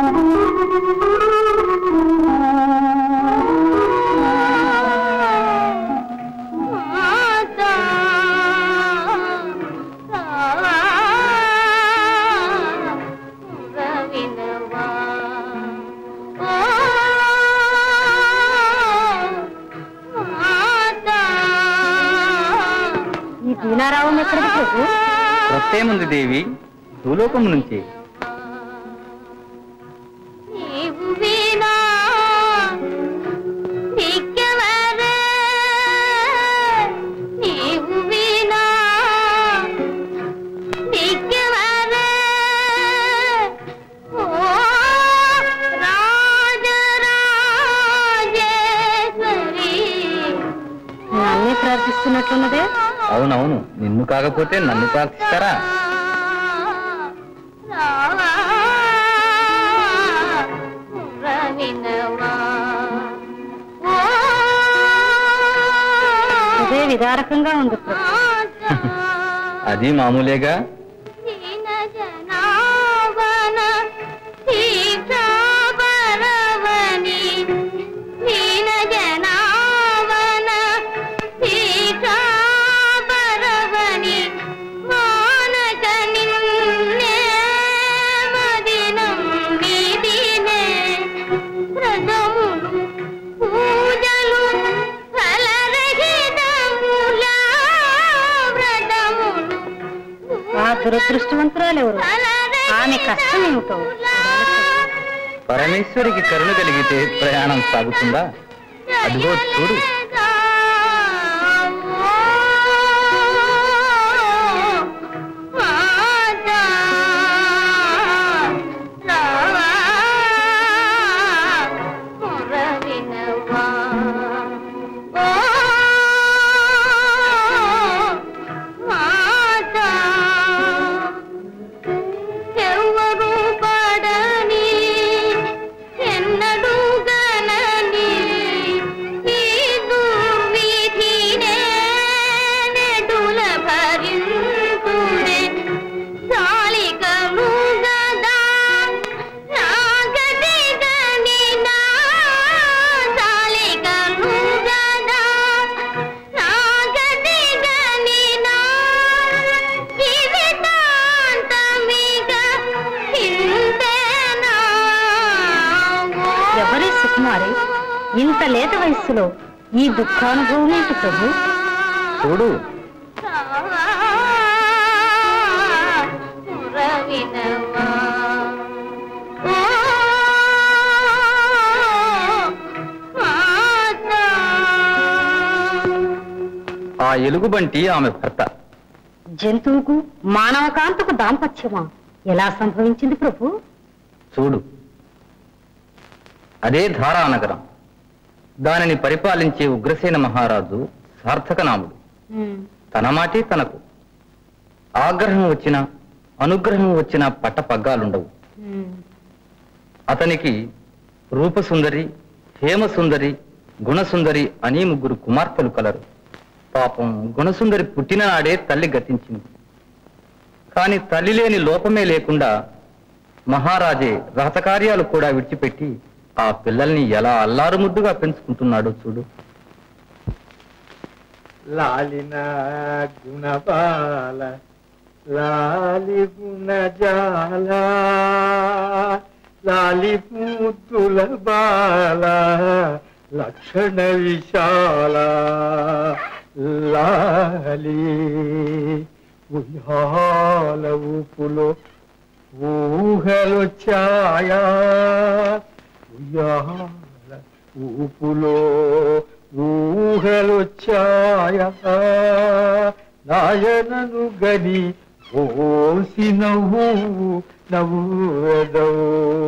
ఈ దీనారావం ఎక్కడికి ప్రభు కొత్తేముంది దేవి భూలోకం నుంచి నీవు వీణా దిక్కెవరే నీవు వీణా దిక్కెవరే ఓ రాజరాజేశ్వరి నన్నే ప్రార్థిస్తున్నట్లున్నదే అవునవును నిన్ను కాకపోతే నన్ను ప్రార్థిస్తారా రావా రవినవా ఓ అదే విదారకంగా ఉంది ప్రభు అది మామూలేగా దీన జనావన సీతావరవని దీన జనావన సీతావరవని మానక నిన్నే మదినం విదినే వ్రతములు పూజలు ఫలరహితముల వ్రతములు ఆ దురదృష్టవంతురాలు ఎవరు ఆమె కష్టం ఏమిటో పరమేశ్వరికి కరుణ కలిగితే ప్రయాణం సాగుతుందా అదిగో చూడు ఎవరు పడని ఎన్నడూ గనని ఈ దుర్విధినే నెడుల భరింతుడే జాలికను గదా నాగటి గనినా జాలికను గదా నాగటి గనినా జీవితాంతమిగా ఇంతేనా ఎవరి సుకుమారి ఇంత లేత వయస్సులో ఈ దుఃఖానుభవం ఏంటి ప్రభు చూడు రవినవా ఓ మాతా ఆ ఎలుగుబంటి ఆమె భర్త జంతువుకు మానవ కాంతకు దాంపత్యమా ఎలా సంభవించింది ప్రభు చూడు అదే ధారానగరం దానిని పరిపాలించే ఉగ్రసేన మహారాజు సార్థకనాముడు తన మాటే తనకు ఆగ్రహం వచ్చినా అనుగ్రహం వచ్చినా పట్ట పగ్గాలుండవు అతనికి రూపసుందరి హేమసుందరి గుణసుందరి అని ముగ్గురు కుమార్తెలు కలరు పాపం గుణసుందరి పుట్టిన నాడే తల్లి గతించింది కాని తల్లి లేని లోపమే లేకుండా మహారాజే రహతకార్యాలు కూడా విడిచిపెట్టి ఆ పిల్లల్ని ఎలా అల్లారు ముద్దుగా పెంచుకుంటున్నాడో చూడు లాలిన గుణబాల లాలి గుణజాల లాలి పూతుల బాల లక్షణ విశాల లాలి ఉయ్యాల ఊపులో ఊహలు ఛాయా ఉయ్యాల ఊపులో ఊహలు ఛాయ నాయనను గని ఓసి నవ్వు నవ్వుదవు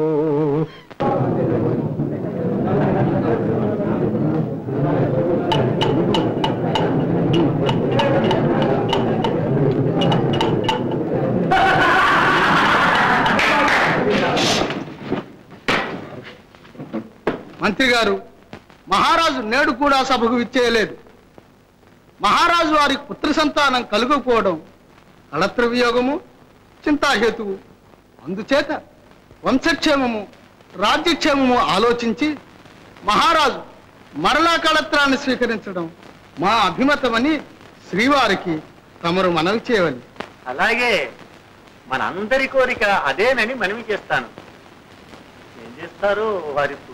మంత్రి గారు మహారాజు నేడు కూడా సభకు విచ్చేయలేదు మహారాజు వారి పుత్ర సంతానం కలుగకపోవడం కళత్ర వియోగము చింతాహేతువు అందుచేత వంశక్షేమము రాజ్యక్షేమము ఆలోచించి మహారాజు మరలా కళత్రాన్ని స్వీకరించడం మా అభిమతమని శ్రీవారికి తమరు మనవి చేయవలి అలాగే మనందరి కోరిక అదేనని మనవి చేస్తాను ఏం చేస్తారో వారిప్పుడు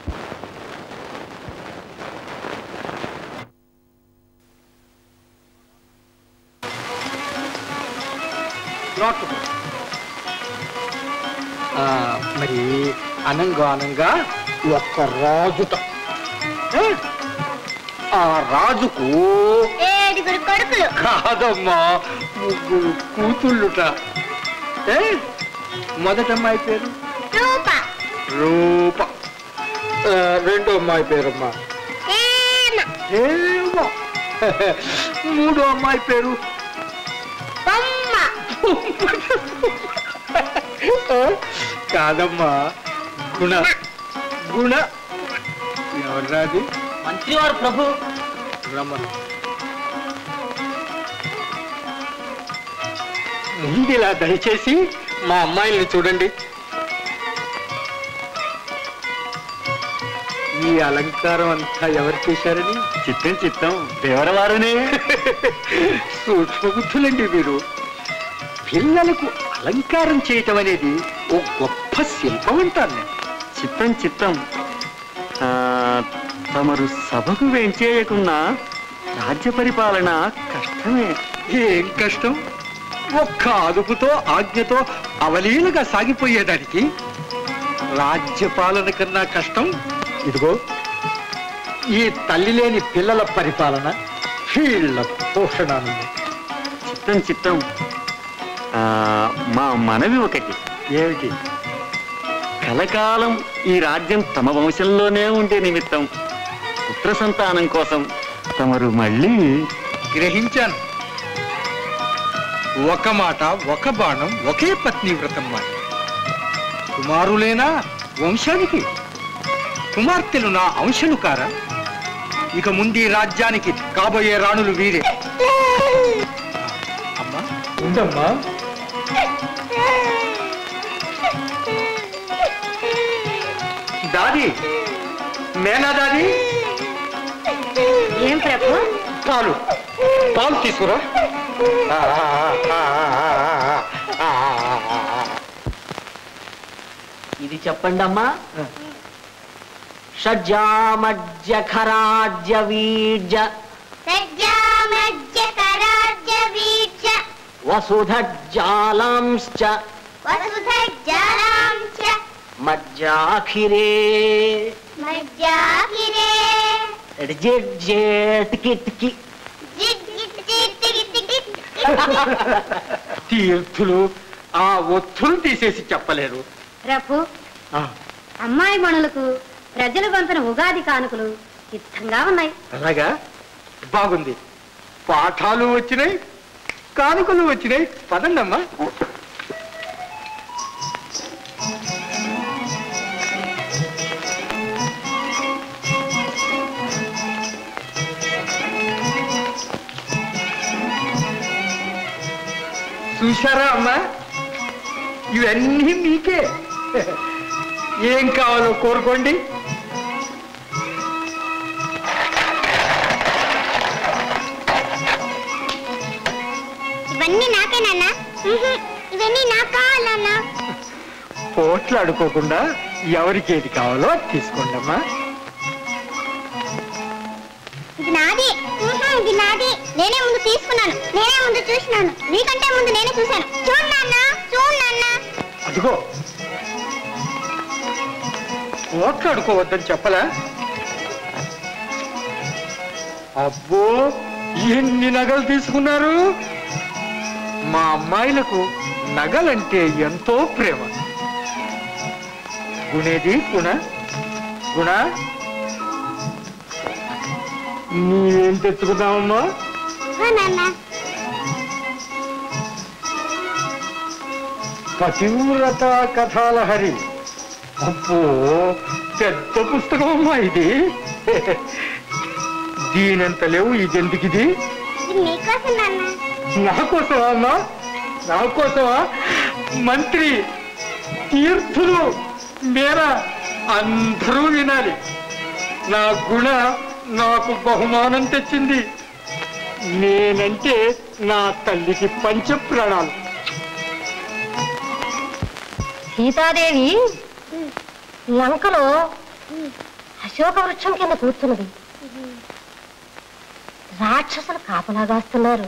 ఆ, మరి అనంగా అనంగా ఒక్క రాజుట ఏ? ఆ రాజుకు ఏడుగురు కొడుకులు కాదమ్మా ముగ్గురు కూతుళ్ళుట ఏ? మొదట అమ్మాయి పేరు రూప రూప ఆ, రెండో అమ్మాయి పేరమ్మా హేమ హేమ మూడో అమ్మాయి పేరు బొమ్మ ఆ, కాదమ్మా గుణ గుణ ఎవర్రాది మంత్రివారు ప్రభు రమ్మను ముందులా దయచేసి మా అమ్మాయిల్ని చూడండి ఈ అలంకారం అంతా ఎవరు చేశారని చిత్తం చిత్తం దేవరవారునే సూక్ష్మబుద్ధులండి మీరు పిల్లలకు అలంకారం చేయటం అనేది ఓ గొప్ప శిల్పం అంటాను నేను చిత్తం చిత్తం ఆ, తమరు సభకు వెంచేయకున్నా రాజ్య పరిపాలన కష్టమే ఏం కష్టం ఒక్క అదుపుతో ఆజ్ఞతో అవలీలగా సాగిపోయేదానికి రాజ్యపాలన కన్నా కష్టం ఇదిగో ఈ తల్లి లేని పిల్లల పరిపాలన వీళ్ళ పోషణ అన్నది. చిత్తం చిత్తం ఆ, మా మనవి ఒకటి ఏమిటి కలకాలం ఈ రాజ్యం తమ వంశంలోనే ఉండే నిమిత్తం పుత్ర సంతానం కోసం తమరు మళ్ళీ గ్రహించాను ఒక మాట ఒక బాణం ఒకే పత్ని వ్రతం మాట కుమారులేనా వంశానికి కుమార్తెలు నా అంశలు కారా ఇక ముందు ఈ రాజ్యానికి కాబోయే రాణులు వీరే అమ్మా ఉందమ్మా దాది మేనా దాది ఏం ప్రభు పాలు పాలు తీసుకురా ఆ, ఆ, ఆ, ఆ, ఆ, ఆ, ఆ, ఆ. ఇది చెప్పండి అమ్మా షడ్జామజ్జ ఖరాజ్య వీర్జ సజ్జామజ్జ కరాజ్య వీర్జ వసుధజ్జాలాంశ్చ వసుధజ్జాలాం చ మజ్జాఖిరే మజ్జాకిరే జేట్కి జిగ్ జిగ్ జిగ్ జిగ్ జిగ్ జిగ్. తీర్థులు ఆ ఒత్తులు తీసేసి చెప్పలేరు ప్రభు ఆ, అమ్మాయి మణులకు ప్రజలు పంపిన ఉగాది కానుకలు సిద్ధంగా ఉన్నాయి అలాగా బాగుంది పాఠాలు వచ్చినాయి కానుకలు వచ్చినాయి పదండమ్మా చూశారా అమ్మా ఇవన్నీ మీకే ఏం కావాలో కోరుకోండి ఇవన్నీ నాకే నాన్న ఉహు, ఇవన్నీ నాకు కావాలన్నా పోట్లాడుకోకుండా ఎవరికి ఏది కావాలో అది తీసుకోండి అమ్మా ఇది నాది ఉహు, ఇది నాది నేనే ముందు తీసుకున్నాను నేనే ముందు చూసినాను నీకంటే ముందు నేనే చూశాను చూడు నాన్న చూడు నాన్న అదిగో పోట్లాడుకోవద్దని చెప్పలా అబ్బో ఎన్ని నగలు తీసుకున్నారు మా అమ్మాయిలకు నగలంటే ఎంతో ప్రేమ గుణేది గుణ గుణ నీవేం తెచ్చుకున్నావమ్మా ఇదిగో నాన్న పతివ్రత కథాలహరి అబ్బో పెద్ద పుస్తకం అమ్మా ఇది దీనంత లేవు ఇదెందుకు ఇది ఇది నీకోసం నాన్న నా కోసమా అమ్మా నా కోసమా మంత్రి తీర్థులు మేరా అందరూ వినాలి నా గుణ నాకు బహుమానం తెచ్చింది నేనంటే నా తల్లికి పంచ ప్రాణాలు సీతాదేవి లంకలో అశోక వృక్షం కింద కూర్చున్నది రాక్షసులు కాపలాగాస్తున్నారు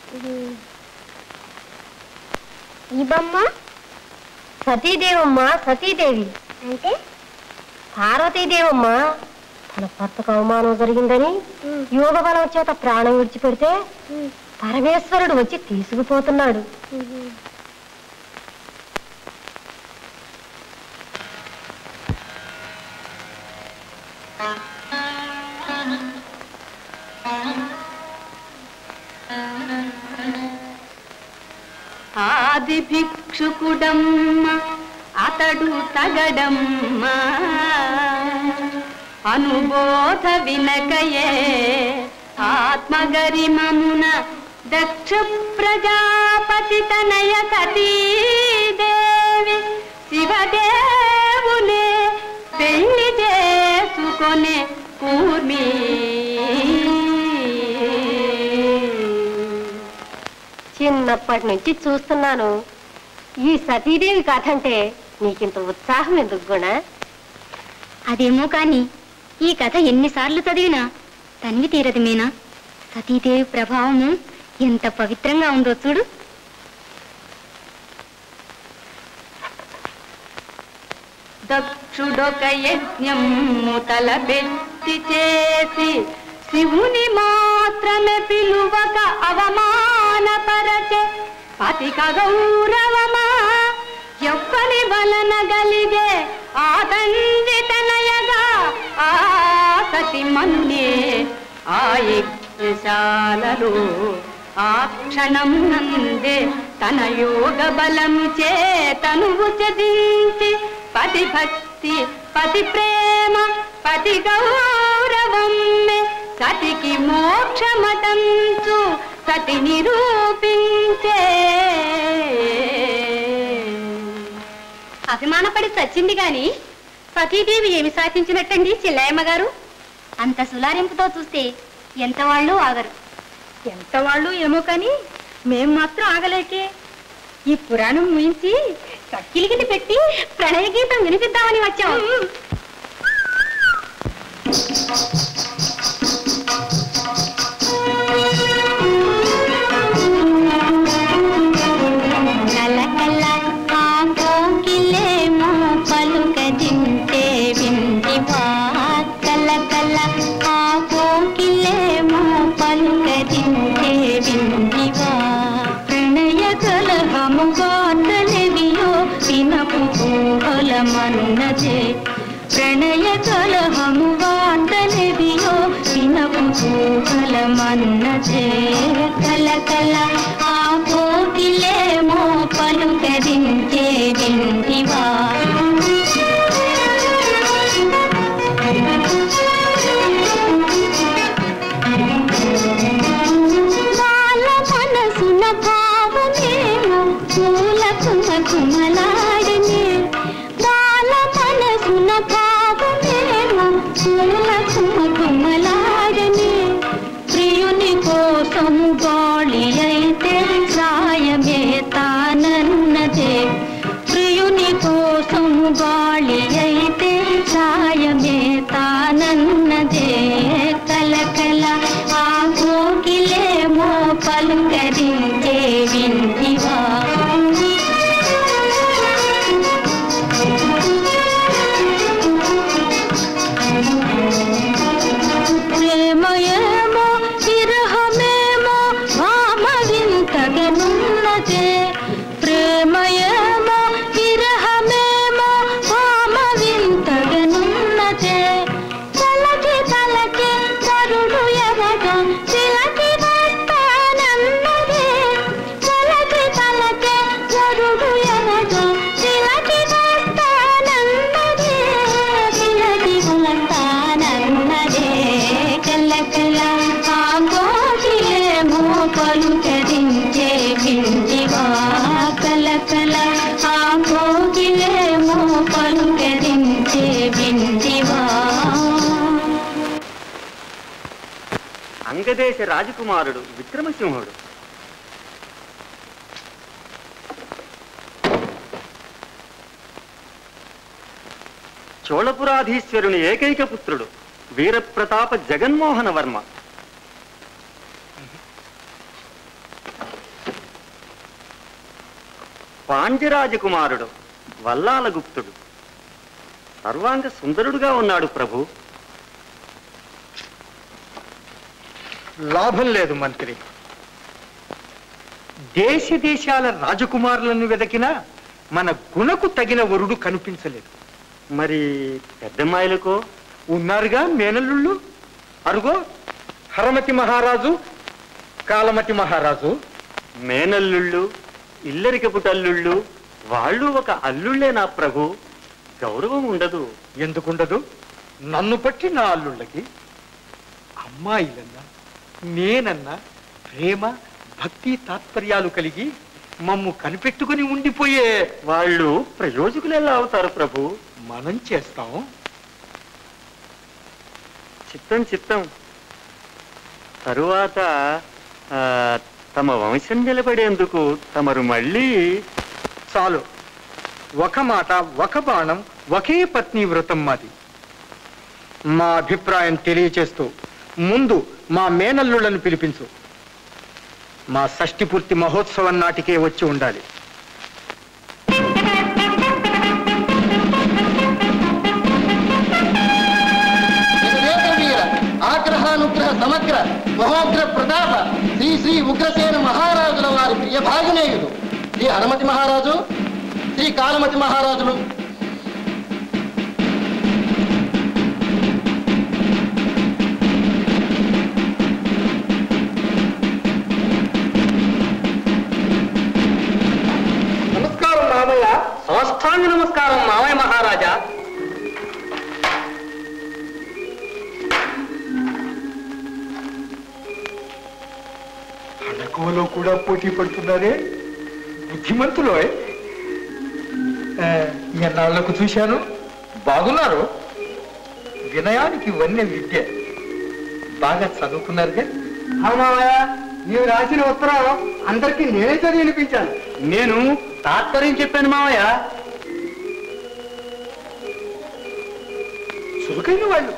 ఈ బొమ్మ సతీదేవమ్మ సతీదేవి అంటే పార్వతీదేవమ్మ తన భర్తకు అవమానం జరిగిందని యోగ బలం చేత ప్రాణం విడిచిపెడితే పరమేశ్వరుడు వచ్చి తీసుకుపోతున్నాడు ఆది భిక్షుకుడమ్మ అతడు తగడమ్మ అనుబోధ వినకయే ఆత్మగరిమమున దక్ష ప్రజాపతి తనయ సతీదేవి శివదేవులే పెళ్లి చేసుకొనే కూర్మీ చిన్నప్పటి నుంచి చూస్తున్నాను ఈ సతీదేవి కథ అంటే నీకింత ఉత్సాహం ఎందుకు గుణ అదేమో కాని ఈ కథ ఎన్నిసార్లు చదివినా తనివి తీరదు మీనా సతీదేవి ప్రభావము ఎంత పవిత్రంగా ఉందో చూడు దక్షుడొక యజ్ఞము తలపెట్టి చేసి శివుని మాత్రమే పిలువక అవమానపరచే పతిక గౌరవమా ఎవ్వని వలన గలిగే ఆ తండ్రి తనయగా ఆ సతి మన్నే ఆ యజ్ఞశాలలో ఆ క్షణం నందే తన యోగ బలం చే తనువు చదించి పతి భక్తి పతి ప్రేమ పతి గౌరవం సతికి మోక్షమటంచు సతి నిరూపించే అభిమానపడి చచ్చింది గాని సతీదేవి ఏమి సాధించినట్టండి చిల్లయ్యమ్మ గారు అంత సులారింపుతో చూస్తే ఎంత వాళ్ళు ఆగరు ఎంత వాళ్ళు ఏమో కానీ మేం మాత్రం ఆగలేకే ఈ పురాణం ముయించి కక్కిలిగిని పెట్టి ప్రణయ గీతం వినిపిద్దామని వచ్చాం కలకల ఆ కోకిలేమో పలుకదింటే వింటివా కలకల ఆ కోకిలేమో పలుకదింటే వింటివా ప్రణయ కలహము గాథలెవియో వినపు ఊహలమన్నదే ప్రణయ కలహము వార్తలెవియో వినపు ఊహలమన్నదే కలకల ఆ కోకిలేమో పలుకరించే వింటివా బాల మనసున భావమేమో పూల కుమ కుమలాడనే బాల మనసున భావమేమో పూల కుమ కుమలాడనే ప్రియుని కోసము గాళి అయితే సాయమే తానన్నదే ప్రియుని కోసము గాళి అయితే సాయమే తానన్నదే కలకల ఆ కోకిలేమో పలుకరించే వింటివా వింటివా అంగదేశ రాజకుమారుడు విక్రమసింహుడు చోళపురాధీశ్వరుని ఏకైక పుత్రుడు వీరప్రతాప జగన్మోహన వర్మ పాండ్యరాజకుమారుడు వల్లాల గుప్తుడు సర్వాంగ సుందరుడుగా ఉన్నాడు ప్రభు లాభం లేదు మంత్రి దేశ దేశాల రాజకుమారులను వెదకినా మన గుణకు తగిన వరుడు కనిపించలేదు మరి పెద్దమ్మాయిలకో ఉన్నారుగా మేనల్లుళ్ళు అరుగో హరమతి మహారాజు కాలమతి మహారాజు మేనల్లుళ్ళు ఇల్లరికపు తల్లుళ్ళు వాళ్ళు ఒక అల్లుళ్ళేనా ప్రభు గౌరవం ఉండదు ఎందుకుండదు నన్ను పట్టి నా అల్లుళ్ళకి అమ్మాయిలన్నా నేనన్నా ప్రేమ భక్తి తాత్పర్యాలు కలిగి మమ్ము కనిపెట్టుకుని ఉండిపోయే వాళ్ళు ప్రయోజకులు ఎలా అవుతారు ప్రభు మనం చేస్తాం చిత్తం చిత్తం తరువాత ఆ, తమ వంశం నిలబడేందుకు తమరు మళ్ళీ చాలు ఒక మాట ఒక బాణం ఒకే పత్ని వ్రతం మాది మా అభిప్రాయం తెలియచేస్తూ ముందు మా మేనల్లులను పిలిపించు మా షష్ఠి పూర్తి మహోత్సవం నాటికే వచ్చి ఉండాలి జగదేక వీర ఆగ్రహానుగ్రహ సమగ్ర మహోగ్ర ప్రతాప శ్రీ శ్రీ ఉగ్రసేన మహారాజుల వారి ప్రియ భాగనేయుడు శ్రీ హనుమతి మహారాజు శ్రీ కాలమతి మహారాజులు నమస్కారం మామయ్య సాష్టాంగ నమస్కారం మావయ్య మహారాజా అడకువలో కూడా పోటీ పడుతున్నారే బుద్ధిమంతులో ఎన్నాళ్లకు చూశాను బాగున్నారు వినయానికి వన్య విద్య బాగా చదువుకున్నారుగా మామయ్య నీవు రాసిన ఉత్తరం అందరికీ నేనే చదివి వినిపించాను నేను తాత్పర్యం చెప్పాను మావయ్య చురుకైన వాళ్ళు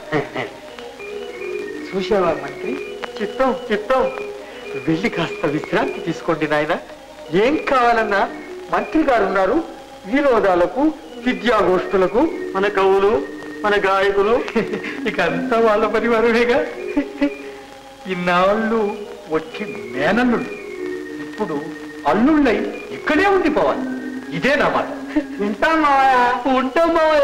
చూసావా మంత్రి చిత్తం చిత్తం వెళ్ళి కాస్త విశ్రాంతి తీసుకోండి నాయన ఏం కావాలన్నా మంత్రి గారు ఉన్నారు వినోదాలకు విద్యాగోష్ఠులకు మన కవులు మన గాయకులు ఇక అంతా వాళ్ళ పరివారమేగా ఇన్నాళ్ళు వచ్చి మేనల్లుడు ఇప్పుడు అల్లుళ్ళై ఇక్కడే ఉండిపోవాలి ఇదే నా మాట ఉంటాం మావయ్య ఉంటాం మావయ్య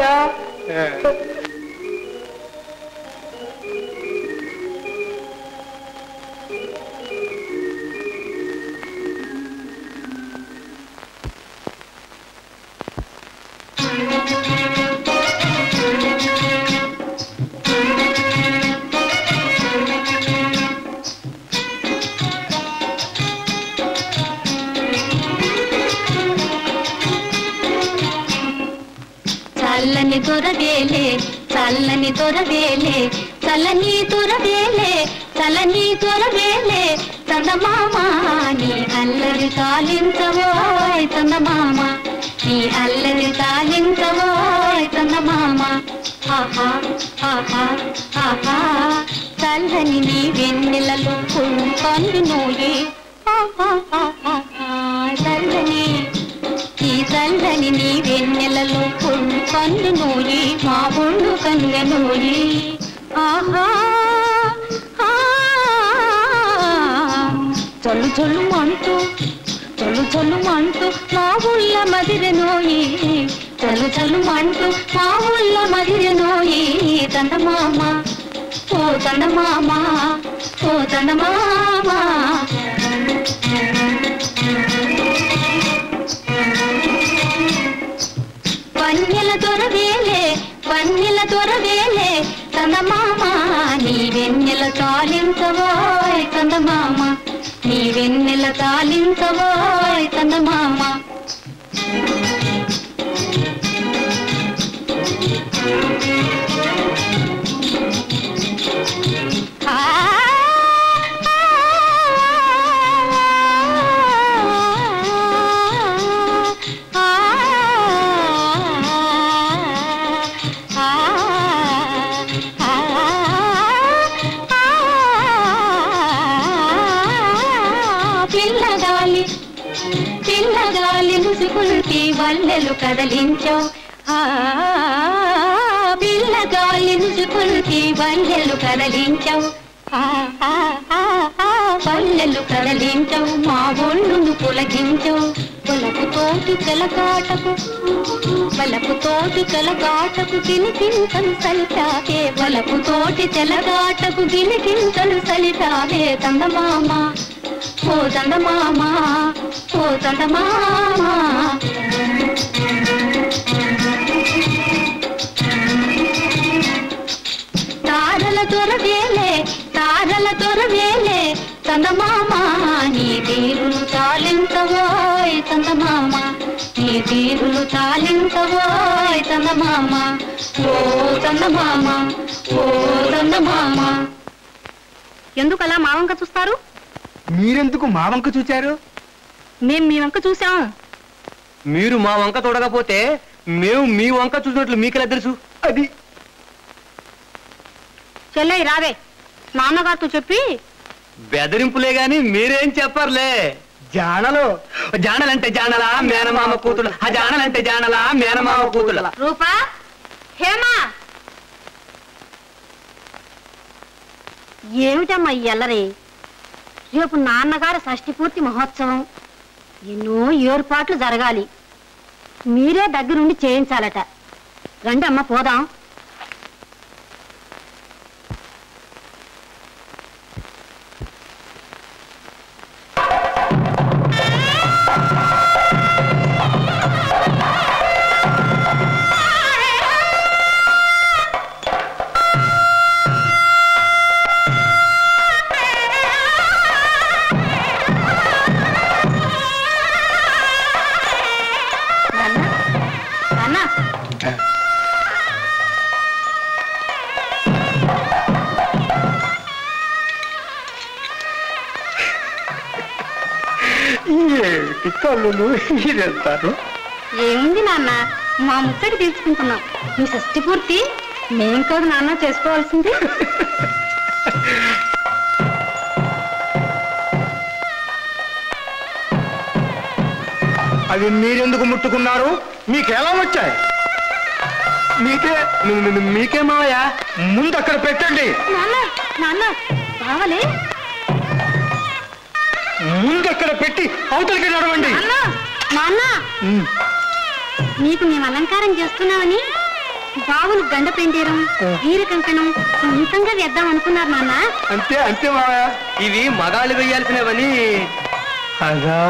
చల్లని దొరవేలే చల్లని దొరవేలే చల్లని దొరవేలే చల్లని దొరవేలే చందమామ నీ అల్లరి కాలించవోయ్ చందమామ నీ అల్లరి కాలించవోయ్ చందమామ ఆహా ఆహా ఆహా చల్లని నీ వెన్నెలలో పండు నోయి ఆహా ఆహా చల్లని ఈ చల్లని నీ వెన్నెలలో పొళ్ళు కన్ను నోయి మా ఒళ్ళు కన్నుల నోయి ఆహా ఆ, చల్లు చల్లు అంటూ చల్లు చల్లు అంటూ మా ఊళ్ళ మదిర నోయి చల్లు చల్లు అంటూ మా ఊళ్ళ మదిర నోయి తందమామ ఓ తందమామ ఓ తందమామ వన్నెల దొరవేలే వన్నెల దొరవేలే చందమామ నీ వెన్నెల తాలించవోయ్ చందమామ నీ వెన్నెల తాలించవోయ్ చందమామ పిల్లగాలి పిల్లగాలి ముసుగుల్కి వల్లెలు కదలించావు ఆ పిల్లగాలి ముసుగుల్కి వల్లెలు కదలించావు ఆ, ఆ, ఆ, ఆ, వల్లెలు కదలించావు మా ఒళ్ళును పులగించావు పొలపు తోటి తెలగాటకు వలపు తోటి తెలగాటకు గిలికింతలు సలితావే వలపు తోటి తెలగాటకు గిలికింతలు సలితావే తందమామ ఓ తందమామ ఓ తందమామ తారల దొరవేలే తారల దొరవేలే చందమామ నీ తీరును తాలించవోయ్ చందమామ నీ తీరును తాలించవోయ్ చందమామ ఓ చందమామ ఓ చందమామ ఎందుకు అలా మా వంక చూస్తారు మీరెందుకు మా వంక చూచారు మేం మీ వంక చూసాం మీరు మా వంక చూడకపోతే మేము మీ వంక చూసినట్లు మీకెలా తెలుసు అది చెల్లై రావే నాన్నగారితో చెప్పి బెదిరింపులే గాని మీరేం చెప్పర్లే జానలు జానలంటే జానలా మేనమామ కూతురు ఆ జానలంటే జానలా మేనమామ కూతురు రూపా హేమా ఏమిటమ్మా ఈ అల్లరి రేపు నాన్నగారి షష్ఠి పూర్తి మహోత్సవం ఎన్నో ఏర్పాట్లు జరగాలి మీరే దగ్గరుండి చేయించాలట రండి అమ్మ పోదాం నాన్న నాన్న ఏమిటి కళ్ళు ఇదంతాను ఏముంది నాన్న మా ముచ్చటి తీర్చుకుంటున్నాం మీ షష్ఠి పూర్తి మేం కాదు నాన్న చేసుకోవాల్సింది అవి మీరెందుకు ముట్టుకున్నారు మీకెలా వచ్చాయి మీకే మీ- మీ- మీకే మావయ్య ముందు అక్కడ పెట్టండి నాన్న నాన్న కావాలి ముందు అక్కడ పెట్టి అవతలికి నడవండి నాన్న నాన్న ఉమ్. నీకు మేము అలంకారం చేస్తున్నామని బావులు గండ పెండేరం వీర కంకణం సొంతంగా వేద్దాం అనుకున్నారు నాన్న అంతే అంతే మావయ్య ఇవి మగాళ్ళు వేయాల్సినవని అదా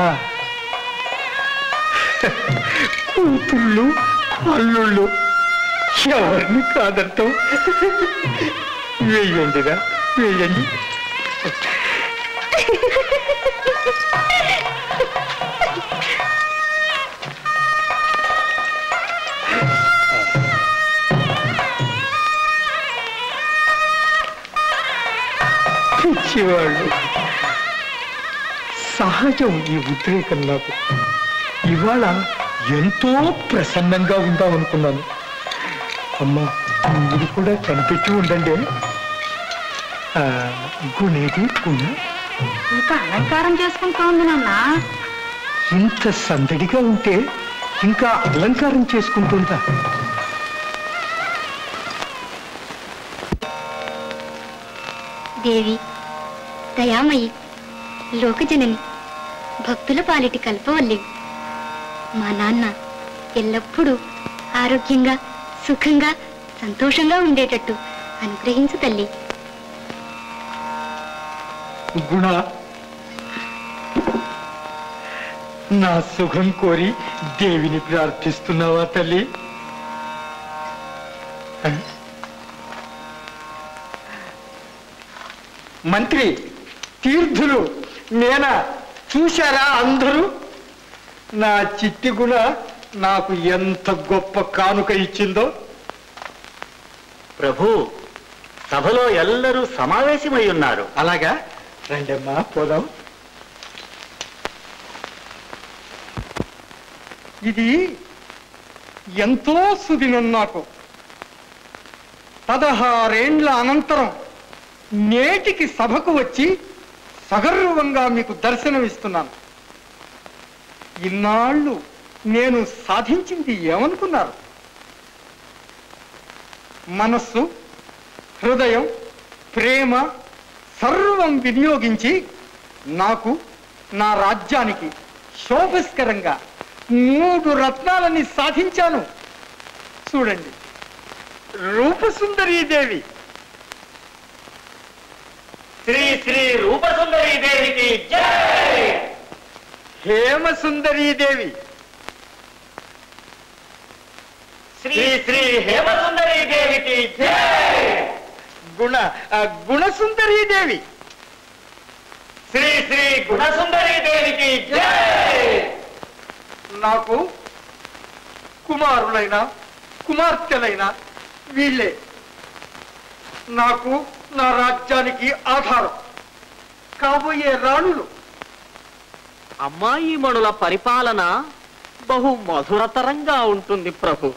కూతుళ్ళు అల్లుళ్ళు ఎవరిని కాదంటాం వేయండిరా వేయండి పిచ్చివాళ్ళు సహజం ఈ ఉద్రేకం నాకు ఇవాళ ఎంతో ప్రసన్నంగా ఉందామనుకున్నాను అమ్మా మీరు కూడా కనిపెట్టి ఉండండి ఆ, గుణేది గుణ ఇంకా అలంకారం చేసుకుంటా ఉంది నాన్న ఇంత సందడిగా ఉంటే ఇంకా అలంకారం చేసుకుంటుందా దేవి దయామయి లోకజనని భక్తుల పాలిటి కల్పవల్లి మా నాన్న ఎల్లప్పుడూ ఆరోగ్యంగా సుఖంగా సంతోషంగా ఉండేటట్టు అనుగ్రహించు తల్లి గుణ నా సుఖం కోరి దేవిని ప్రార్థిస్తున్నావా తల్లి ఆ? మంత్రి తీర్థులు నేనా చూశారా అందరూ నా చిట్టి గుణ నాకు ఎంత గొప్ప కానుక ఇచ్చిందో ప్రభు సభలో ఎల్లరూ సమావేశమై ఉన్నారు అలాగా రండమ్మా పోదాం ఇది ఎంతో సుదినం నాకు పదహారేండ్ల అనంతరం నేటికి సభకు వచ్చి సగర్వంగా మీకు దర్శనమిస్తున్నాను ఇన్నాళ్ళు నేను సాధించింది ఏమనుకున్నారు మనస్సు హృదయం ప్రేమ సర్వం వినియోగించి నాకు నా రాజ్యానికి శోభస్కరంగా మూడు రత్నాలని సాధించాను చూడండి రూపసుందరీదేవి శ్రీ శ్రీ రూపసుందరీ దేవికి జై హేమసుందరీదేవి శ్రీ శ్రీ హేమసుందరీ దేవికి జై గుణ ఆ, గుణసుందరీదేవి శ్రీ శ్రీ గుణసుందరీ దేవికి జై నాకు కుమారులైన కుమార్తెలైన వీళ్ళే నాకు నా రాజ్యానికి ఆధారం కాబోయే రాణులు అమ్మాయి మణుల పరిపాలన బహు మధురతరంగా ఉంటుంది ప్రభు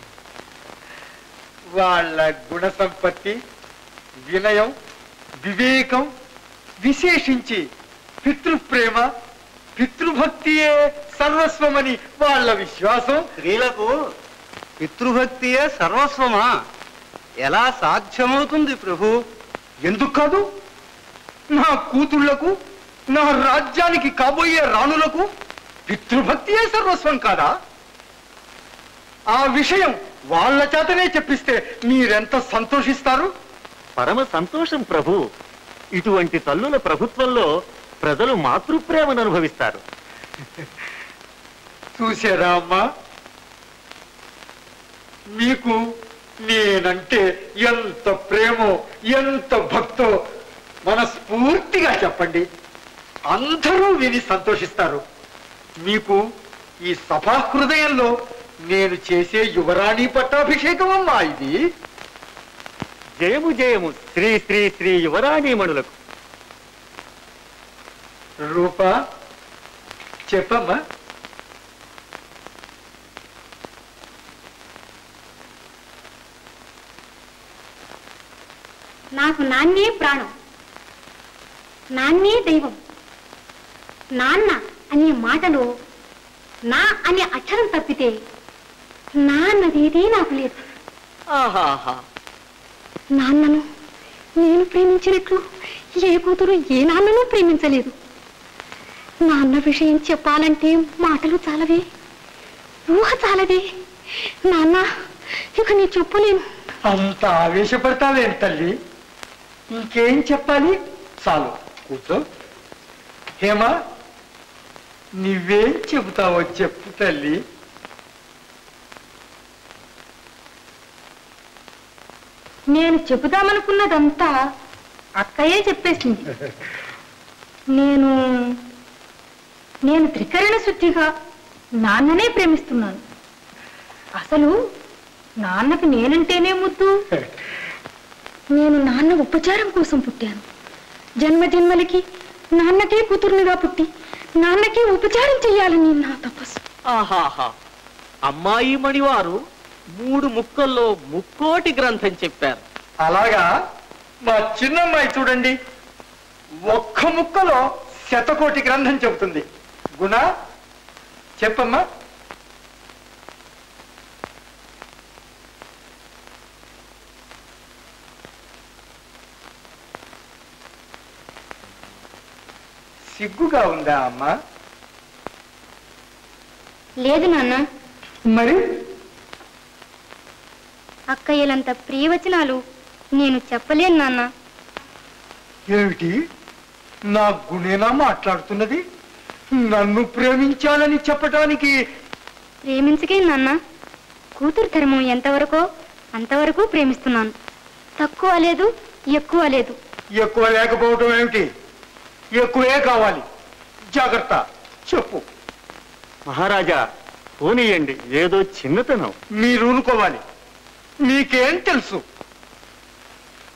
వాళ్ళ గుణ సంపత్తి వినయం వివేకం విశేషించి పితృప్రేమ పితృభక్తియే సర్వస్వమని వాళ్ళ విశ్వాసం స్త్రీలకు పితృభక్తియే సర్వస్వమా ఎలా సాధ్యమవుతుంది ప్రభు ఎందుకు కాదు నా కూతుళ్లకు నా రాజ్యానికి కాబోయే రాణులకు పితృభక్తియే సర్వస్వం కాదా ఆ విషయం వాళ్ళ చేతనే చెప్పిస్తే మీరెంత సంతోషిస్తారు పరమ సంతోషం ప్రభు ఇటువంటి తల్లుల ప్రభుత్వంలో ప్రజలు మాతృప్రేమను అనుభవిస్తారు చూసారా అమ్మా మీకు నేనంటే ఎంత ప్రేమో ఎంత భక్తో మనస్ఫూర్తిగా చెప్పండి అందరూ విని సంతోషిస్తారు మీకు ఈ సభా హృదయంలో నేను చేసే యువరాణి పట్టాభిషేకం అమ్మా ఇది జయము జయము శ్రీ శ్రీ శ్రీ యువరాణీమణులకు రూప చెప్పమ్మా నాకు నాన్నే ప్రాణం నాన్నే దైవం నాన్న అనే మాటలో నా అనే అక్షరం తప్పితే నా అన్నదేదీ నాకు లేదు ఆహాహా నాన్నను నేను ప్రేమించినట్లు ఏ కూతురు ఏ నాన్నను ప్రేమించలేదు నాన్న విషయం చెప్పాలంటే మాటలు చాలవే ఊహ చాలదే నాన్న ఇక నేను చెప్పలేను అంత ఆవేశపడతావేం తల్లి ఇంకేం చెప్పాలి చాలు కూర్చో హేమ నువ్వేం చెబుతావో చెప్పు తల్లి నేను చెబుదామనుకున్నదంతా అక్కయే చెప్పేసింది నేను నేను త్రికరణ శుద్ధిగా నాన్ననే ప్రేమిస్తున్నాను అసలు నాన్నకి నేనంటేనే ముద్దు నేను నాన్న ఉపచారం కోసం పుట్టాను జన్మ జన్మలకి నాన్నకే కూతుర్నిగా పుట్టి నాన్నకే ఉపచారం చెయ్యాలని నా తపస్సు ఆహాహా అమ్మాయి మణివారు మూడు ముక్కల్లో ముక్కోటి గ్రంథం చెప్పారు అలాగా మా చిన్నమ్మాయి చూడండి ఒక్క ముక్కలో శతకోటి గ్రంథం చెబుతుంది గుణ చెప్పమ్మా సిగ్గుగా ఉందా అమ్మా లేదు నాన్న మరి అక్కయ్యలంత ప్రియవచనాలు నేను చెప్పలేను నాన్న ఏమిటి నా గుణేనా మాట్లాడుతున్నది నన్ను ప్రేమించాలని చెప్పటానికి ప్రేమించకే నాన్న కూతురు ధర్మం ఎంతవరకో అంతవరకు ప్రేమిస్తున్నాను తక్కువ లేదు ఎక్కువ లేదు ఎక్కువ లేకపోవటం ఏమిటి ఎక్కువే కావాలి జాగ్రత్త చెప్పు మహారాజా పోనీయండి ఏదో చిన్నతనం మీరు ఊనుకోవాలి మీకేం తెలుసు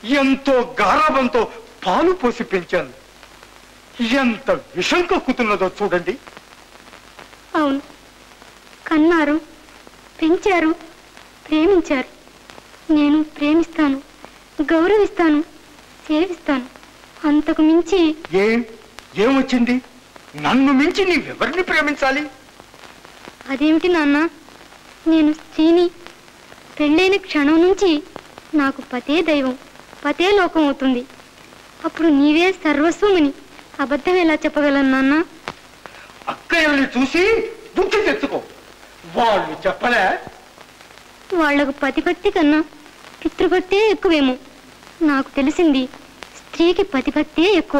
ఎంతో గారాబంతో పాలు పోసి పెంచాను ఎంత విషం కక్కుతున్నదో చూడండి అవును కన్నారు పెంచారు ప్రేమించారు నేను ప్రేమిస్తాను గౌరవిస్తాను సేవిస్తాను అంతకు మించి ఏం ఏమొచ్చింది నన్ను మించి నీవెవరిని ప్రేమించాలి అదేమిటి నాన్న నేను స్త్రీని పెళ్ళైన క్షణం నుంచి నాకు పతే దైవం పతే లోకం అవుతుంది అప్పుడు నీవే సర్వస్వమని అబద్ధం ఎలా చెప్పగలను నాన్న అక్కయ్యల్ని చూసి బుద్ధి తెచ్చుకో వాళ్ళు చెప్పలే వాళ్లకు పతిభక్తి కన్నా పితృభక్తే ఎక్కువేమో నాకు తెలిసింది స్త్రీకి పతిభక్తే ఎక్కువ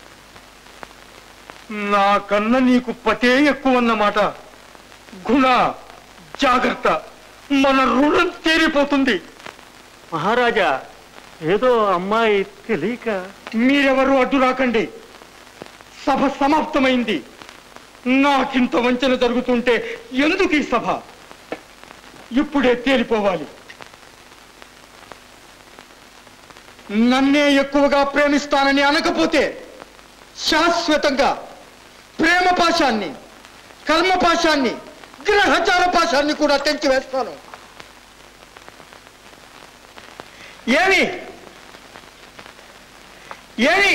నాకన్నా నీకు పతే ఎక్కువ అన్నమాట గుణ జాగ్రత్త మన రుణం తీరిపోతుంది మహారాజా ఏదో అమ్మాయి తెలియక మీరెవరు అడ్డు రాకండి సభ సమాప్తమైంది నాకింత వంచన జరుగుతుంటే ఎందుకు ఈ సభ ఇప్పుడే తేలిపోవాలి నన్నే ఎక్కువగా ప్రేమిస్తానని అనకపోతే శాశ్వతంగా ప్రేమ పాశాన్ని కర్మ పాశాన్ని గ్రహచార పాశాన్ని కూడా తెంచివేస్తాను ఏమి ఏమి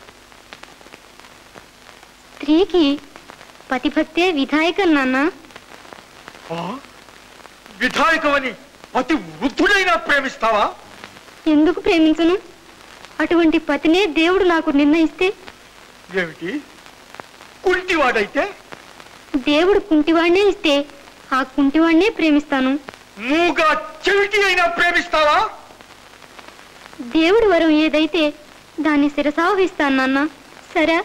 స్త్రీకి పతిభక్తే విధాయకం నాన్న ఆ? విధాయకమని అతి వృద్ధుడైనా ప్రేమిస్తావా ఎందుకు ప్రేమించను అటువంటి పతినే దేవుడు నాకు నిర్ణయిస్తే ఏమిటి కుంటివాడైతే దేవుడు కుంటివాణ్ణే ఇస్తే ఆ కుంటివాణ్ణే ప్రేమిస్తాను మూగా చెవిటి అయినా ప్రేమిస్తావా దేవుడి వరం ఏదైతే దాన్ని శిరసావహిస్తాను నాన్న సరే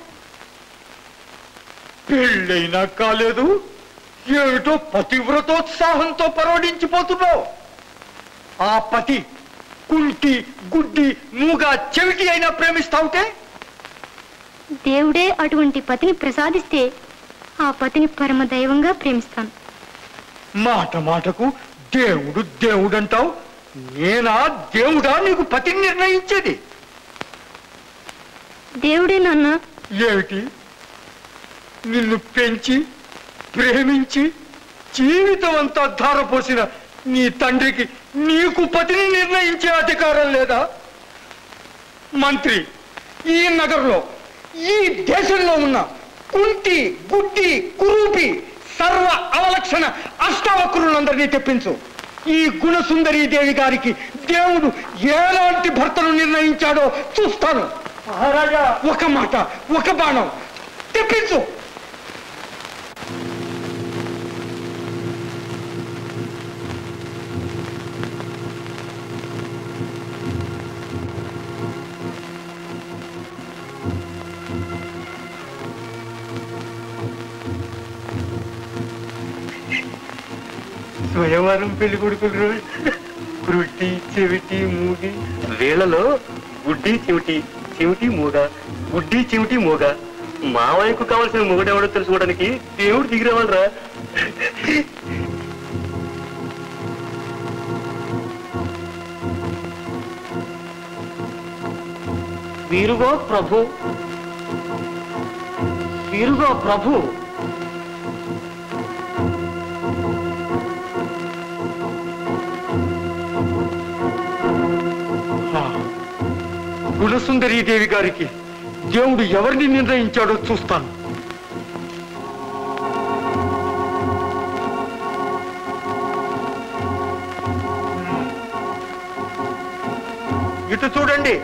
పెళ్ళైనా కాలేదు ఏమిటో పతివ్రతోత్సాహంతో పరోడించిపోతున్నావు ఆ పతి కుంటి గుడ్డి మూగా చెవిటి అయినా ప్రేమిస్తావుటే దేవుడే అటువంటి పతిని ప్రసాదిస్తే ఆ పతిని పరమ దైవంగా ప్రేమిస్తాను మాట మాటకు దేవుడు దేవుడంటావు నేనా దేవుడా నీకు పతిని నిర్ణయించేది దేవుడే నాన్న ఏమిటి నిన్ను పెంచి ప్రేమించి జీవితం అంతా ధారపోసిన నీ తండ్రికి నీకు పతిని నిర్ణయించే అధికారం లేదా మంత్రి ఈ నగరంలో ఈ దేశంలో ఉన్న కుంటి గుడ్డి కురూపి సర్వ అవలక్షణ అష్టావక్రులందరినీ తెప్పించు ఈ గుణసుందరీ దేవి గారికి దేవుడు ఎలాంటి భర్తను నిర్ణయించాడో చూస్తాను మహారాజా ఒక మాట ఒక బాణం తెప్పించు స్వయంవరం పెళ్లి కొడుకులు రోజు కృటి చెవిటి మూగి వీళ్ళలో గుడ్డి చెవిటి చెవిటి మూగ గుడ్డి చెవిటి మూగ మావయ్యకు కావలసిన మొగుడెవడో తెలుసుకోవడానికి దేవుడు దిగిరేవాళ్ళరా వీరుగో ప్రభు వీరుగో ప్రభు గుణసుందరీ దేవి గారికి దేవుడు ఎవరిని నిర్ణయించాడో చూస్తాను ఇటు చూడండి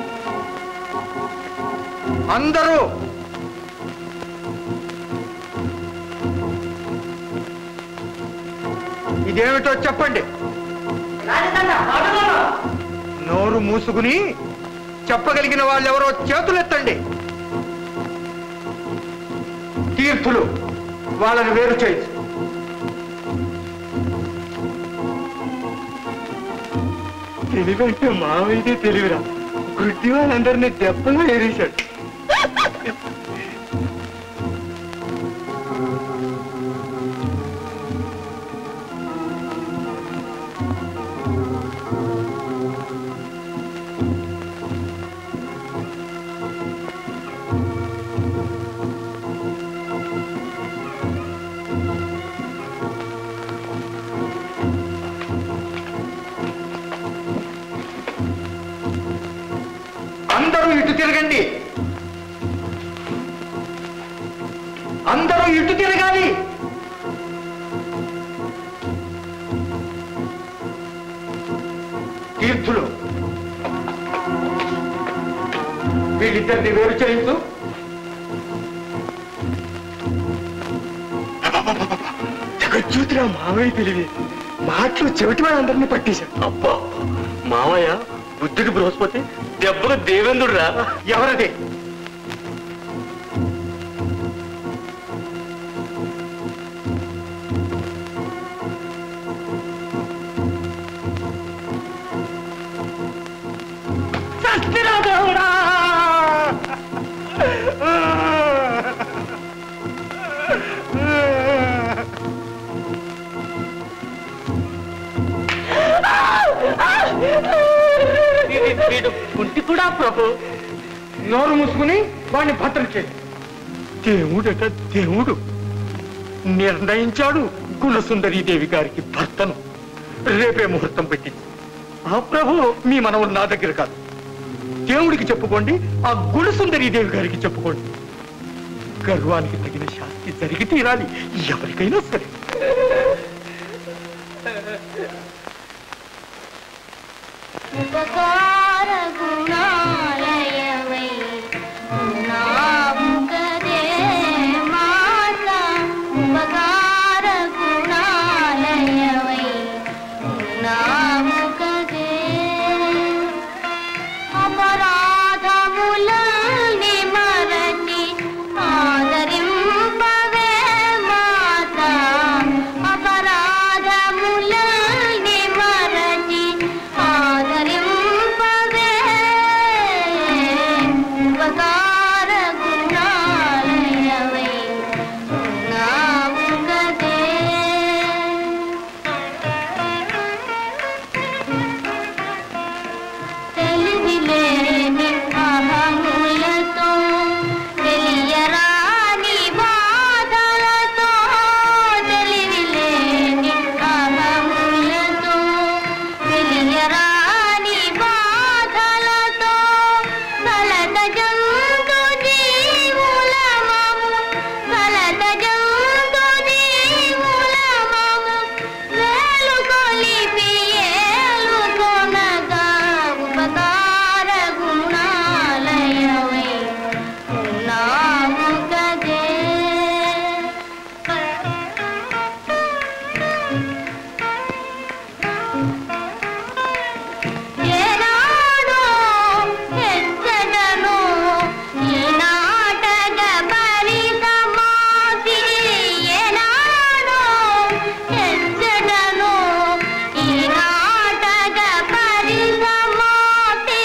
అందరూ ఇదేమిటో చెప్పండి నోరు మూసుకుని చెప్పగలిగిన వాళ్ళెవరో చేతులెత్తండి తీర్థులు వాళ్ళని వేరు చేయొచ్చు తెలివంటే మావైతే తెలివిరా గుడ్డి వాళ్ళందరినీ దెబ్బలో ఏరేశాడు అందరూ ఇటు తిరగండి అందరూ ఇటు తిరగాలి తీర్థులు వీళ్ళిద్దరిని వేరు చేయించు జగజ్యోతిరా మావయ్య తెలివి మాటలు చెవిటి వాళ్ళందరినీ పట్టేశాడు అబ్బా మావయ్య బుద్ధుడి బృహస్పతి దెబ్బకు దేవేంద్రుడు రా ఎవరది సత్యనాథవుడా! వీడు కుంటి కూడా ప్రభు నోరు మూసుకుని వాడిని భద్రం చేయి దేవుడట దేవుడు నిర్ణయించాడు గుణసుందరీ దేవి గారికి భర్తను రేపే ముహూర్తం పెట్టింది ఆ ప్రభు మీ మనవులు నా దగ్గర కాదు దేవుడికి చెప్పుకోండి ఆ గుణసుందరీ దేవి గారికి చెప్పుకోండి గర్వానికి తగిన శాస్తి జరిగి తీరాలి ఎవరికైనా సరే ఉపకార గుణాలయవై ఉన్నావు కదే మాత ఉపకార గుణాలయవై ఉన్నావు కదే అపరాధములని మరచి ఆదరింపవే మాత అపరాధములని మరచి ఆదరింపవే ఉపకార గుణాలయవై ఉన్నావు కదే తెలివిలేని అహములతో తెలియరాని బాధలతో తెలివిలేని అహములతో తెలియరాని బాధలతో కలత జంతు జీవులమము కలత జంతు జీవులమము వేలు కొలిపి ఏలుకొనగా ఉపకార గుణాలయవై ఉన్నావు కదే ఏనాడో ఎచ్చటనో ఈ నాటక పరిసమాప్తి ఏనాడో ఎచ్చటనో ఈ నాటక పరిసమాప్తి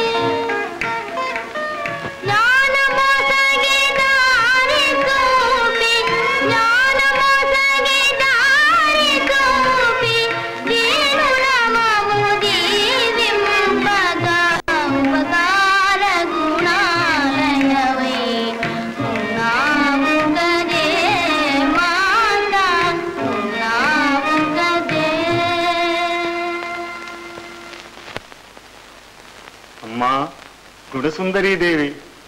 జ్ఞానమొసగి దారి చూపి జ్ఞానమొసగి దారి చూపి దీనులమము దీవింపగా ఉపకార గుణాలయవై ఉన్నావు కదే మాత ఉన్నావు కదే అమ్మా గుణసుందరీ దేవి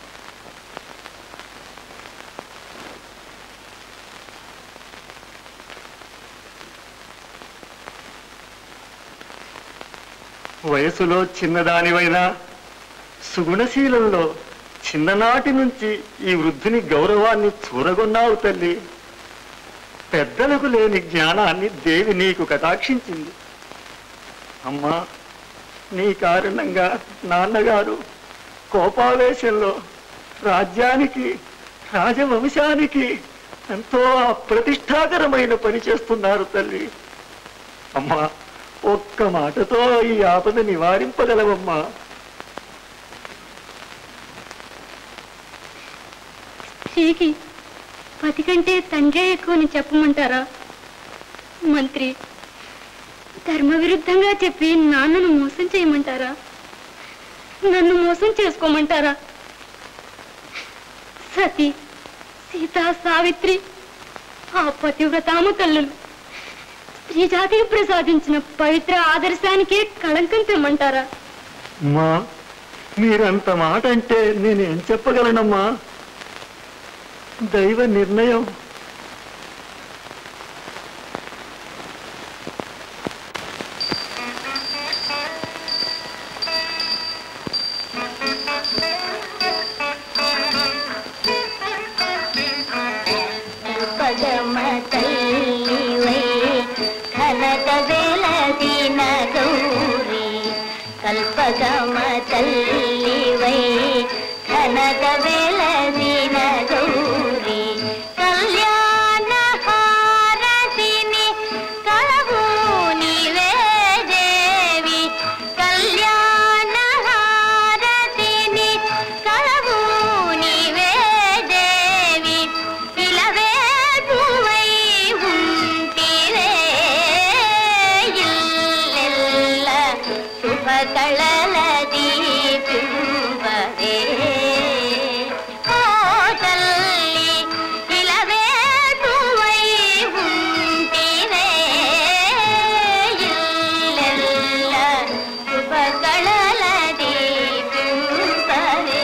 వయసులో చిన్నదానివైనా సుగుణశీలంలో చిన్ననాటి నుంచి ఈ వృద్ధుని గౌరవాన్ని చూరగొన్నావు తల్లి పెద్దలకు లేని జ్ఞానాన్ని దేవి నీకు కటాక్షించింది అమ్మా నీ కారణంగా నాన్నగారు కోపావేశంలో రాజ్యానికి రాజవంశానికి ఎంతో అప్రతిష్టాకరమైన పని చేస్తున్నారు తల్లి అమ్మా ఒక్క మాటతో ఈ ఆపద నివారింపగలవమ్మా స్త్రీకి పతి కంటే తండ్రే ఎక్కువని చెప్పమంటారా మంత్రి ధర్మ విరుద్ధంగా చెప్పి నాన్నను మోసం చేయమంటారా నన్ను మోసం చేసుకోమంటారా సతీ సీత సావిత్రి ఆ పతివ్రతాము తల్లులు స్త్రీ జాతికి ప్రసాదించిన పవిత్ర ఆదర్శానికే కళంకం తెమ్మంటారా అమ్మా మీరంత మాట అంటే నేనేం చెప్పగలనమ్మా దైవ నిర్ణయం పదమ తల్లివై ఘనత వెలదిన గౌరీ కల్పగమ తల్లివై ఘనత వెలదిన గౌరీ కళ్యాణ హారతిని కలవు నీవే దేవి కళ్యాణ హారతిని కలవు నీవే దేవి ఇలవే పువ్వై ఉంటిరే ఇల్లెల్ల శుభ కళల దీపింపవే ఓ తల్లి ఇలవే పువ్వై ఉంటిరే ఇల్లెల్ల శుభ కళల దీపింపవే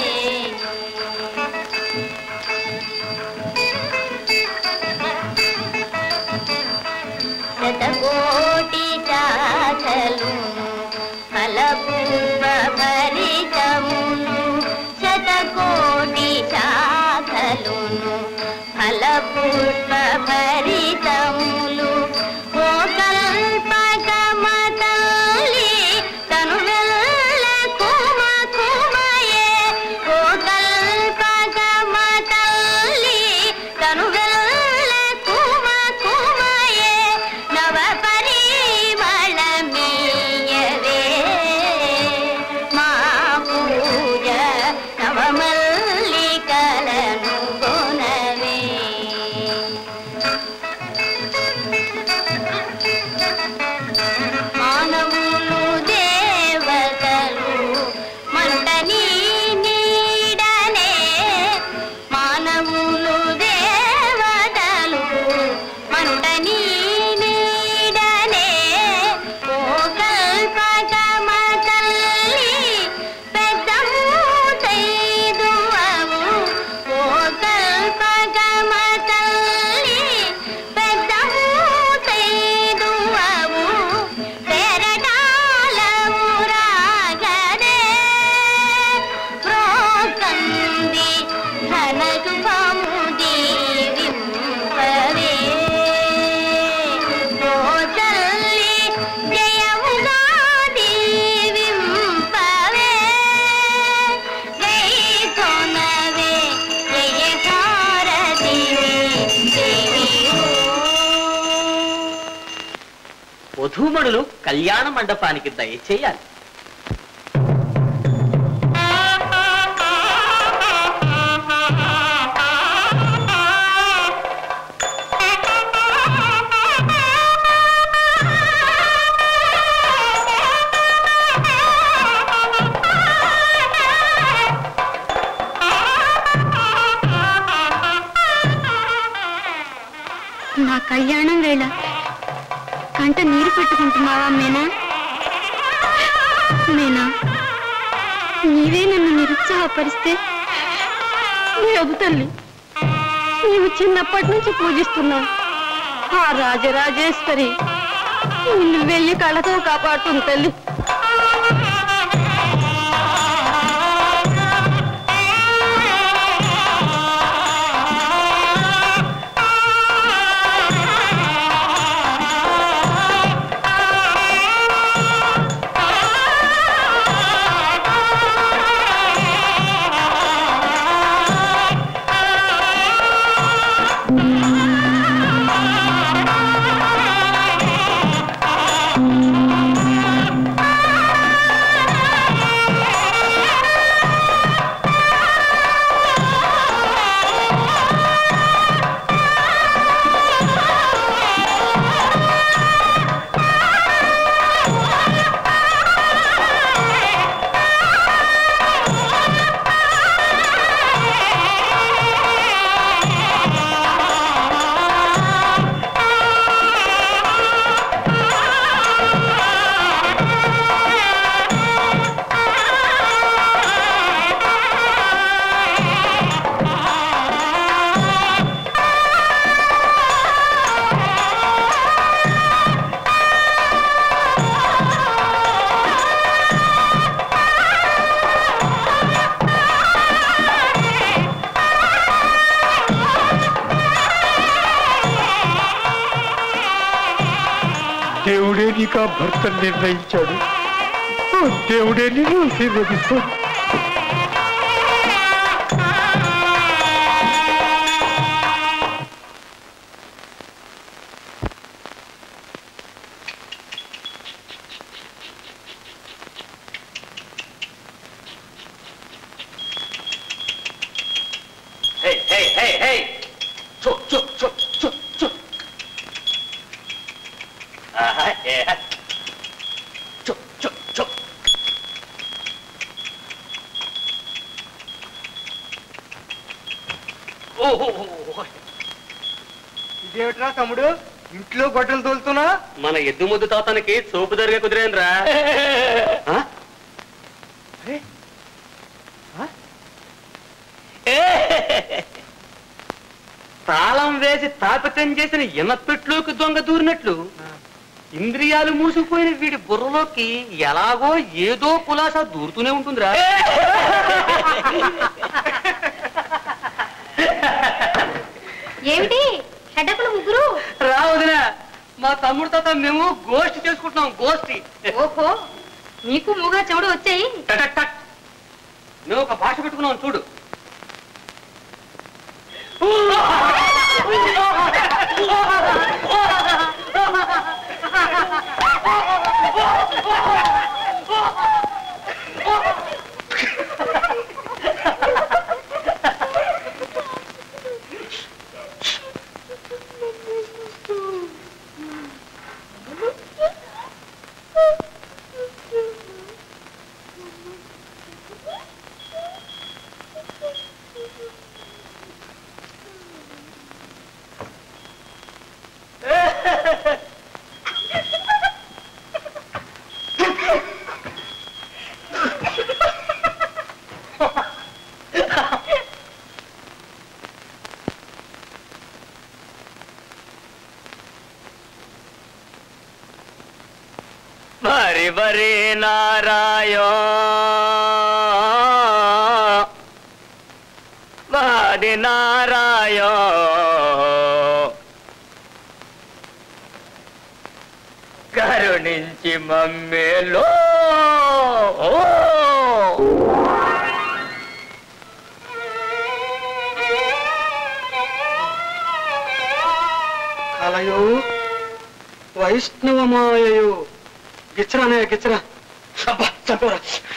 శతకోటి శాఖలు ఫలపూర్వ భరితమును శతకోటి శాఖలును ఫలపూర్వ భరితములు ఓ కల్పకమ తల్లి తను వెళ్ళ కుమ కుమయే ఓ కల్పకమ తల్లి తను వెళ్ళ కుమ కుమయే నవ పరిమళమీయవే మా పూజ నవమల్లికలను కొనవే మానవులు దేవతలు మంటని నీడనే మానవులు దేవతలు మంటని నీడనే ఓ కల్పకమ తల్లి పెద్దము తైదువము ఓ కల్పకమ తల్లి పెద్దము తైదువము పెరటాలము రాగనే ప్రోకంది ఘన శుభము దీవింపవే ఓ తల్లి జయముగా దీవింపవే జై కొనవే జయ హారతివే దేవి వధూమణులు కళ్యాణ మండపానికి దయచేయాలి నా కళ్యాణం వేళ కంట నీరు పెట్టుకుంటున్నావా మేనా మేనా నీవే నన్ను నిరుత్సాహపరిస్తే లేదు తల్లి నీవు చిన్నప్పటి నుంచి పూజిస్తున్నావు ఆ రాజరాజేశ్వరి నిన్ను వెళ్ళి కళ్ళతో కాపాడుతుంది తల్లి ఆ నీకు ఆ భర్త నిర్ణయించాడు ఆ దేవుడే నిన్ను ఆశీర్వదిస్తాడు Hey, hey, hey, hey! Chuk, chuk, chuk, chuk, chuk. Aha, yeah. Chuk, chuk, chuk. ఓహో ఇదేమిట్రా తమ్ముడు ఇంట్లో గొడ్డలు తోలుతున్నా మన ఎద్దు ముద్దు తాతానికి సోపు జరిగే కుదిరేనరా తాళం వేసి తాపితం చేసిన ఇనపెట్లోకి దొంగ దూరినట్లు ఇంద్రియాలు మూసుకుపోయిన వీడి బుర్రలోకి ఎలాగో ఏదో కులాసా దూరుతూనే ఉంటుందిరా ఏమిటి హెడ్డకులు ముగ్గురు రావదినా మా తమ్ముడు తాత మేము గోష్ఠి చేసుకుంటున్నాం గోష్ఠి ఓహో నీకు మూగా చెవుడు వచ్చాయి టక్ టక్ టక్. మేము ఒక భాష పెట్టుకున్నాం చూడు మరి మరి నారాయ వాడి నారాయ కరుణించి మమ్మేలో కలయో వైష్ణవమాయయో గిచ్చరానే గిచ్చరా అబ్బా చంపరా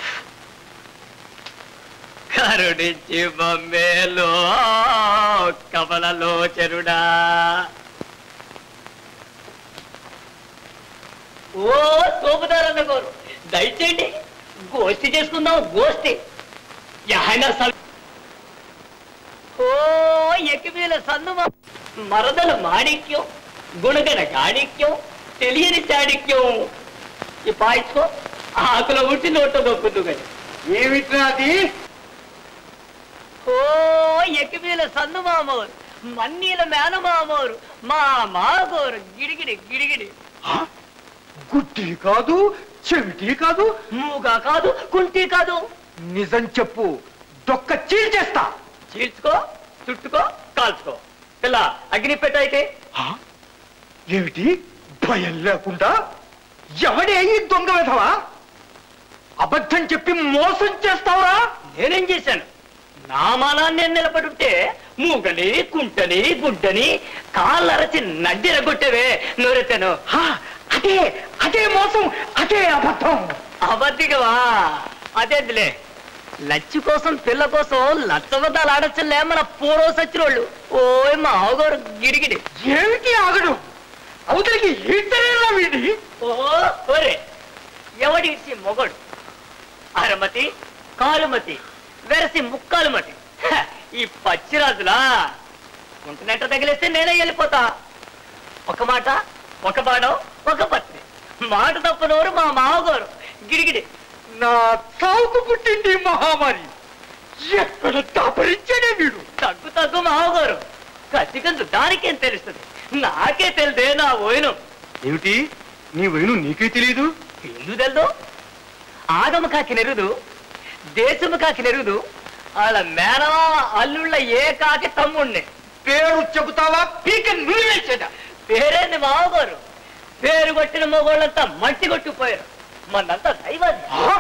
కరుణించి మమ్మేలో కమలలో చెరుడా ఓ సోపుదారన్న గారు దయచేయండి గోష్ఠి చేసుకుందాం గోష్ఠి యహైనా సల్ ఓ ఎకిమీల సందుమ మరదల మాణిక్యం గుణగణ గాణిక్యం తెలియని చాణిక్యం ఈ పాయించుకో ఆకుల ఉంచి నోట్లో దొక్కుందు కానీ ఏమిట్రా అది ఓ ఎకిమీల సందు మామోరు మన్నీల మేనమామోరు మా మాగోరు గిడిగిడి గిడిగిడి గుడ్డి కాదు చెవిటి కాదు మూగా కాదు కుంటి కాదు నిజం చెప్పు దొక్క చీల్చేస్తా చీల్చుకో చుట్టుకో కాల్చుకో పిల్ల అగ్ని పెట్టయితే ఏమిటి భయం లేకుండా ఎవడే ఈ దొంగ విధవా అబద్ధం చెప్పి మోసం చేస్తావురా నేనేం చేశాను నా మానాన్ని నేను నిలబడుంటే మూగని కుంటని గుడ్డని కాళ్ళరచి నడ్డిరగొట్టేవే నోరెత్తాను హా, అదే అదే మోసం అదే అబద్ధం అబద్ధికవా అదేంటిలే లచ్చి కోసం పిల్ల కోసం లచ్చబద్దాలు ఆడచ్చలే మన పూర్వ సచ్చినోళ్ళు ఓయ్ మా అవగారు గిడిగిడి ఏమిటి ఆగడు అవతలికి ఈటరేనా వీడి ఓ ఒరే ఎవడిచ్చి మొగడు అరమతి కాలుమతి వెరసి ముక్కాలుమతి హ, ఈ పచ్చిరాజులా ఉంటున్నట్ట తగిలేస్తే నేనే వెళ్ళిపోతా ఒక మాట ఒక బాణం ఒక పత్రి మాట తప్పనోరు మా మావగారు గిడిగిడి నా చావుకు పుట్టింది ఈ మహామారి ఎక్కడ దాపరించాడే వీడు తగ్గు తగ్గు మావగారు కసిగందు దానికేం తెలుస్తుంది నాకే తెలిదే నా ఓయను ఏమిటి నీ వైను నీకే తెలియదు ఎందుకు తెల్దు ఆగమ కాకి నెరుదు దేశము కాకి నెరుదు వాళ్ళ మేనమా అల్లుళ్ళ ఏ కాకి తమ్ముణ్ణి పేరు చెబుతావా పీక నువ్వేసేదా పేరేంది మావగారు పేరు కొట్టిన మొగోళ్ళంతా మట్టి కొట్టిపోయారు మనంతా దైవాది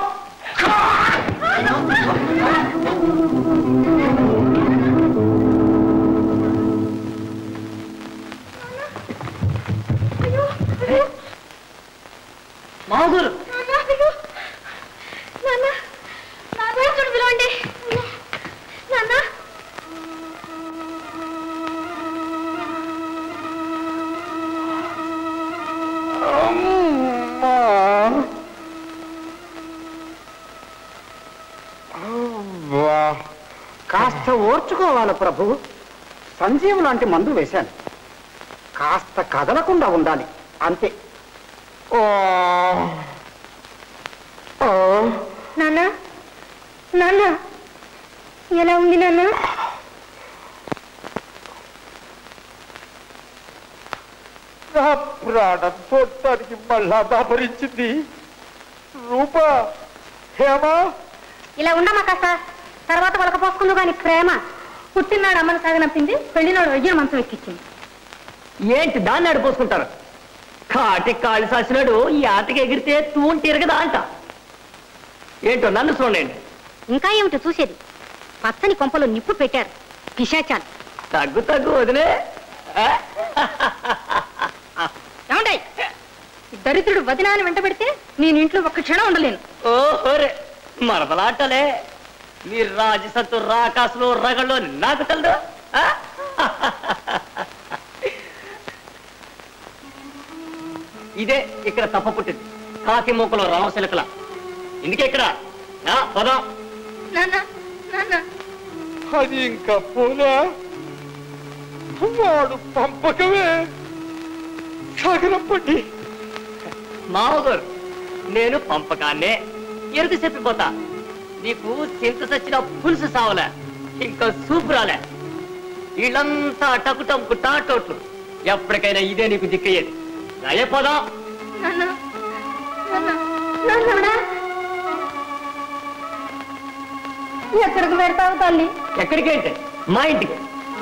మాగురు నాన్న నాన్న చూడు పిలవండి నాన్న కాస్త ఓర్చుకోవాలి ప్రభు సంజీవ్ లాంటి మందు వేశాను కాస్త కదలకుండా ఉండాలి అంతే ఓ ఓ నాన్న నాన్న ఎలా ఉంది నాన్న నా ప్రాణం చూడటానికి మళ్ళా దాపరించింది రూపా హేమా ఇలా ఉండమా కాస్త తర్వాత వాళ్ళకి పోసుకుందు కానీ ప్రేమ పుట్టినాడు అమ్మని సాగనంపింది పెళ్లినాడు అయ్యను మంచం ఎక్కించింది ఏంటి దాన్ని అడిపోసుకుంటారు కాటి కాళ్ళు సాసినాడు ఈ ఆటకి ఎగిరితే తూం తిరగదా అంట ఏంటో నన్ను చూడండి ఇంకా ఏమిటో చూసేది పచ్చని కొంపలో నిప్పు పెట్టారు పిశాచాలు తగ్గు తగ్గు వదిలే ఆ? ఏమండే ఈ దరిద్రుడు వదినాన్ని వెంట పెడితే నేను ఇంట్లో ఒక్క క్షణం ఉండలేను ఓహోరే మరదలాటలే మీ రాజసత్తు రాకాసులు రగళ్ళు నాకు తెలదు ఆ? ఇదే ఇక్కడ తప్ప పుట్టింది కాకి మూకలో రామశిలకల ఇందుకే ఇక్కడ ఆ, పదం నాన్న నాన్న అది ఇంకా పోలా వాడు పంపకమే సాగరప్పండి మామగారు నేను పంపకాన్నే ఎరుకు చెప్పిపోతా నీకు చింత చచ్చిన పులుసు సావలే ఇంకా సూపు రాలే వీళ్ళంతా టకుటంకు టాటోట్లు ఎప్పటికైనా ఇదే నీకు దిక్కయ్యేది అయ్యే పోదాం నాన్న నాన్న నాన్న ఎక్కడికి పెడతావు తల్లి ఎక్కడికి అంటే మా ఇంటికి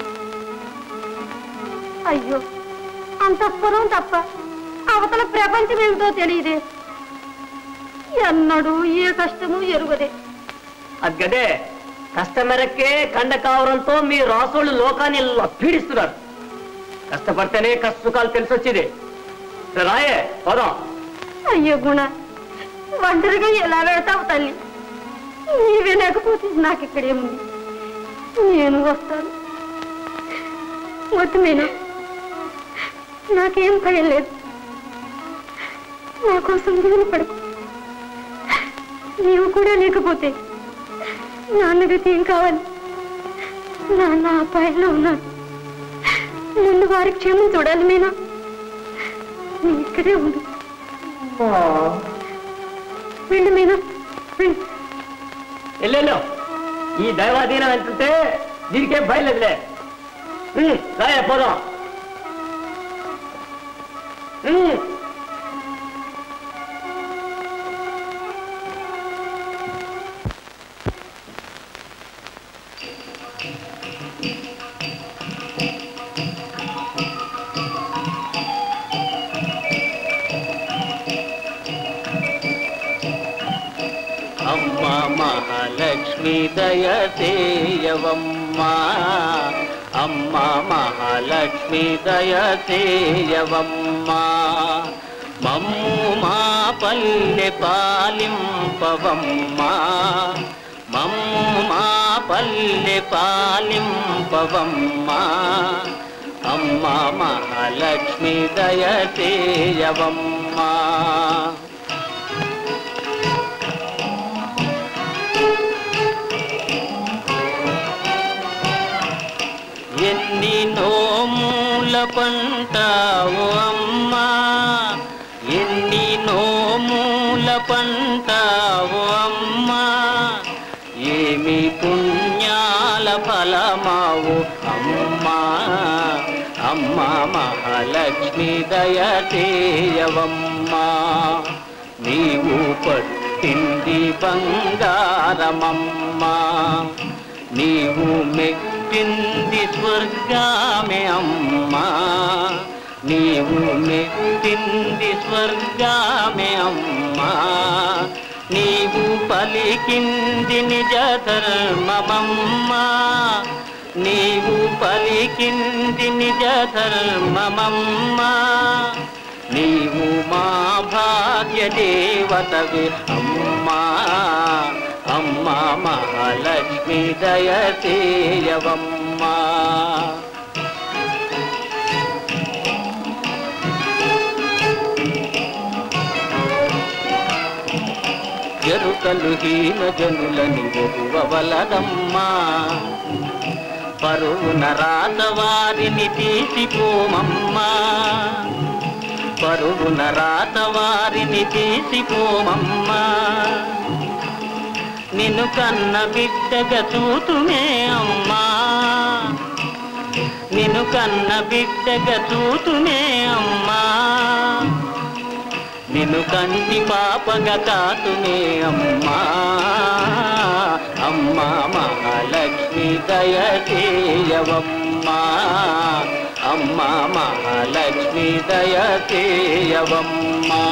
అయ్యో అంతఃపురం తప్ప అవతల ప్రపంచం ఏమిటో తెలియదే ఎన్నడూ ఏ కష్టము ఎరుగదే అది గదే కష్టమెరక్కే కండకావరంతో మీ రాసోళ్ళు లోకాన్ని ఇలా పీడిస్తున్నారు కష్టపడితేనే కష్టసుఖాలు తెలిసొచ్చేది సరే రాయే పోదాం అయ్యో గుణ ఒంటరిగా ఎలా పెడతావు తల్లి నీవే లేకపోతే నాకు ఇక్కడేముంది నేను వస్తాను వద్దు నేను నాకేం భయం లేదు నా కోసం దిగులు పడకు నీవు కూడా లేకపోతే నాన్నగతి ఏం కావాలి నాన్న అపాయంలో ఉన్నాడు ముందు వారి క్షేమం చూడాలి మీనా నీ ఇక్కడే ఉండు వెళ్ళు మీనా వెళ్ళు ఎల్లెల్లో ఈ దైవాధీనం వెళ్తుంటే దీనికేం బయలుదేలే రాయ పోదాం ఉమ్. అమ్మ మహాలక్ష్మి దయసేయవమ్మా అమ్మ మహాలక్ష్మి దయసేయవమ్మా మమ్ము మా పల్లె పాలింపవమ్మా మమ్ము మా పల్లె పాలింపవమ్మా అమ్మ మహాలక్ష్మి దయసేయవమ్మా ఎన్ని నోముల పంటావు అమ్మా ఎన్ని నోముల పంటావు అమ్మా ఏమి పుణ్యాల ఫలమావు అమ్మా అమ్మా మహాలక్ష్మి దయచేయవమ్మా నీవు పట్టింది బంగారమమ్మా నీవు మెట్టింది స్వర్గామే అమ్మా నీవు మెట్టింది స్వర్గామే అమ్మా నీవు పలికింది నిజ ధర్మమమ్మా నీవు పలికింది నిజ ధర్మమమ్మా నీవు మా భాగ్య దేవతవి అమ్మా అమ్మా మహాలక్ష్మి దయచేయవమ్మా ఎరుకలు హీన జనులని ఒరువలదమ్మా పరువున రాత వారిని తీసిపోమమ్మా పరువున రాత వారిని తీసిపోమమ్మా నిన్ను కన్న బిడ్డగా చూతుమే అమ్మా నిన్ను కన్న బిడ్డగా చూతుమే అమ్మా నిన్ను కంటి పాపగా కాతుమే అమ్మా అమ్మా మహాలక్ష్మి దయచేయవమ్మా అమ్మా మహాలక్ష్మి దయచేయవమ్మా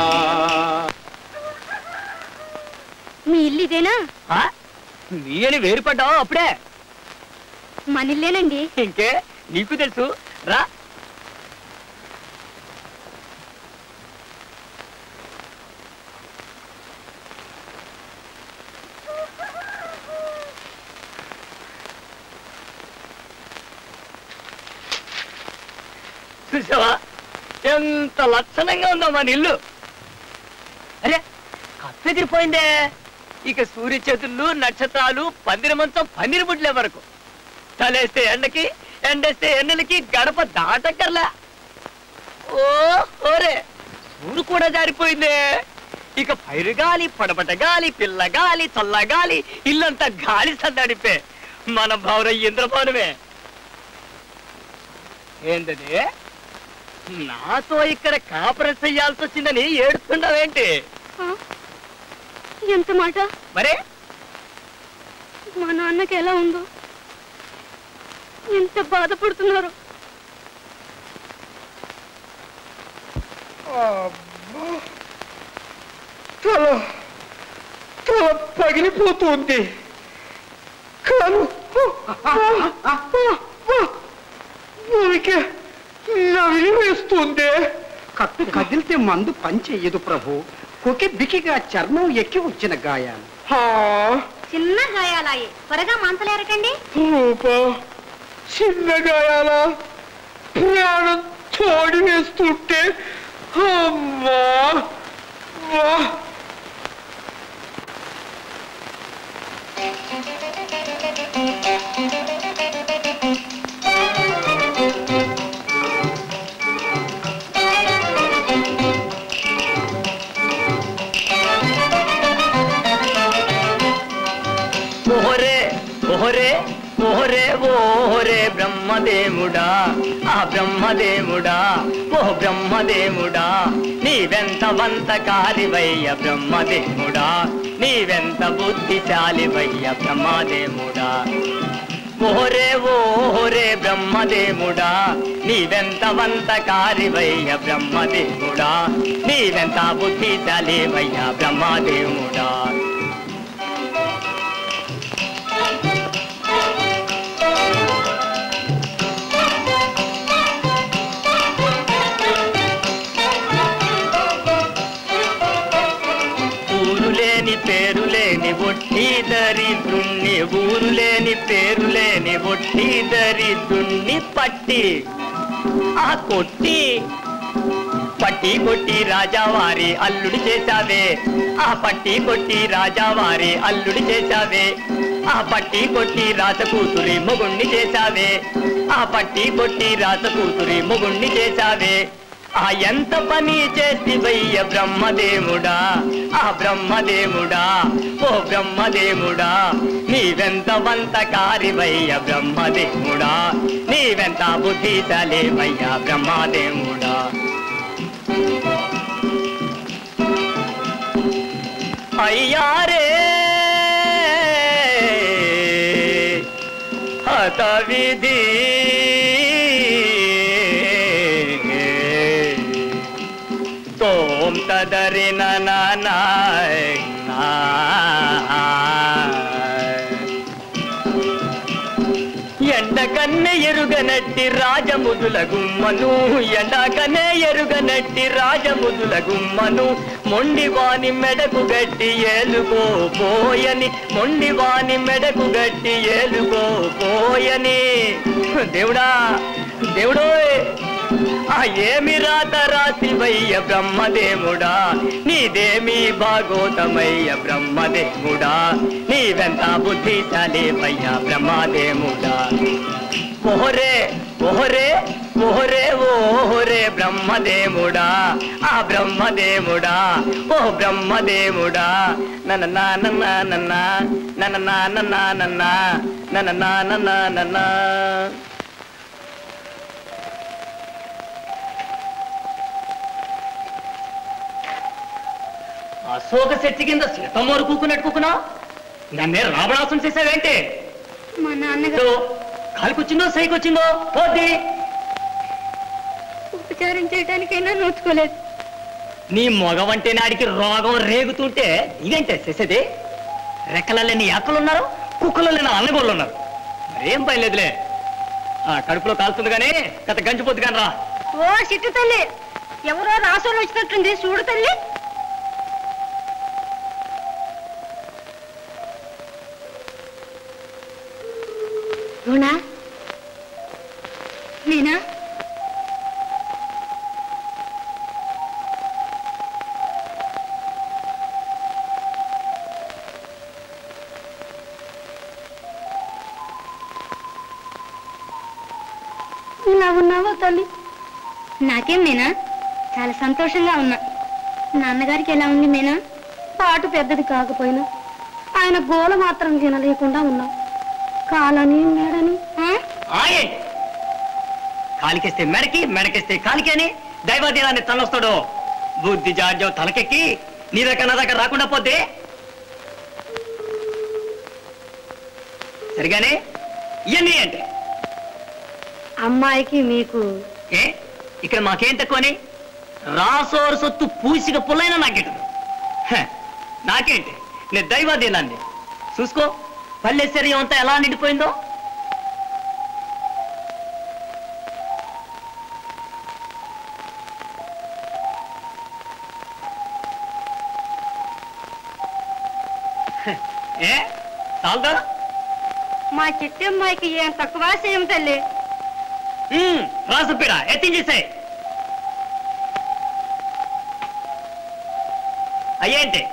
మీ ఇల్లు ఇదేనా నీ అని వేరుపడ్డావు అప్పుడే మన ఇల్లేనండి ఇంకే నీకు తెలుసు రా చూసావా ఎంత లక్షణంగా ఉందో మన ఇల్లు అరే కప్పెదిరిపోయిందే ఇక సూర్య చేతులు నక్షత్రాలు పందిరి మంచం పందిరి బుడ్లే వరకు తలేస్తే ఎండకి ఎండేస్తే ఎండలకి గడప దాటక్కర్లా ఓ ఓరే ఊరు కూడా జారిపోయిందే ఇక పైరుగాలి పడబట గాలి పిల్లగాలి చల్లగాలి ఇల్లంతా గాలి సందడిపే మన భవన ఇంద్రభవనమే ఏంటది నాతో ఇక్కడ కాపురం చెయ్యాల్సి వచ్చిందని ఏడుస్తున్నావేంటి ఆ? ఎంత మాట మరే మా నాన్నకి ఎలా ఉందో ఎంత బాధపడుతున్నారు తల తల పగిలిపోతుంది కాలు ఊరికే నవిలి వేస్తుంది కట్టు కదిలితే మందు పనిచెయ్యదు ప్రభు కొకి బికిగా చర్మం ఎక్కి వచ్చిన గాయాలు చిన్న గాయాలాయి త్వరగా మంచలేరకండి రూప చిన్న గాయాల ప్రాణం తోడి వేస్తుంటే అమ్మా వా ఓహరే ఓహరే ఓహరే ఓహరే బ్రహ్మదేవుడా ఆ బ్రహ్మదేవుడా ఓ బ్రహ్మదేవుడా నీవెంత వంతకారివయ్య బ్రహ్మదేవుడా నీవెంత బుద్ధిశాలివయ్య బ్రహ్మదేవుడా ఓహరే ఓహరే బ్రహ్మదేవుడా నీవెంత వంతకారివయ్య బ్రహ్మదేవుడా నీవెంత బుద్ధిశాలివయ్య బ్రహ్మదేవుడా ఊరు లేని పేరు లేని ఒట్టి దరిద్రుణ్ణి ఊరు లేని పేరు లేని ఒట్టి దరిద్రుణ్ణి పట్టి ఆ కొట్టి పట్టి కొట్టి రాజావారి అల్లుడు చేశావే ఆ పట్టి కొట్టి రాజావారి అల్లుడు చేశావే ఆ పట్టి కొట్టి రాత కూతురి మొగుణ్ణి చేశావే ఆ పట్టి కొట్టి రాత కూతురి మొగుణ్ణి చేశావే ఆ ఎంత పని చేస్తివయ్య బ్రహ్మదేవుడా ఆ బ్రహ్మదేవుడా ఓ బ్రహ్మదేవుడా నీవెంత వంతకారివయ్య బ్రహ్మదేవుడా నీవెంత బుద్ధిశాలేవయ్య బ్రహ్మదేవుడా అయ్యారే హత విధి ఓం తదరి నాయ్ ఎండకన్నే ఎరుగనట్టి రాజముదుల గుమ్మను ఎండకనే ఎరుగనట్టి రాజముదుల గుమ్మను మొండివాని మెడకు గట్టి ఏలుకో పోయని మొండివాని మెడకు గట్టి ఏలుకో పోయని దేవుడా దేవుడోయ్ ఆ ఏమి రాత రాసివయ్య బ్రహ్మదేవుడా నీదేమి భాగోతమయ్య బ్రహ్మదేవుడా నీవెంత బుద్ధిశాలివయ్య బ్రహ్మదేవుడా ఓహరే ఓహరే ఓహరే ఓహరే బ్రహ్మదేవుడా ఆ బ్రహ్మదేవుడా ఓ బ్రహ్మదేవుడా నన్న నాన్న నాన్న నన్న నాన్న నాన్న నన్న నాన్న నాన్న అశోక శక్తి కింద సీతమ్మోరు కూకున్నట్టు కూకున్నా నన్నే రావణాసం చేసావేంటి మా నాన్నగారు కాలికొచ్చిందో సైకొచ్చిందో పోద్ది ఉపచారం చేయడానికైనా నోచుకోలేదు నీ మగవంటే నాడికి రోగం రేగుతుంటే ఇదేంటే చేసేది రెక్కలలో నీ అక్కలున్నారు కుక్కలలో నా అన్నగోళ్ళు ఉన్నారు మరేం పని లేదులే ఆ కడుపులో కాలుతుంది కానీ గత గంజిపోద్దు కానీ రా ఓ చిట్టు తల్లి ఎవరో రాసోళ్ళు వచ్చినట్టుంది చూడు తల్లి అవునా నేనా ఇలా ఉన్నావా తల్లి నాకేం మేనా చాలా సంతోషంగా ఉన్నా నాన్నగారికి ఎలా ఉంది మేనా పాటు పెద్దది కాకపోయినా ఆయన గోల మాత్రం తినలేకుండా ఉన్నాం కాలని మేడని ఆయే కాలికేస్తే మెడకి మెడకేస్తే కాలికి అని దైవాధీనాన్ని తనొస్తాడు బుద్ధి జాడ్యం తలకెక్కి నీ దగ్గర నా దగ్గర రాకుండా పోతే సరిగానే ఇవన్నీ అంటే అమ్మాయికి మీకు ఏ ఇక్కడ మాకేం తక్కువని రాసోరు సొత్తు పూసిక పుల్లైనా నాకెట్టదు హ, నాకేంటి నేను దైవాధీనాన్ని చూసుకో పల్లెశ్వర్యం అంతా ఎలా నిండిపోయిందో హ, ఏ చాలదా మా చిట్టి అమ్మాయికి ఏం తక్కువ చేయం తల్లి రాసుపీడ ఎత్తించేసాయి అయ్యేంటి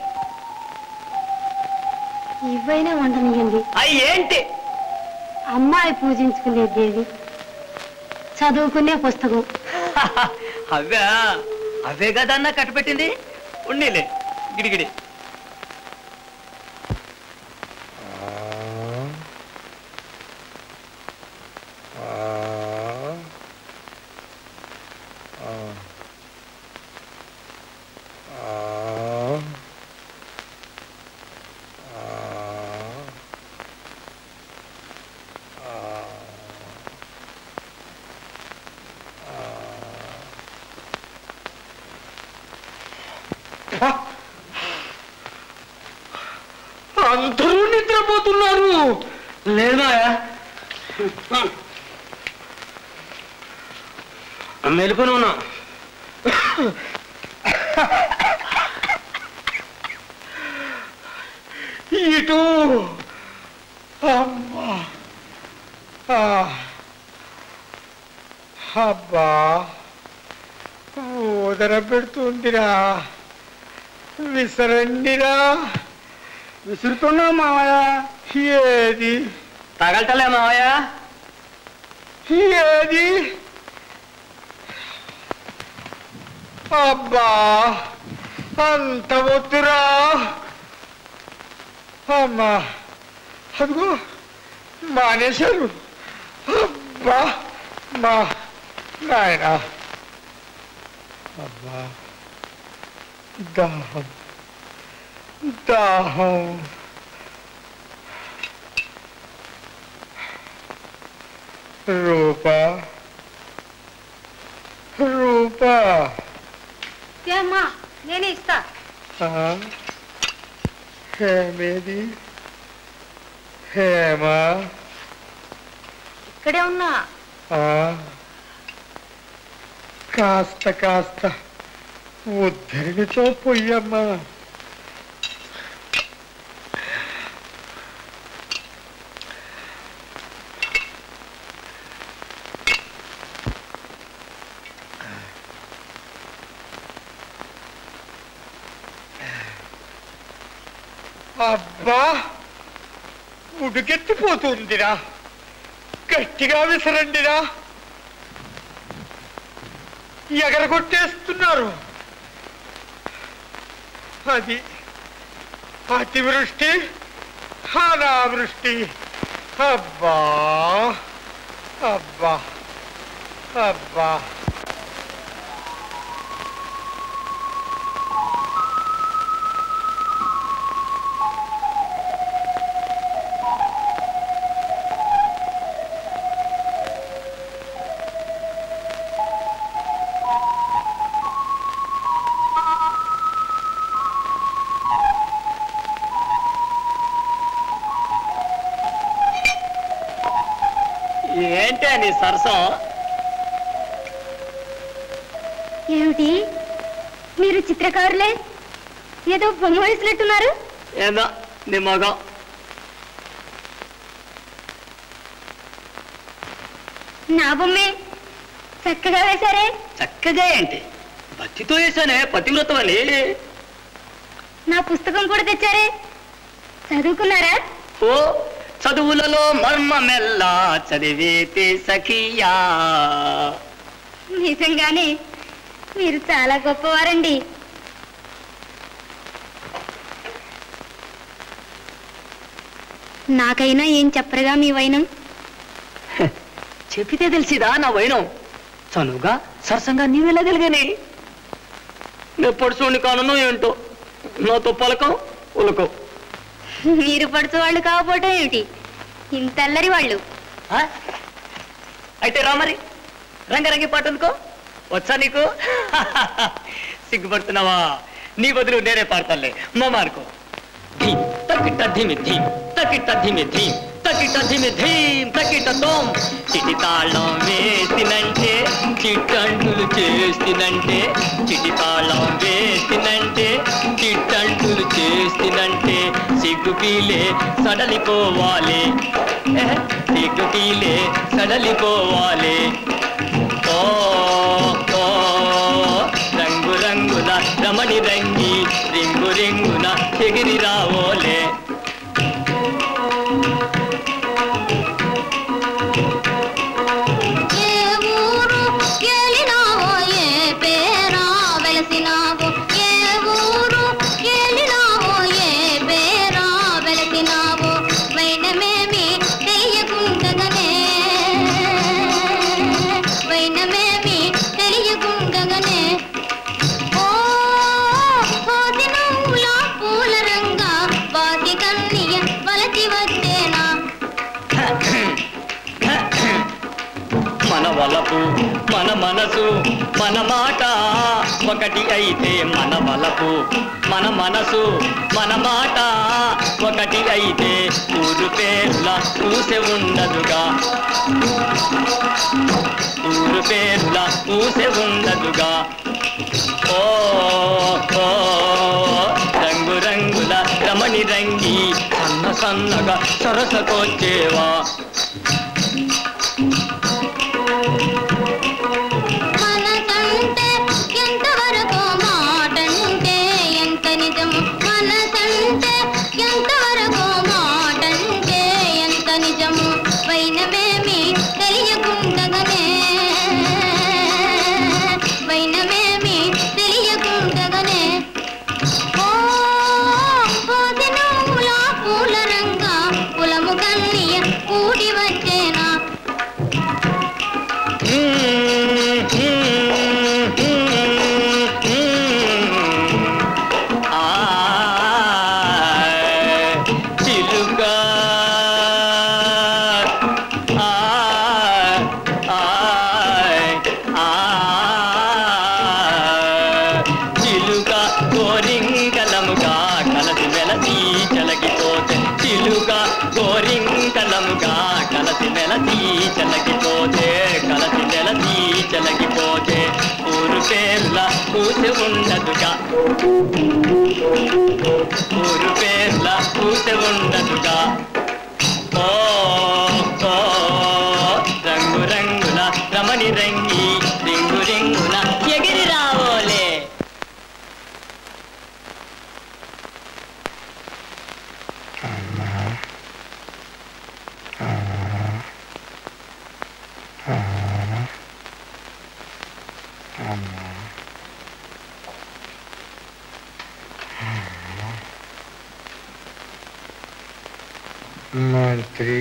ఇవైనా వండనియండి అయ్యేంటి అమ్మాయి పూజించుకునే దేవి చదువుకునే పుస్తకం అవే అవే కదా అన్న కట్టపెట్టింది ఉండేలే గిడిగిడి అందరూ నిద్రపోతున్నారు లేదా మెలుకొని ఉన్నా ఇటు అమ్మా ఆ. అబ్బా ఊదర పెడుతుందిరా విసరండిరా విసురుతున్నా మావయ్య ఏది తగలటలే మావయ్య ఏది అబ్బా అంత వద్దురా అమ్మా అదిగో మానేశారు అబ్బా మా నాయన అబ్బా దాహం దాహం రూపా రూపా ఏమ్మా నేనే ఇస్తా హేమేది హేమా ఇక్కడే ఉన్నా ఆ, కాస్త కాస్త ఉద్ధరినితో పొయ్యమ్మా అబ్బా ఉడుకెత్తిపోతుందిరా గట్టిగా విసరండిరా ఎగరగొట్టేస్తున్నారు అది అతివృష్టి అనావృష్టి అబ్బా అబ్బా అబ్బా ఏంటే నీ సరసం ఏమిటి మీరు చిత్రకారులే ఏదో బొమ్మ వేసినట్టున్నారు ఏదో నీ మగం నా బొమ్మే చక్కగా వేశారే చక్కగా ఏంటి భక్తితో వేసానే పతివ్రతం అని నా పుస్తకం కూడా తెచ్చారే చదువుకున్నారా ఓ చదువులలో మర్మమెల్లా చదివేతే సఖియా నిజంగానే మీరు చాలా గొప్పవారండి నాకైనా ఏం చెప్పరుగా మీ వైనం చెప్పితే తెలిసిదా నా వైనం చనువుగా సరసంగా నీవెలా తెలియని నేను పడుచోండి కానను ఏంటో నాతో పలకం ఉలకం మీరు పడుతు వాళ్ళు కాకపోవటం ఏమిటి ఇంత అల్లరి వాళ్ళు ఆ? అయితే రా మరి రంగరంగి పాట అనుకో వచ్చా నీకు సిగ్గుపడుతున్నావా నీ బదులు నేనే పాడతానులే మా మార్కో ధీమ్ తక్కిట ధిమి ధీమ్ తక్కిట ధిమి ధీమ్ తక్కిట ధిమి ధీమ్ తక్కిట తోం చిటి తాళం వేసినంటే చిట్టంటులు చేసినంటే చిటి తాళం వేసినంటే చిట్టంటులు చేసినంటే సిగ్గు పీలే సడలిపోవాలి ఎహె, సిగ్గు పీలే సడలిపోవాలి ఓ ఓ రంగు రంగుల రమణి రంగి రింగు రింగున ఎగిరి రావోలే ఏ ఊరు ఏలినావో ఏ పేరా వెలసినావో ఏ ఊరు ఏలినావో ఏ పేరా వెలసినావో వైనమేమి తెలియకుండగనే వైనమేమి తెలియకుండగనే ఓ కోతి నవ్వుల పూల రంగా వాటి కన్నీయ వలచి వచ్చేనా మన వలపు మన మనసు మన మాట ఒకటి అయితే మన వలపు మన మనసు మన మాట ఒకటి అయితే ఊరు పేర్ల ఊసె ఉండదుగా ఊరు పేర్ల ఊసె ఉండదుగా ఓ ఓ రంగు రంగుల రమణి రంగి సన్న సన్నగా సరసకొచ్చేవా మనసంటే ఎంతవరకు మాటంటే ఎంత నిజము మనసంటే ఎంతవరకు మాటంటే ఎంత నిజము వైనమేమి తెలియకుండగనే వైనమేమి తెలియకుండగనే ఓ పోదినముల పూల రంగా కులము కన్నీయ కూడి వచ్చే దూరముగా కలసి మెలసి చెలగిపోతే కలసి మెలసి చెలగిపోతే ఊరు పేర్ల పూసి ఉండదుగా ఊరు పేర్ల పూసి ఉండదుగా ఓ ఓ రంగు రంగుల రమణి రంగి రింగు రింగుల ఎగిరి రావోలే మంత్రి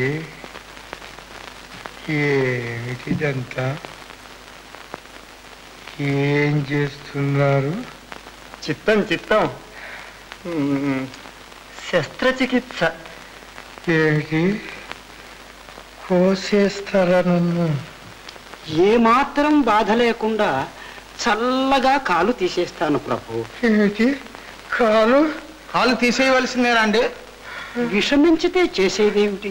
ఏమిటిదంతా ఏం చేస్తున్నారు చిత్తం చిత్తం మ్మ్. శస్త్రచికిత్స ఏమిటి కోసేస్తారా నన్ను ఏమాత్రం బాధ లేకుండా చల్లగా కాలు తీసేస్తాను ప్రభు ఏమిటి కాలు కాలు తీసేయవలసిందేనా అండి విషమించితే చేసేదేమిటి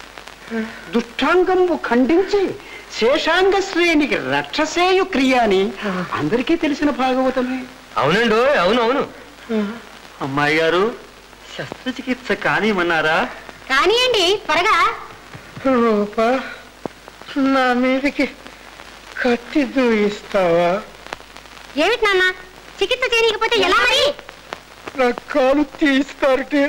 దుష్టాంగము ఖండించి శేషాంగ శ్రేణికి రక్షసేయు క్రియ అని అందరికీ తెలిసిన భాగవతమే అవునండి అవును అవును అమ్మాయి గారు శస్త్రచికిత్స కానిమన్నారా కానియండి త్వరగా రూప నా మీదకి కత్తి దూయిస్తావా ఏమిటి నాన్న చికిత్స చేయకపోతే ఎలా మరి నా కాలు తీస్తారటే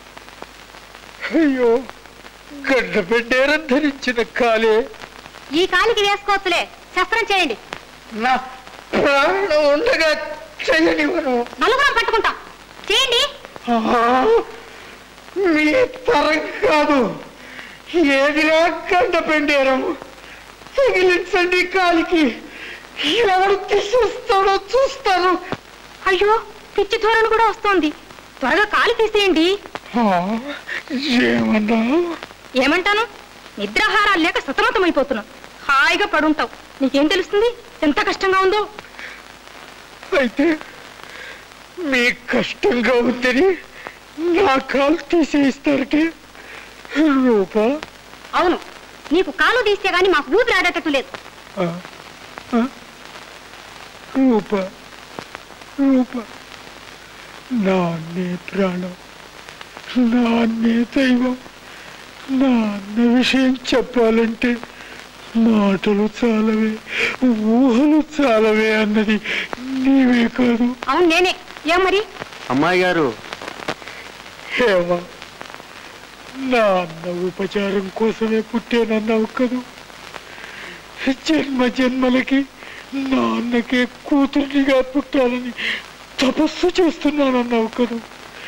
అయ్యో గడ్డ పెట్టేరం ధరించిన కాలే ఈ కాలికి వేసుకోవచ్చులే శస్త్రం చేయండి నా ప్రాణం ఉండగా చేయనివ్వను నలుగురం పట్టుకుంటాం చేయండి ఆహా, మీ తరం కాదు ఏదిరా గడ్డ పెండేరం తగిలించండి కాలికి ఎవరు తీసేస్తాడో చూస్తాను అయ్యో పిచ్చి ధోరణి కూడా వస్తోంది త్వరగా కాలు తీసేయండి ఆ, ఏమన్నావు ఏమంటాను నిద్రాహారాలు లేక సతమతమైపోతున్నావు హాయిగా పడుంటావు నీకేం తెలుస్తుంది ఎంత కష్టంగా ఉందో అయితే మీ కష్టంగా ఉందని నా కాలు తీసేస్తారటే రూపా అవును నీకు కాలు తీస్తే గాని మాకు ఊపిరి ఆడేటట్టు లేదు ఆ, ఆ, రూప రూప నాన్నే ప్రాణం నాన్నే దైవం నాన్న విషయం చెప్పాలంటే మాటలు చాలవే ఊహలు చాలవే అన్నది నీవే కాదు అవును నేనే ఏం మరి అమ్మాయి గారు హేమా నాన్న ఉపచారం కోసమే పుట్టానన్నావు కదూ జన్మ జన్మలకి నాన్నకే కూతురినిగా పుట్టాలని తపస్సు చేస్తున్నానన్నావు కదూ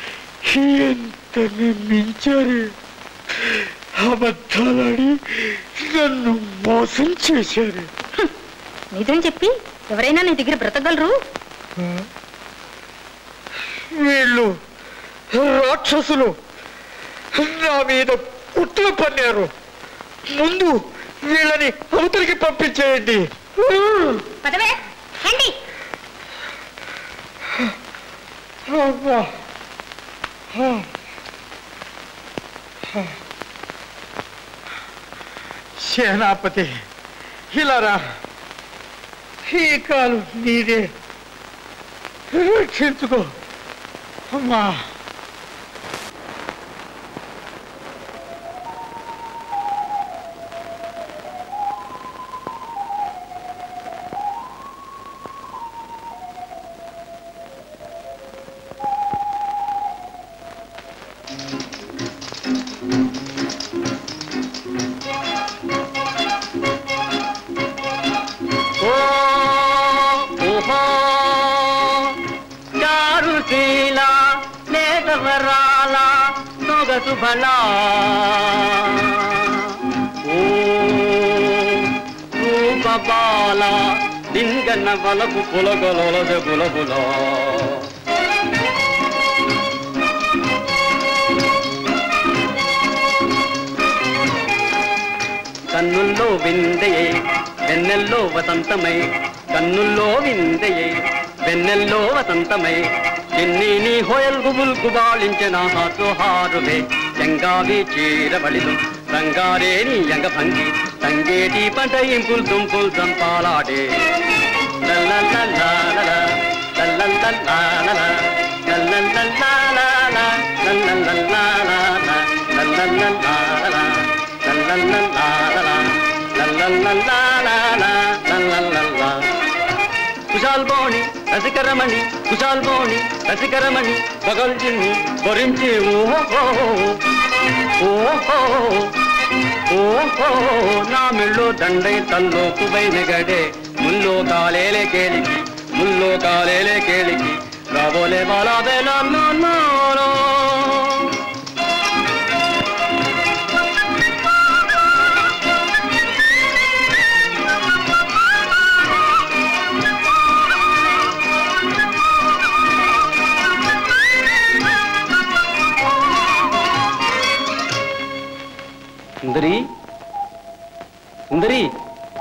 ఎంత మించారే అబద్ధాలాడి నన్ను మోసం చేశారు నిజం చెప్పి ఎవరైనా నీ దగ్గర బ్రతకగలరు వీళ్ళు రాక్షసులు నా మీద కుట్ర పన్నారు ముందు వీళ్ళని అవతలికి పంపించేయండి పదవే రండి అబ్బా. ఆ. ఆ. సేనాపతి ఇలా రా ఈ కాలు నీదే రక్షించుకో అమ్మా ఓ ఓహో చారుశీల నేతవరాల సొగసు బలా ఓ రూపబాల దింగన్న బలపు పులగొలొలద బులబులా కన్నుల్లో విందయే వెన్నెల్లో వసంతమై కన్నుల్లో విందయే వెన్నెల్లో వసంతమై చిన్ని నీ హొయల్ గుబుల్ గుబాళించిన హాసుహారువే చెంగావి చీరబడిలు రంగారేని యంగభంగి తంగేటి పంట ఇంపుల్ దుంపుల్ దంపాలాడే లల్లల్లల్లాలల, లల్లల్లల్లాలల, లల్లల్లల్లాలల, లల్లల్లల్లాలల, లల్లల్లల్లాలల, లల్లల్లల్లాలల, లల్లల్లల్లాలల, లల్లల్లల్లా. కుశాల్ బోణి రసికరమణి కుశాల్ బోణి రసికరమణి పగల్జిన్ని భరించి ఓహో ఓహో ఓహో నా మెళ్ళో దండై తల్లో కుబైన గడే ముల్లో కాలేలే కేలికి ముల్లో కాలేలే కేలికి రాబోలే బాలా బేలా నో సుందరి సుందరి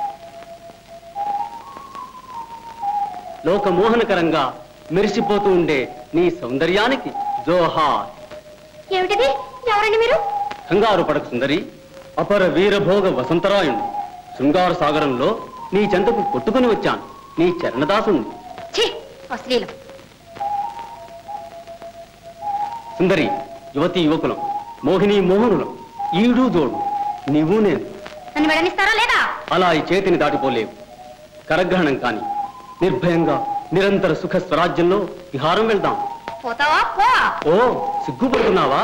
లోకమోహనకరంగా మెరిసిపోతూ ఉండే నీ సౌందర్యానికి జోహార్ ఏమిటిది ఎవరండి మీరు కంగారు పడకు సుందరి అపర వీరభోగ వసంతరాయుడు శృంగార సాగరంలో నీ చెంతకు కొట్టుకుని వచ్చాను నీ చరణదాసుని ఛీ అశ్లీలం సుందరి యువతి యువకులం మోహిని మోహనులం ఈడు దోడు నీవు నేను నన్ను వెళ్ళనిస్తారా లేదా అలా ఈ చేతిని దాటిపోలేవు కరగ్రహణం కాని నిర్భయంగా నిరంతర సుఖ స్వరాజ్యంలో విహారం వెళ్దాం పోతావా పో ఓ సిగ్గుపడుతున్నావా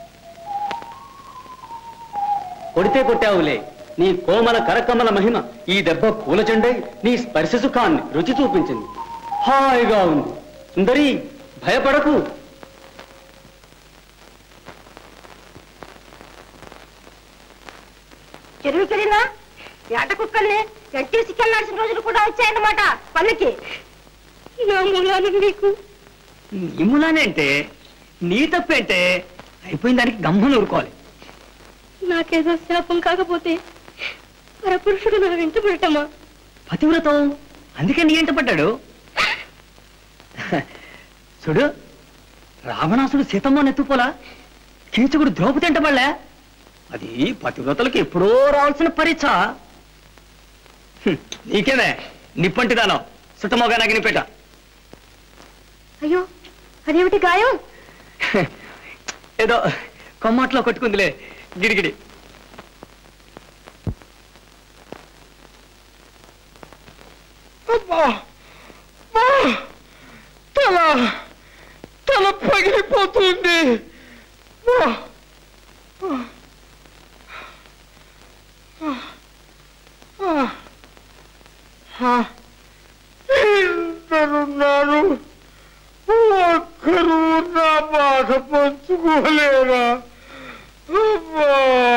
కొడితే కొట్టావులే నీ కోమల కరకమల మహిమ ఈ దెబ్బ పూలచెండై నీ స్పర్శ సుఖాన్ని రుచి చూపించింది హాయిగా ఉంది సుందరి భయపడకు చెరువుకి వెళ్ళినా ఏట కుక్కల్ని ఎట్టేసికెళ్లాల్సిన రోజులు కూడా వచ్చాయన్నమాట పల్లకి నా మూలాను నీకు నిమ్ములానే అంటే నీ తప్పేంటే అయిపోయిన దానికి గమ్మని ఊరుకోవాలి నాకేదో శాపం కాకపోతే పరపురుషుడు నా వెంట పడటమా పతివ్రతం అందుకే నీ ఎంట పడ్డాడు చూడు రావణాసుడు సీతమ్మ నెత్తుపోలా కీచకుడు ద్రౌపది ఎంట పడలే అది పతివ్రతలకు ఎప్పుడో రావాల్సిన పరీక్ష హ్మ్, నీకేమే నిప్పంటిదానో సుతమోగా నగినిపేట అయ్యో అదేమిటి గాయం ఏదో కొమ్మట్లో కొట్టుకుందిలే గిడిగిడి అబ్బా అబ్బా! తల తల పగిలిపోతుంది అబ్బా! ఆ! ఆ! ఆ! ఇద్దరున్నారు ఒక్కరు నా బాధ పంచుకోలేరా అబ్బా!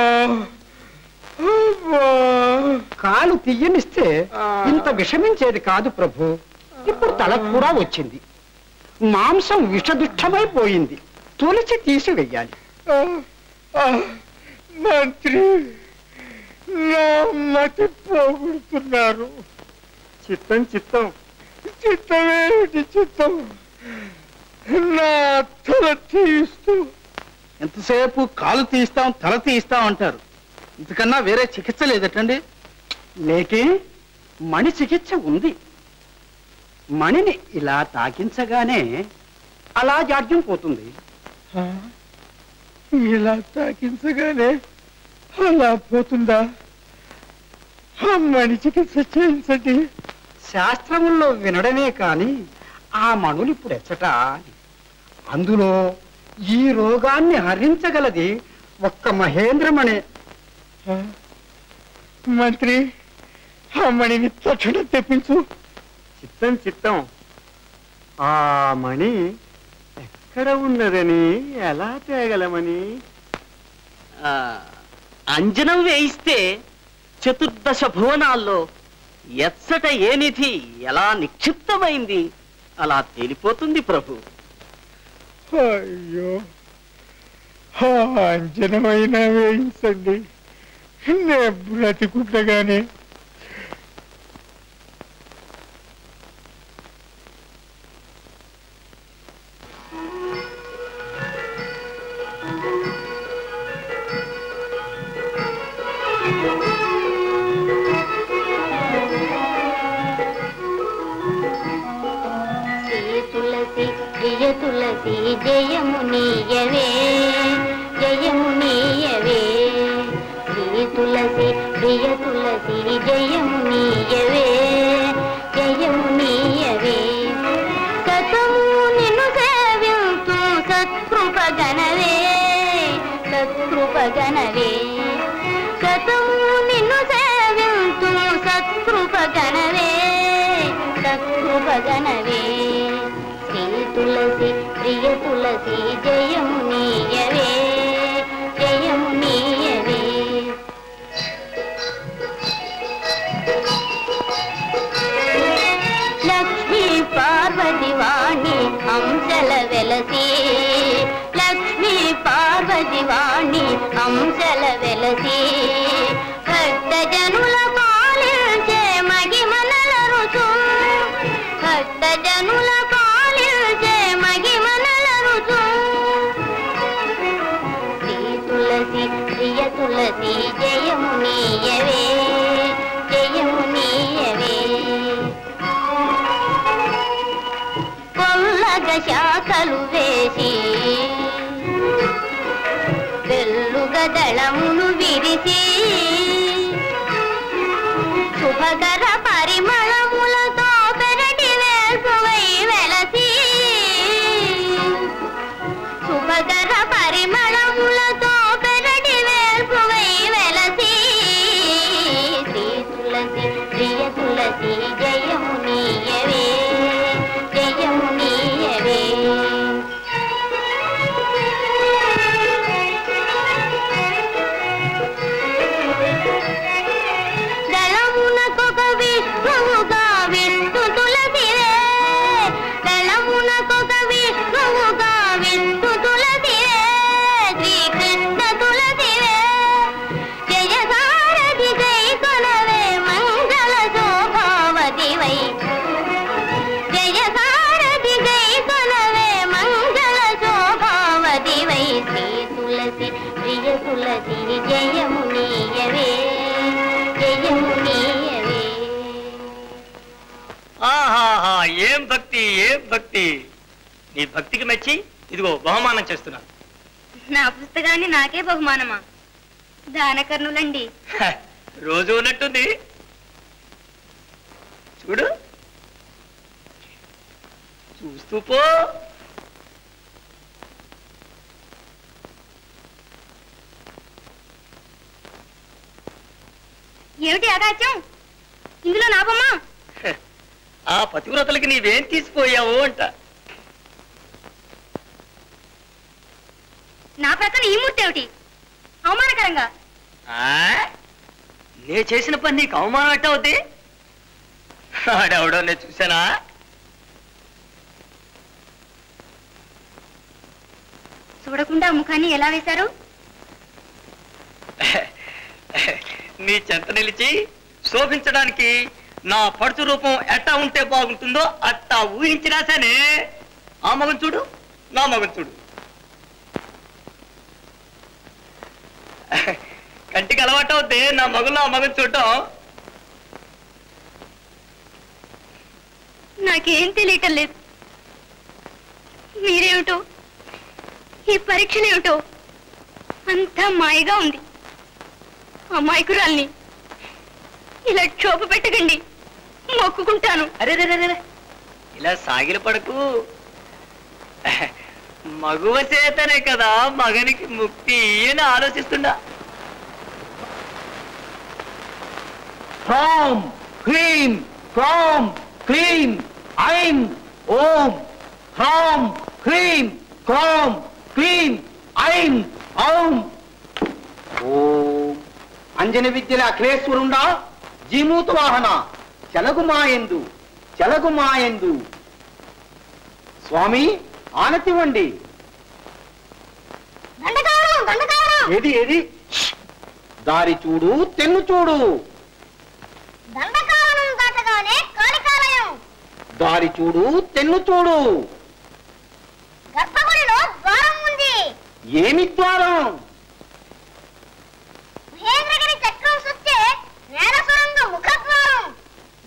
అబ్బా! కాలు తీయనిస్తే ఇంత విషమించేది కాదు ప్రభు ఇప్పుడు తలకు కూడా వచ్చింది మాంసం విషదుష్టమైపోయింది తొలిచి తీసివెయ్యాలి ఆ, ఆ, మంత్రి నా మతి పోగొడుతున్నారు చిత్తం చిత్తం చిత్తమేమిటి చిత్తం నా తల తీస్తూ ఎంతసేపు కాలు తీస్తాం తల తీస్తాం అంటారు ఇంతకన్నా వేరే చికిత్స లేదటండి లేకే మణి చికిత్స ఉంది మణిని ఇలా తాకించగానే అలా జాడ్యం పోతుంది ఆ, ఇలా తాకించగానే అలా పోతుందా అమ్మని చికిత్స చేయించండి శాస్త్రముల్లో వినడమే కాని ఆ మణులు ఇప్పుడు ఎచ్చట అని. అందులో ఈ రోగాన్ని హరించగలది ఒక్క మహేంద్రమణే ఆ, మంత్రి అమ్మని తక్షణం తెప్పించు చిత్తం చిత్తం ఆ మణి ఎక్కడ ఉన్నదని ఎలా తేగలమని అంజనం వేయిస్తే చతుర్దశ భువనాల్లో ఎచ్చట ఏ నిధి ఎలా నిక్షిప్తమైంది అలా తేలిపోతుంది ప్రభు అయ్యో ఆ అంజనమైనా వేయించండి నే బ్రతికుండగానే శ్రీ తులసి ప్రియ తులసి జయము నీయవే జయము నీయవే శ్రీ తులసి ప్రియ తులసి జయము నీయవే జయము నీయవే సతము నిన్ను సేవింతు సత్కృప గణవే సత్కృప గణవే సతము నిన్ను సేవింతు సత్కృప గణవే సత్కృప గణవే శ్రీ తులసి ప్రియ తులసి జయము నీయవే జయము నీయవే లక్ష్మీ పార్వతి వాణి అంశల వెలసి లక్ష్మీ పార్వతి వాణి అంశల వెలసి భక్త జనుల పాలించే మగిమనల రుచు భక్త జనుల పాలించే మగిమనల రుచు శ్రీ తులసి ప్రియ తులసి జయము నీయవే జయము నీయవే కొల్లగ శాఖలు వేసి వెల్లుగ దళములు విరిసి శుభకర పరిమళములతో పెరటి వేల్పువై వెలసి శుభకర పరిమళములతో పెరటి వేల్పువై వెలసి శ్రీ తులసి ప్రియ తులసి జయము నీయవే జయము నీయవే దళమునకొక విష్ణువుగా విష్ణు తులసివే దళమునకొక విష్ణువుగా విష్ణు తులసివే శ్రీకృష్ణ తులసివే జయ సారథి జై కొనవే మంగళ శోభావతివై జయ సారథి జై కొనవే మంగళ శోభావతివై శ్రీ తులసి ప్రియ తులసి జయము నీయవే జయము నీయవే ఆహాహా ఏం భక్తి ఏం భక్తి నీ భక్తికి మెచ్చి ఇదిగో బహుమానం చేస్తున్నా నా పుస్తకాన్ని నాకే బహుమానమా దానకర్ణులండి హ, రోజు ఉన్నట్టుంది చూడు చూస్తూ పో ఏమిటి ఆకాశం ఇందులో నా బొమ్మ హ, ఆ పతివ్రతలకి నీవేం తీసిపోయావు అంట నా ప్రక్కన ఈ మూర్తి ఏమిటి అవమానకరంగా ఆ? నే చేసిన పని నీకు అవమానం ఎట్ట అవుద్ది ఆడెవడో నేను చూసానా చూడకుండా ముఖాన్ని ఎలా వేశారు నీ చెంత నిలిచి శోభించడానికి నా పడుచు రూపం ఎట్టా ఉంటే బాగుంటుందో అట్టా ఊహించి రాశానే ఆ మగం చూడు నా మగం చూడు కంటికి అలవాటు అవుతే నా మగంలో ఆ మగం చూడటం నాకేం తెలియటం లేదు మీరేమిటో ఈ పరీక్షలేమిటో అంతా మాయగా ఉంది అమాయకురాల్ని ఇలా క్షోభ పెట్టకండి మొక్కుకుంటాను అరే రే రే, రే, రే. ఇలా సాగిల పడకు మగువ చేతనే కదా మగనికి ముక్తి అని ఆలోచిస్తుండా హ్రాం హ్రీం క్రాం క్లీం ఐం ఓం హ్రాం హ్రీం క్రాం క్లీం ఐం ఔం ఓం అంజన విద్యల అఖిలేశ్వరుండా జీమూత వాహన చెలగు మాయందు చెలగు మాయందు స్వామి ఆనతివ్వండి ఏది ఏది దారి చూడు తెన్ను చూడు దండకావనం దాటగానే కాళికాలయం దారి చూడు తెన్ను చూడు గర్భగుడిలో ద్వారం ఉంది ఏమి ద్వారం మహేంద్రగిరి చక్రం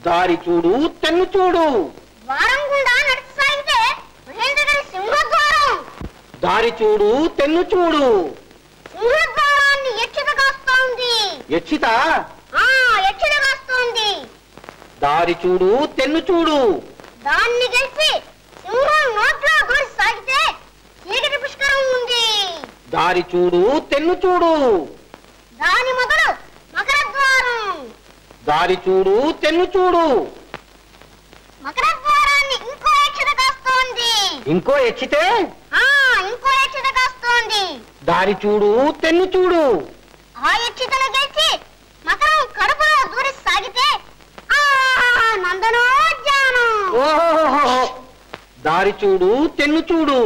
దారి చూడు తెన్ను చూడు వారం గుండా నడిచి సాగితే మహేంద్రగిరి సింహద్వారం దారి చూడు తెన్ను చూడు సింహద్వారాన్ని ఎచ్చిత కాస్తోంది యక్షిత ఆ ఎచ్చిత కాస్తోంది దారి చూడు తెన్ను చూడు దాన్ని గెలిచి సింహం నోట్లో దూరి సాగితే చీకటి పుష్కరం ఉంది దారి చూడు తెన్ను చూడు దాని మొదలు మకర ద్వారం దారి చూడు తెన్ను చూడు మకర ద్వారాన్ని ఇంకో ఎచ్చిత కాస్తోంది ఇంకో ఎచ్చితే ఆ ఇంకో ఎచ్చిత కాస్తోంది దారి చూడు తెన్ను చూడు ఆ ఎచ్చితను గెలిచి మకరం కడుపులో దూరి సాగితే ఆ నందనోద్యానం ఓహో దారి చూడు తెన్ను చూడు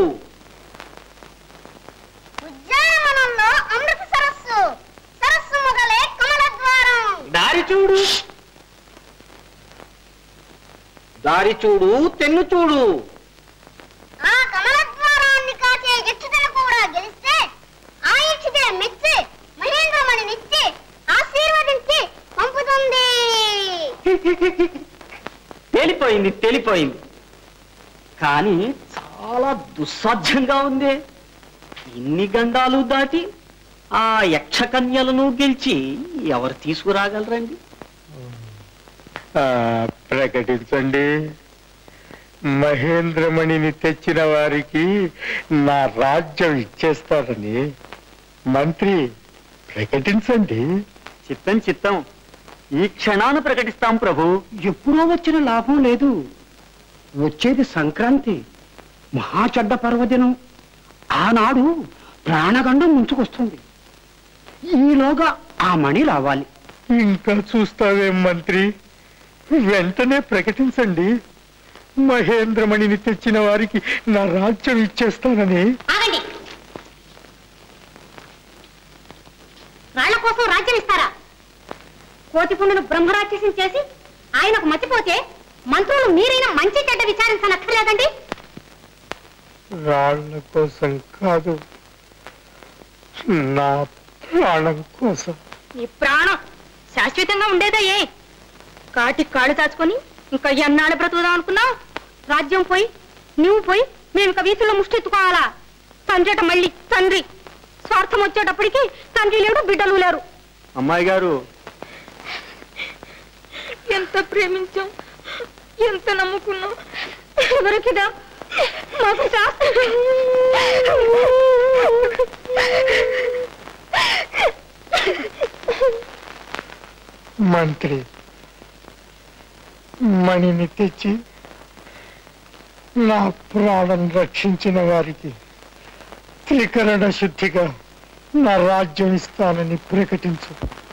ఉద్యానవనంలో అమృత సరస్సు సరస్సు మొదలే కమల ద్వారం దారి చూడు దారి చూడు తెన్ను చూడు ఆ కమల ద్వారాన్ని కాచే యక్షితను కూడా గెలిస్తే ఆ యక్షితే మెచ్చి మహేంద్రమణినిచ్చి ఆశీర్వదించి పంపుతుంది తేలిపోయింది తేలిపోయింది కానీ చాలా దుస్సాధ్యంగా ఉంది ఇన్ని గండాలు దాటి ఆ యక్షకన్యలను గెలిచి ఎవరు తీసుకురాగలరండి ఆ, ప్రకటించండి మహేంద్రమణిని తెచ్చిన వారికి నా రాజ్యం ఇచ్చేస్తారని మంత్రి ప్రకటించండి చిత్తం చిత్తం ఈ క్షణాన ప్రకటిస్తాం ప్రభు ఎప్పుడో వచ్చిన లాభం లేదు వచ్చేది సంక్రాంతి మహా చెడ్డ పర్వదినం ఆనాడు ప్రాణగండం ముంచుకొస్తుంది ఈలోగా ఆ మణి రావాలి ఇంకా చూస్తావేం మంత్రి వెంటనే ప్రకటించండి మహేంద్రమణిని తెచ్చిన వారికి నా రాజ్యం ఇచ్చేస్తానని ఆగండి రాళ్ల కోసం రాజ్యం ఇస్తారా కోతి పుండును బ్రహ్మరాక్షసం చేసి ఆయనకు మతిపోతే మంత్రులు మీరైనా మంచి చెడ్డ విచారించనక్కర్లేదండి రాళ్ల కోసం కాదు నా ప్రాణం కోసం నీ ప్రాణం శాశ్వతంగా ఉండేదా ఏ కాటి కాళ్ళు దాచుకొని ఇంకా ఎన్నాళ్ళు బ్రతుకుదాం అనుకున్నావు రాజ్యం పోయి నువ్వు పోయి మేము ఇక వీధుల్లో ముష్టెత్తుకోవాలా తండ్రిట మళ్ళీ తండ్రి స్వార్థం వచ్చేటప్పటికి తండ్రి లేడు బిడ్డలు లేరు అమ్మాయి గారు ఎంత ప్రేమించాం ఎంత నమ్ముకున్నాం ఎవరికిదా మాకు శాస్త్రం మంత్రి మణిని తెచ్చి నా ప్రాణం రక్షించిన వారికి త్రికరణ శుద్ధిగా నా రాజ్యం ఇస్తానని ప్రకటించు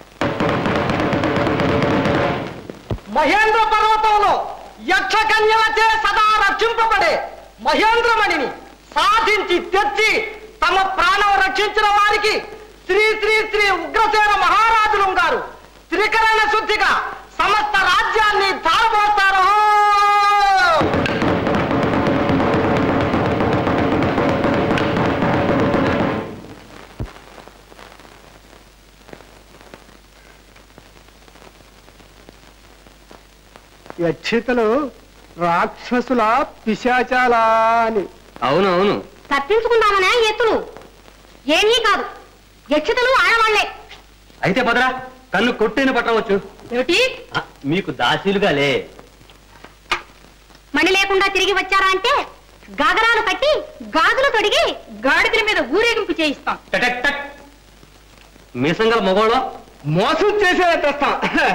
మహేంద్ర పర్వతంలో యక్షకన్యలచే సదా రక్షింపబడే మహేంద్రమణిని సాధించి తెచ్చి తమ ప్రాణం రక్షించిన వారికి శ్రీ శ్రీ శ్రీ ఉగ్రసేన మహారాజులు గారు త్రికరణ శుద్ధిగా సమస్త రాజ్యాన్ని ధారపోస్తారు యక్షితలు రాక్షసుల పిశాచాలా అని అవునవును తప్పించుకుందామనే ఎత్తులు ఏమీ కాదు యక్షతలు ఆడవాళ్లే అయితే పదరా కన్ను కొట్టేను పట్టవచ్చు ఏమిటి ఆ, మీకు దాసీలుగాలే మణి లేకుండా తిరిగి వచ్చారా అంటే గాగరాలు కట్టి గాజులు తొడిగి గాడిదల మీద ఊరేగింపు చేయిస్తాం టక్ టక్ మీసంగల మొగోళ్ళం మోసం చేసే తెస్తాం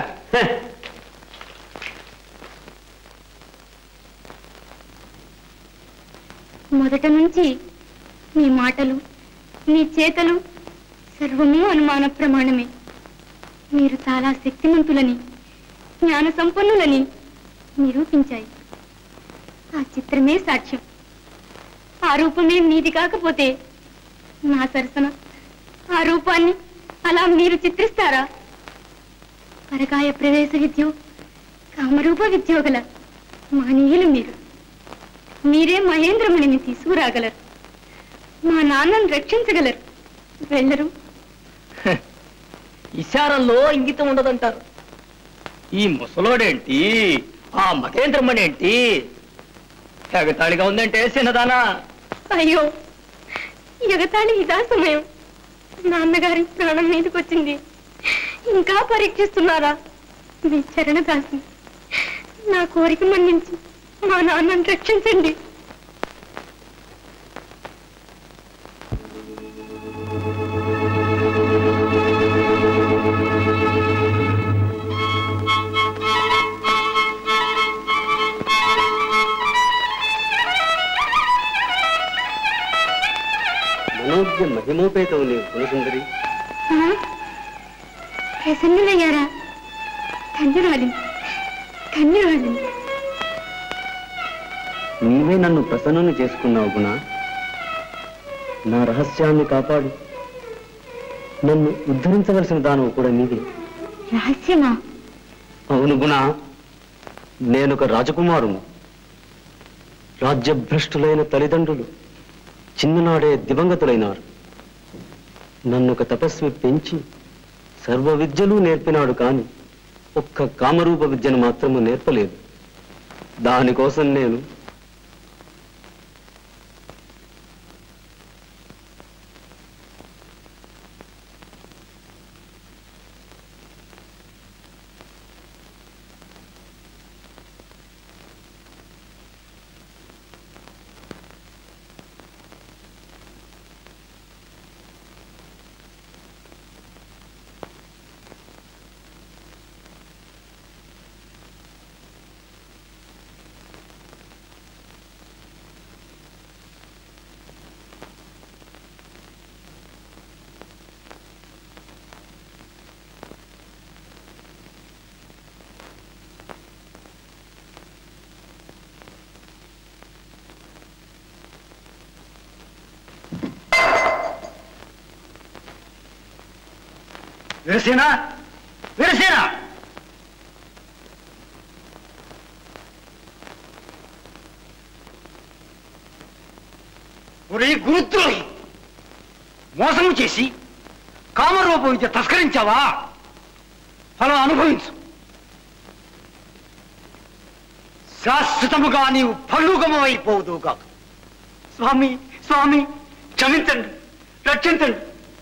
మొదట నుంచి మీ మాటలు మీ చేతలు సర్వము అనుమాన ప్రమాణమే మీరు చాలా శక్తిమంతులని జ్ఞాన సంపన్నులని నిరూపించాయి ఆ చిత్రమే సాక్ష్యం ఆ రూపమే మీది కాకపోతే నా సరసన ఆ రూపాన్ని అలా మీరు చిత్రిస్తారా పరకాయ ప్రవేశ విద్యో కామరూప విద్యోగల మహనీయులు మీరు మీరే మహేంద్రమణిని తీసుకురాగలరు మా నాన్నను రక్షించగలరు వెళ్ళరు ఇషారంలో ఇంగితం ఉండదంటారు ఈ ముసలోడేంటి ఆ మగేంద్రమ్మనేంటి ఎగతాళిగా ఉందంటే చిన్నదానా అయ్యో ఎగతాళి ఇదా సమయం నాన్నగారి ప్రాణం మీదకి వచ్చింది ఇంకా పరీక్షిస్తున్నారా మీ చరణదాసి నా కోరిక మన్నించి మా నాన్నను రక్షించండి మనోజ్ఞ మహిమోపేతవు నీవు గుణసుందరి ఆ? ప్రసన్నులయ్యారా ధన్యురాలి ధన్యురాలి నీవే నన్ను ప్రసన్నుని చేసుకున్నావు గుణ నా రహస్యాన్ని కాపాడి నన్ను ఉద్ధరించవలసిన దానవు కూడా నీవే రహస్యమా అవును గుణ నేనొక రాజకుమారును రాజ్యభ్రష్టులైన తల్లిదండ్రులు చిన్ననాడే దివంగతులైనారు నన్ను ఒక తపస్వి పెంచి సర్వ విద్యలు నేర్పినాడు కాని ఒక్క కామరూప విద్యను మాత్రము నేర్పలేదు దానికోసం నేను వీరసేన వీరసేన ఒరే గురుద్రోహి మోసం చేసి కామరూప విద్య తస్కరించావా ఫలం అనుభవించు శాశ్వతముగా నీవు ఫల్లుగమైపోదు కాదు స్వామి స్వామి క్షమించండి రక్షించండి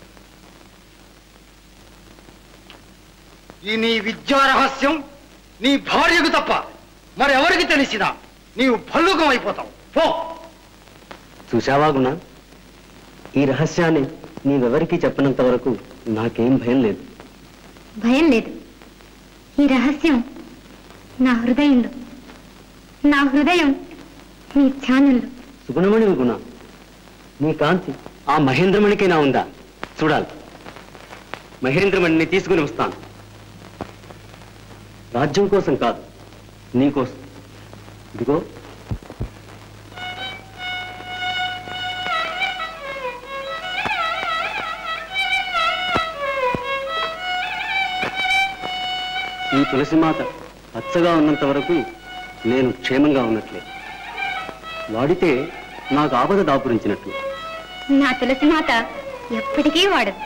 ఈ నీ విద్యా రహస్యం నీ భార్యకు తప్ప మరెవరికి తెలిసినా నీవు భల్లుకం అయిపోతావు పో చూశావా గుణ ఈ రహస్యాన్ని నీవెవరికీ చెప్పనంత వరకు నాకేం భయం లేదు భయం లేదు ఈ రహస్యం నా హృదయంలో నా హృదయం మీ ధ్యానంలో సుగుణమణి గుణ నీ కాంతి ఆ మహేంద్రమణికైనా ఉందా చూడాలి మహేంద్రమణిని తీసుకుని వస్తాను రాజ్యం కోసం కాదు నీకోసం ఇదిగో ఈ తులసిమాత పచ్చగా ఉన్నంత వరకు నేను క్షేమంగా ఉన్నట్లే వాడితే నాకు ఆపద దాపురించినట్లు నా తులసి మాత ఎప్పటికీ వాడదు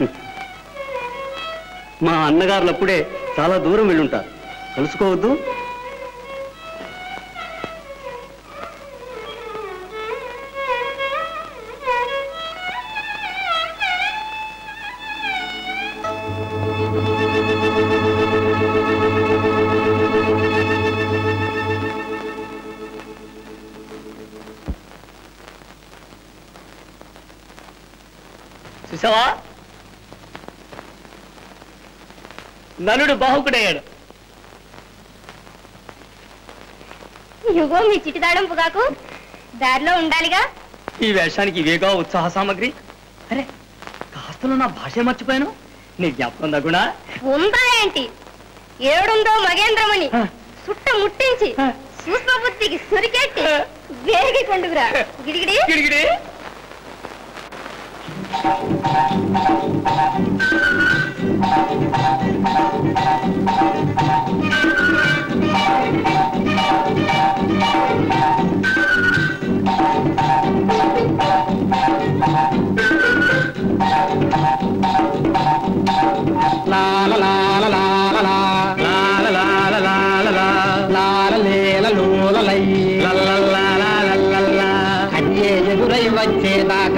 మా అన్నగారులు అప్పుడే చాలా దూరం వెళ్ళుంటారు కలుసుకోవద్దు చూసావా నలుడు బాహుకుడయ్యాడు యుగో మీ చిటిదాడం పొగాకు దారిలో ఉండాలిగా ఈ వేషానికి ఇవేగా ఉత్సాహ సామగ్రి అరే కాస్తలో నా భాష మర్చిపోయాను నీ జ్ఞాపకం దగునా ఉందా ఏంటి ఏడుందో మగేంద్రమణి సుట్ట ముట్టించి సూక్ష్మబుద్ధికి సురికెట్టి వేగి కొండుగురా గిడిగిడి గిడిగిడి లా లా లా లా లా లా లా లా లా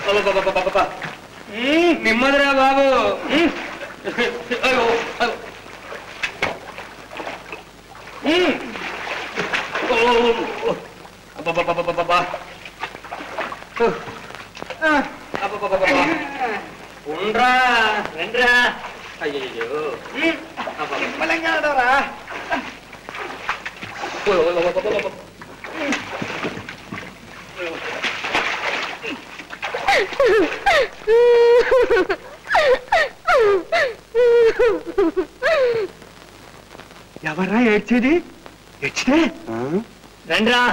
నెమ్మదిరా బాబు ఉమ్. అయ్యో, అయ్యో. ఉమ్. ఓ, ఓ, అబ్బబ్బబ్బబ్బబ్బబ్బా. ఆ, అబ్బబ్బబ్బబ్బబ్బా. ఉండ్రా రండ్రా అయ్యో నిమ్మలంగా ఆడరా ఎవరా ఏడ్చేది ఏడ్చితే రండ్రా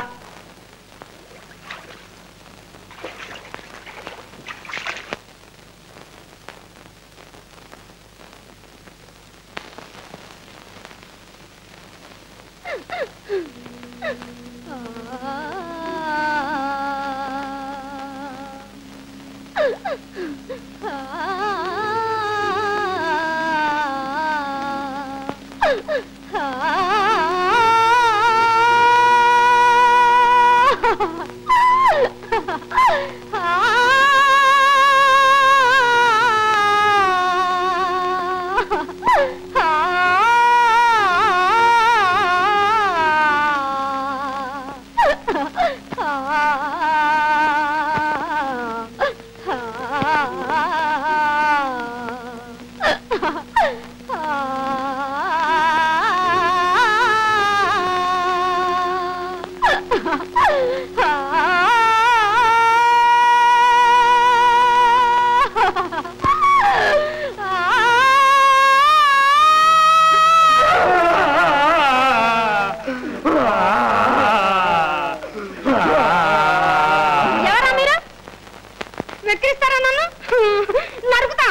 ఎవరా మీరు వెక్కిరిస్తారా నన్ను నరుకుతా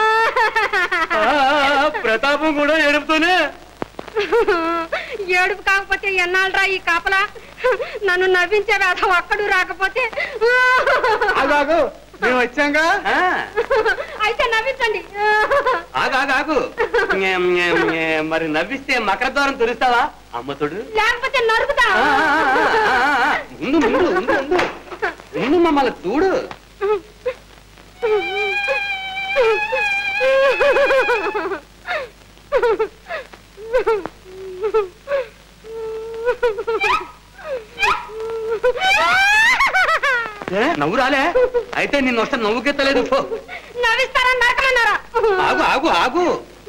ప్రతాపం కూడా ఎడుపుతూనే ఏడుపు కాకపోతే ఎన్నాళ్ళరా ఈ కాపలా నన్ను నవ్వించే వేధం ఒక్కడు రాకపోతే ఆగాగు మేము వచ్చాంగా అయితే నవ్వించండి ఆగు ఆగు ఆగు ఞే, ఞే, ఞే. మరి నవ్విస్తే మకర ద్వారం తెరుస్తావా అమ్మతుడు లేకపోతే నరుకుతా ముందు ముందు ముందు ముందు ముందు మమ్మల్ని చూడు ఏ, నవ్వు రాలే అయితే నిన్ను వస్తే నవ్వుకెత్తలేదు పో. నవ్విస్తారా నరకమన్నారా ఆగు ఆగు ఆగు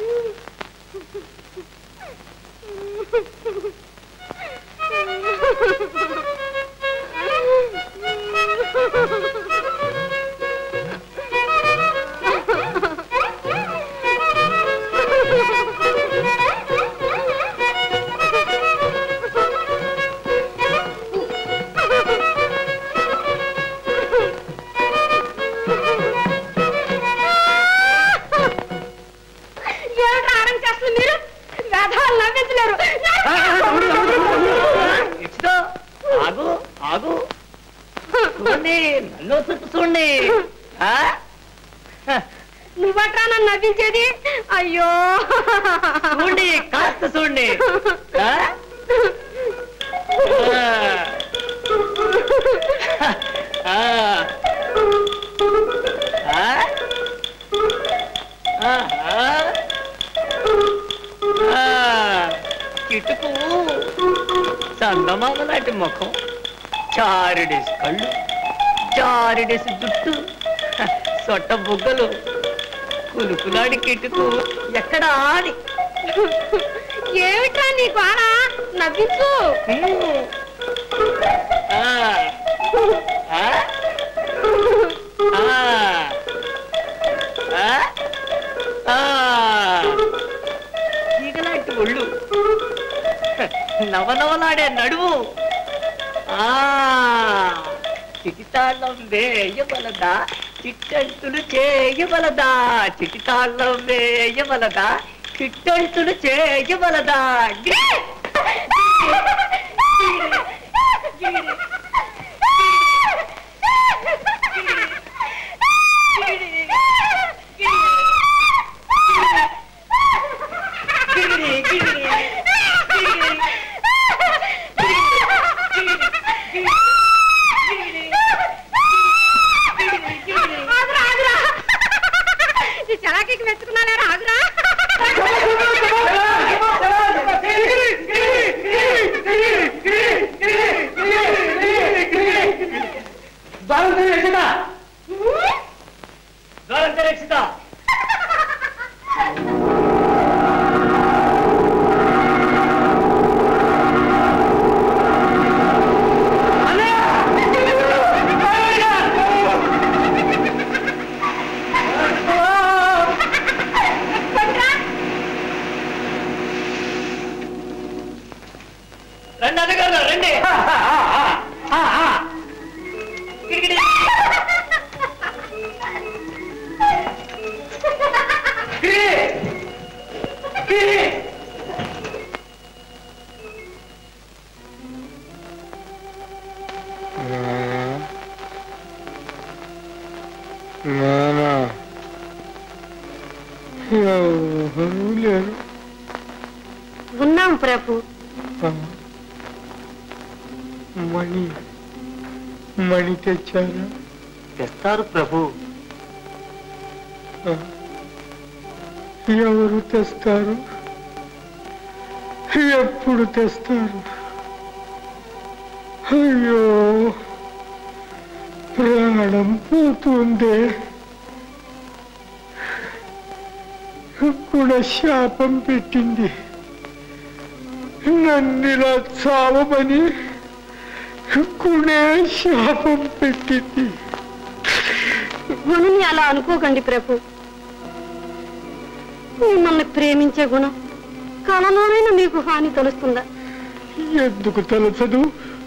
ఏమిటి ఆరం చేస్తున్నారు మీరు వేధవాళ్ళు నవ్వించలేరు ఇచ్చుకో ఆగు ఆగు చూడండి నన్ను చుట్టూ చూడండి ఆ? నువ్వట్రా నన్ను నవ్వించేది అయ్యో చూడండి కాస్త చూడండి ఆ? ఆ. ఆ? ఆహా. ఆ. కిటుకు చందమామ లాంటి ముఖం చారిడేసి కళ్ళు చారిడేసి జుట్టు సొట్ట బుగ్గలు కులుకులాడి కిటుకు ఎక్కడా అని ఏమిట్రా నీ బాణ నవ్వించు ఆ. ఆ? ఆ. ఆ? ఆ. ఈగలాంటి ఒళ్ళు నవనవలాడే నడువు ఆ చిటితాళ్ళం వేయబలదా చిట్టంతులు చేయబలదా చిటితాళ్ళం వేయబలదా చిట్టంతులు చేయబలదా గిరి! నానా ఎవరూ లేరు ఉన్నాం ప్రభు ఆ. మణి మణి తెచ్చారా తెస్తారు ప్రభు ఆ. ఎవరు తెస్తారు ఎప్పుడు తెస్తారు అయ్యో ప్రాణం పోతుంది కూడా శాపం పెట్టింది నన్నిలా చావమని గుణే శాపం పెట్టింది గుణుని అలా అనుకోకండి ప్రభు మిమ్మల్ని ప్రేమించే గుణం కళలోనైనా మీకు హాని తలుస్తుందా ఎందుకు తలచదు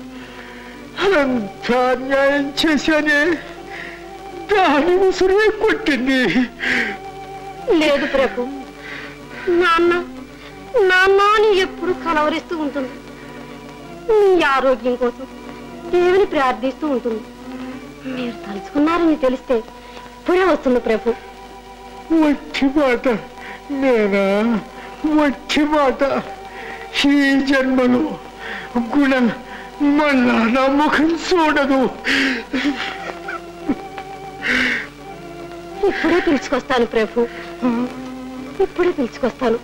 అంత అన్యాయం చేశానే దాని ఉసురే కొట్టింది లేదు ప్రభు నాన్న నాన్న అని ఎప్పుడు కలవరిస్తూ ఉంటుంది మీ ఆరోగ్యం కోసం దేవుని ప్రార్థిస్తూ ఉంటుంది మీరు తలుచుకున్నారని తెలిస్తే ఇప్పుడే వస్తుంది ప్రభు వచ్చి మాట నేనా వచ్చి మాట ఈ జన్మలో గుణ మళ్ళా నా ముఖం చూడదు ఇప్పుడే పిలుచుకొస్తాను ప్రభు ఇప్పుడే పిలుచుకొస్తాను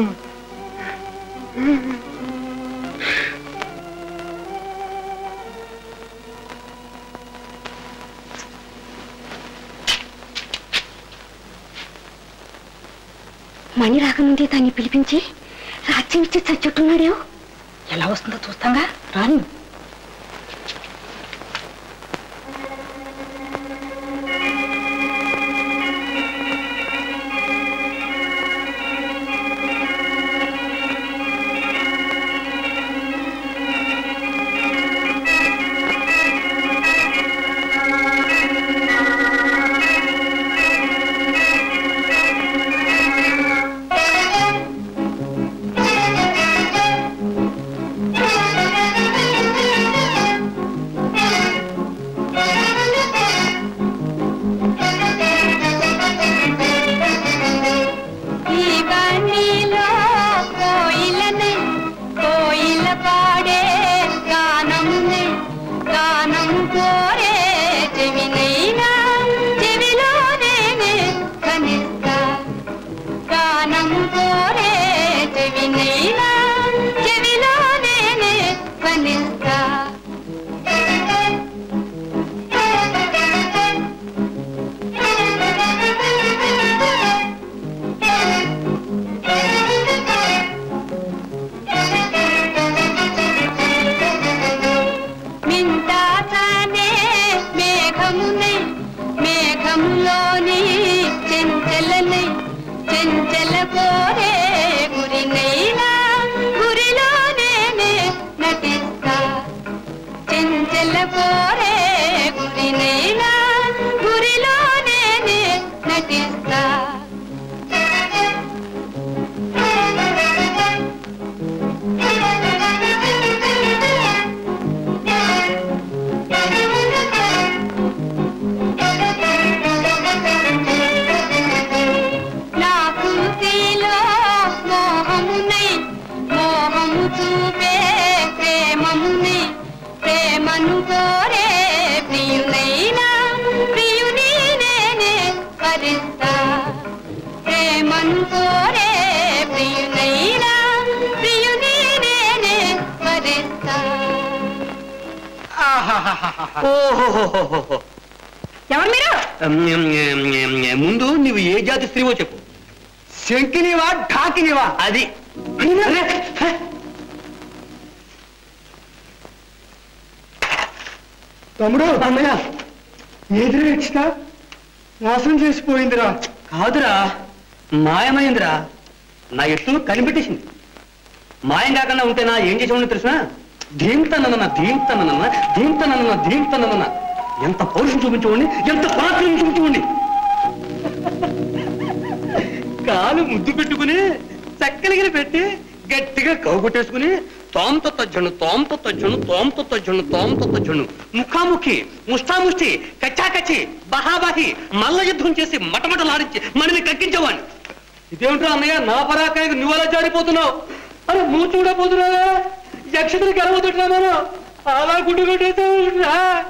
మణి రాకముందే దాన్ని పిలిపించి రాజ్యం ఇచ్చి చచ్చుట్టున్నాడేమో ఎలా వస్తుందో చూస్తాగా రాను ఈ బండిలో కోయిలనే కోయిల పాడే గానమునే గానం కోరే చెవినైనా చెవిలోనే కనిస్తా గానం కోరే చెవినైనా చెవిలోనే కనిస్తా మింటాచనే మేఘమునే మేఘములోని చెంచలనే చెంచల కోరే గురినైనా గురిలోనే నటిస్తా చెంచల కోరే గురినైనా గురిలోనే నటిస్తా నాకు తీలో మోహమునై మోహము చూపే ప్రేమమునై ప్రేమను కోరే ప్రియునైనా ప్రియుని నేనే వరిస్తా ప్రేమను కోరే ప్రియునైనా ప్రియుని నేనే వరిస్తా ఓహోహోహోహో. ఎవరు మీరు ముందు నువ్వు ఏ జాతి స్త్రీవో చెప్పు శంకినివా ఢాకినివా అది తమ్ముడు అన్నయ్య ఎదురు ఇచ్చిన మోసం చేసిపోయిందిరా కాదురా మాయమైందిరా నా ఎత్తు కనిపెట్టేసింది మాయం కాకుండా ఉంటే నా ఏం చేసేవాడిని తెలుసా ధీంతనన్న ధీంతనన్న ధీంతనన్న ధీంతనన్న ఎంత పౌరుషం చూపించేవాడిని ఎంత పరాక్రమం చూపించేవాడిని కాలు ముద్దు పెట్టుకుని చక్కలిగిన పెట్టి గట్టిగా కౌగొట్టేసుకుని తోంత తజ్జును తోంత తజ్జును తోంత తజ్జును తోంత తజ్జును ముఖాముఖి ముష్టాముష్టి కచ్చాకచ్చి బహాబాహి మల్ల యుద్ధం చేసి మటమటలాడించి మనని కక్కించేవాడిని ఇదేమిటో అన్నయ్య నా పరాకాయకు నువ్వు అలా జారిపోతున్నావు అరే నువ్వు చూడబోతున్నావా యక్షతలు గెలవదుంటున్నా మనం అలా గుడ్డు కొట్టేసా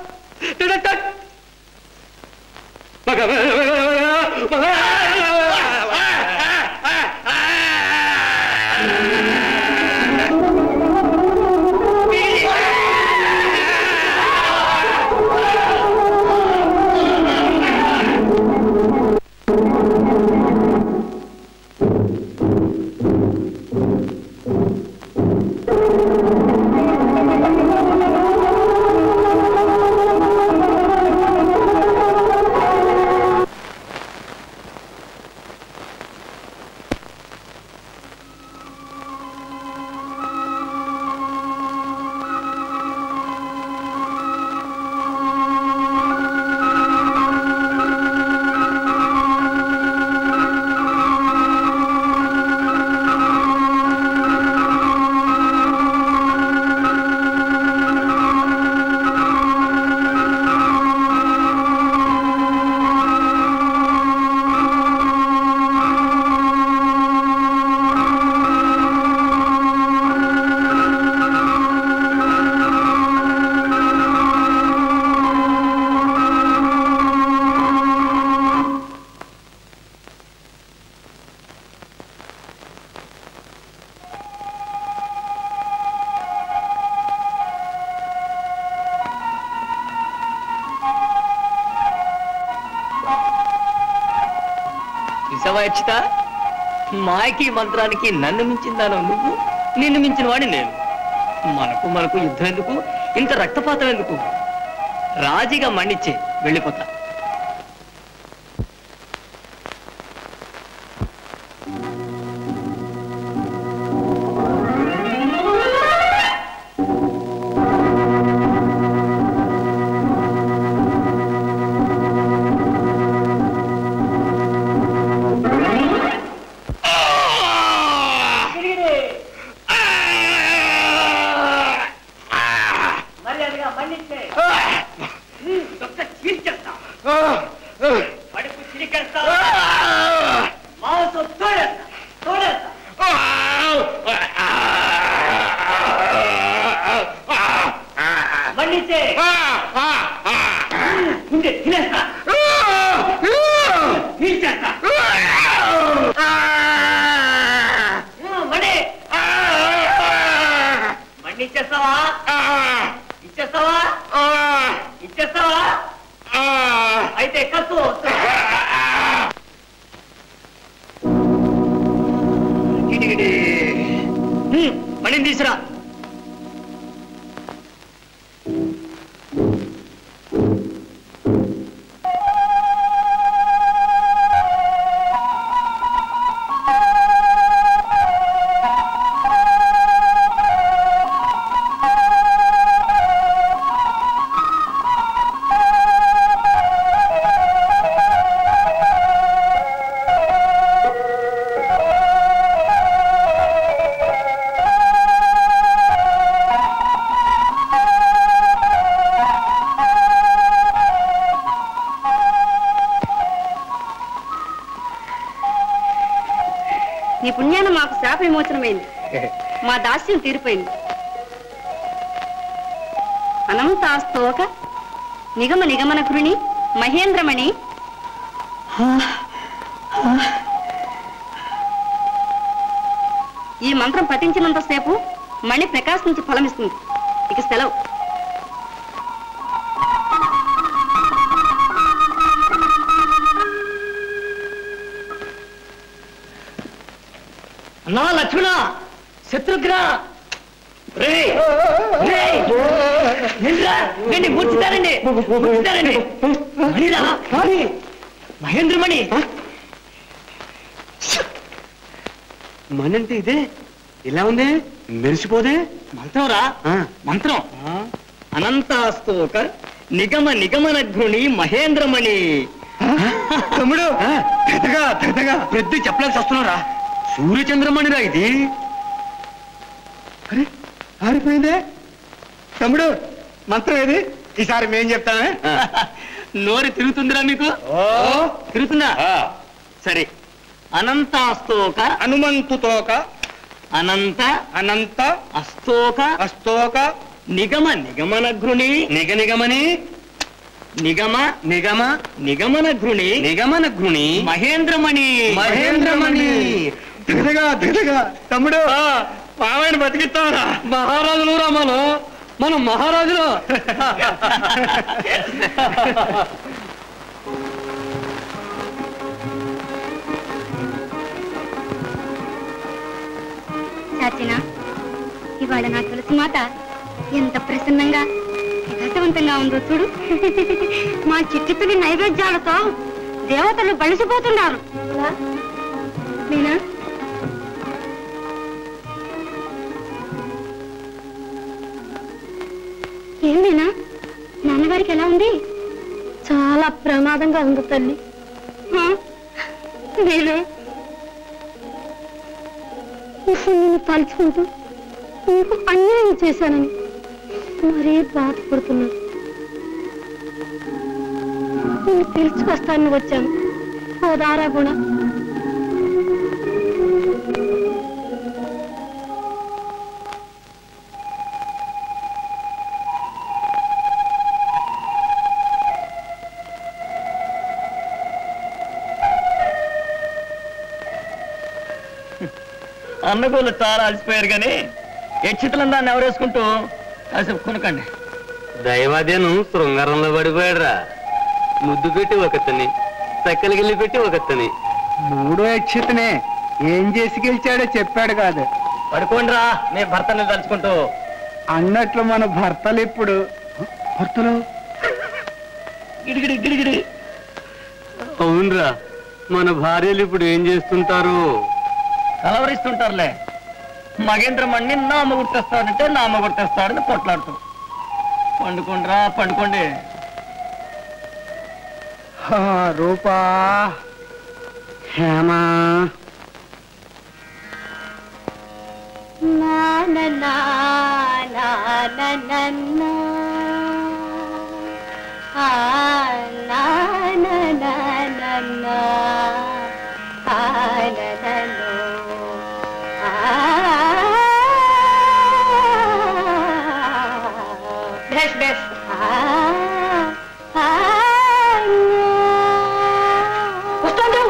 చూసావా అర్చిత మాయకి మంత్రానికి నన్ను మించిందాను నువ్వు నిన్ను మించిన వాడి నేను మనకు మనకు యుద్ధం ఎందుకు ఇంత రక్తపాతం ఎందుకు రాజీగా మన్నిచ్చే వెళ్ళిపోతా మర్యాదగా మన్నించే ఒక్క చీల్చేస్తా కడుపు చిరికేస్తా మాంసం తోడేస్తా తోడేస్తా మన్నించే గుండె తినేస్తా చీల్చేస్తా మణి మన్నిచ్చేస్తావా ఇచ్చేస్తావా ఇచ్చేస్తావా అయితే కత్తు గిడిగిడి. హ్మ్, మణిని తీసురా నీ పుణ్యాన మాకు శాప విమోచనమైంది మా దాస్యం తీరిపోయింది అనంతాస్తోక నిగమ నిగమన కృణి మహేంద్రమణి ఈ మంత్రం పఠించినంతసేపు మణి ప్రకాశించి ఫలమిస్తుంది ఇక సెలవు అన్నా లక్ష్మణ శత్రుఘ్న రే రే నిండ్రా నిన్ను ముచ్చుతారండి ముచ్చుతారండి మణిరా మహేంద్రమణి మని అంటే ఇదే ఇలా ఉంది మెరిసిపోదే మంత్రం రా మంత్రం అనంతాస్తోక నిగమ నిగమన ఘృణి మహేంద్రమణి తమ్ముడు పెద్దగా పెద్దగా పెద్ద చెప్పలేక వస్తున్నారా సూర్యచంద్రమణిరా ఇది అరే ఆరిపోయిందే తమ్ముడు మంత్రం ఏది ఈసారి మేం చెప్తామే నోరు తిరుగుతుందిరా మీకు ఓ తిరుగుతుందా సరే అనంతాస్తోక హనుమంతుతోక అనంత అనంత అస్తోక అస్తోక నిగమ నిగమన ఘృణి నిగ నిగమని నిగమ నిగమ నిగమన ఘృణి నిగమన ఘృణి మహేంద్రమణి మహేంద్రమణి దిగదగా దిగదగా తమ్ముడు మామయ్యని బతికిస్తావరా మహారాజులు రామాలు మనం మహారాజులు చాచిన ఇవాళ నా తులసి మాత ఎంత ప్రసన్నంగా ప్రకాశవంతంగా ఉందో చూడు మా చిట్టితుడి నైవేద్యాలతో దేవతలు బలిసిపోతున్నారు నేనా ఏం నేనా నాన్నగారికి ఎలా ఉంది చాలా ప్రమాదంగా ఉంది తల్లి నేను నేను తలుచుకుంటూ నీకు అన్యాయం చేశానని మరీ బాధపడుతున్నాను నేను తెలుసుకొస్తానని వచ్చాను ఓదారా కూడా అన్నగోళ్ళు చాలా అలసిపోయారు కానీ యక్షితులను దాన్ని ఎవరేసుకుంటూ కాసేపు కొనకండి దైవాదేను శృంగారంలో పడిపోయాడురా ముద్దు పెట్టి ఒకతని చక్కలిగిల్లి పెట్టి ఒకతని మూడో యక్షితనే ఏం చేసి గెలిచాడో చెప్పాడు కాదు పడుకోండిరా మీ భర్తని తలుచుకుంటూ అన్నట్లు మన భర్తలు ఇప్పుడు భర్తలు గిడిగిడి గిడిగిడి అవునరా మన భార్యలు ఇప్పుడు ఏం చేస్తుంటారు కలవరిస్తుంటారులే మగేంద్రమణ్ణి నామ గుర్తేస్తాడంటే నామ గుర్తేస్తాడని కొట్లాడుతూ పండుకోండిరా పండుకోండి హా, రూపా హేమా నా నా నా నా నా నా నా. ఆ, నా నా నా నా నా. ఆ, నా నా నో. ఆ. బెస్ బెస్ ఆ, ఆ, నా. వస్తాను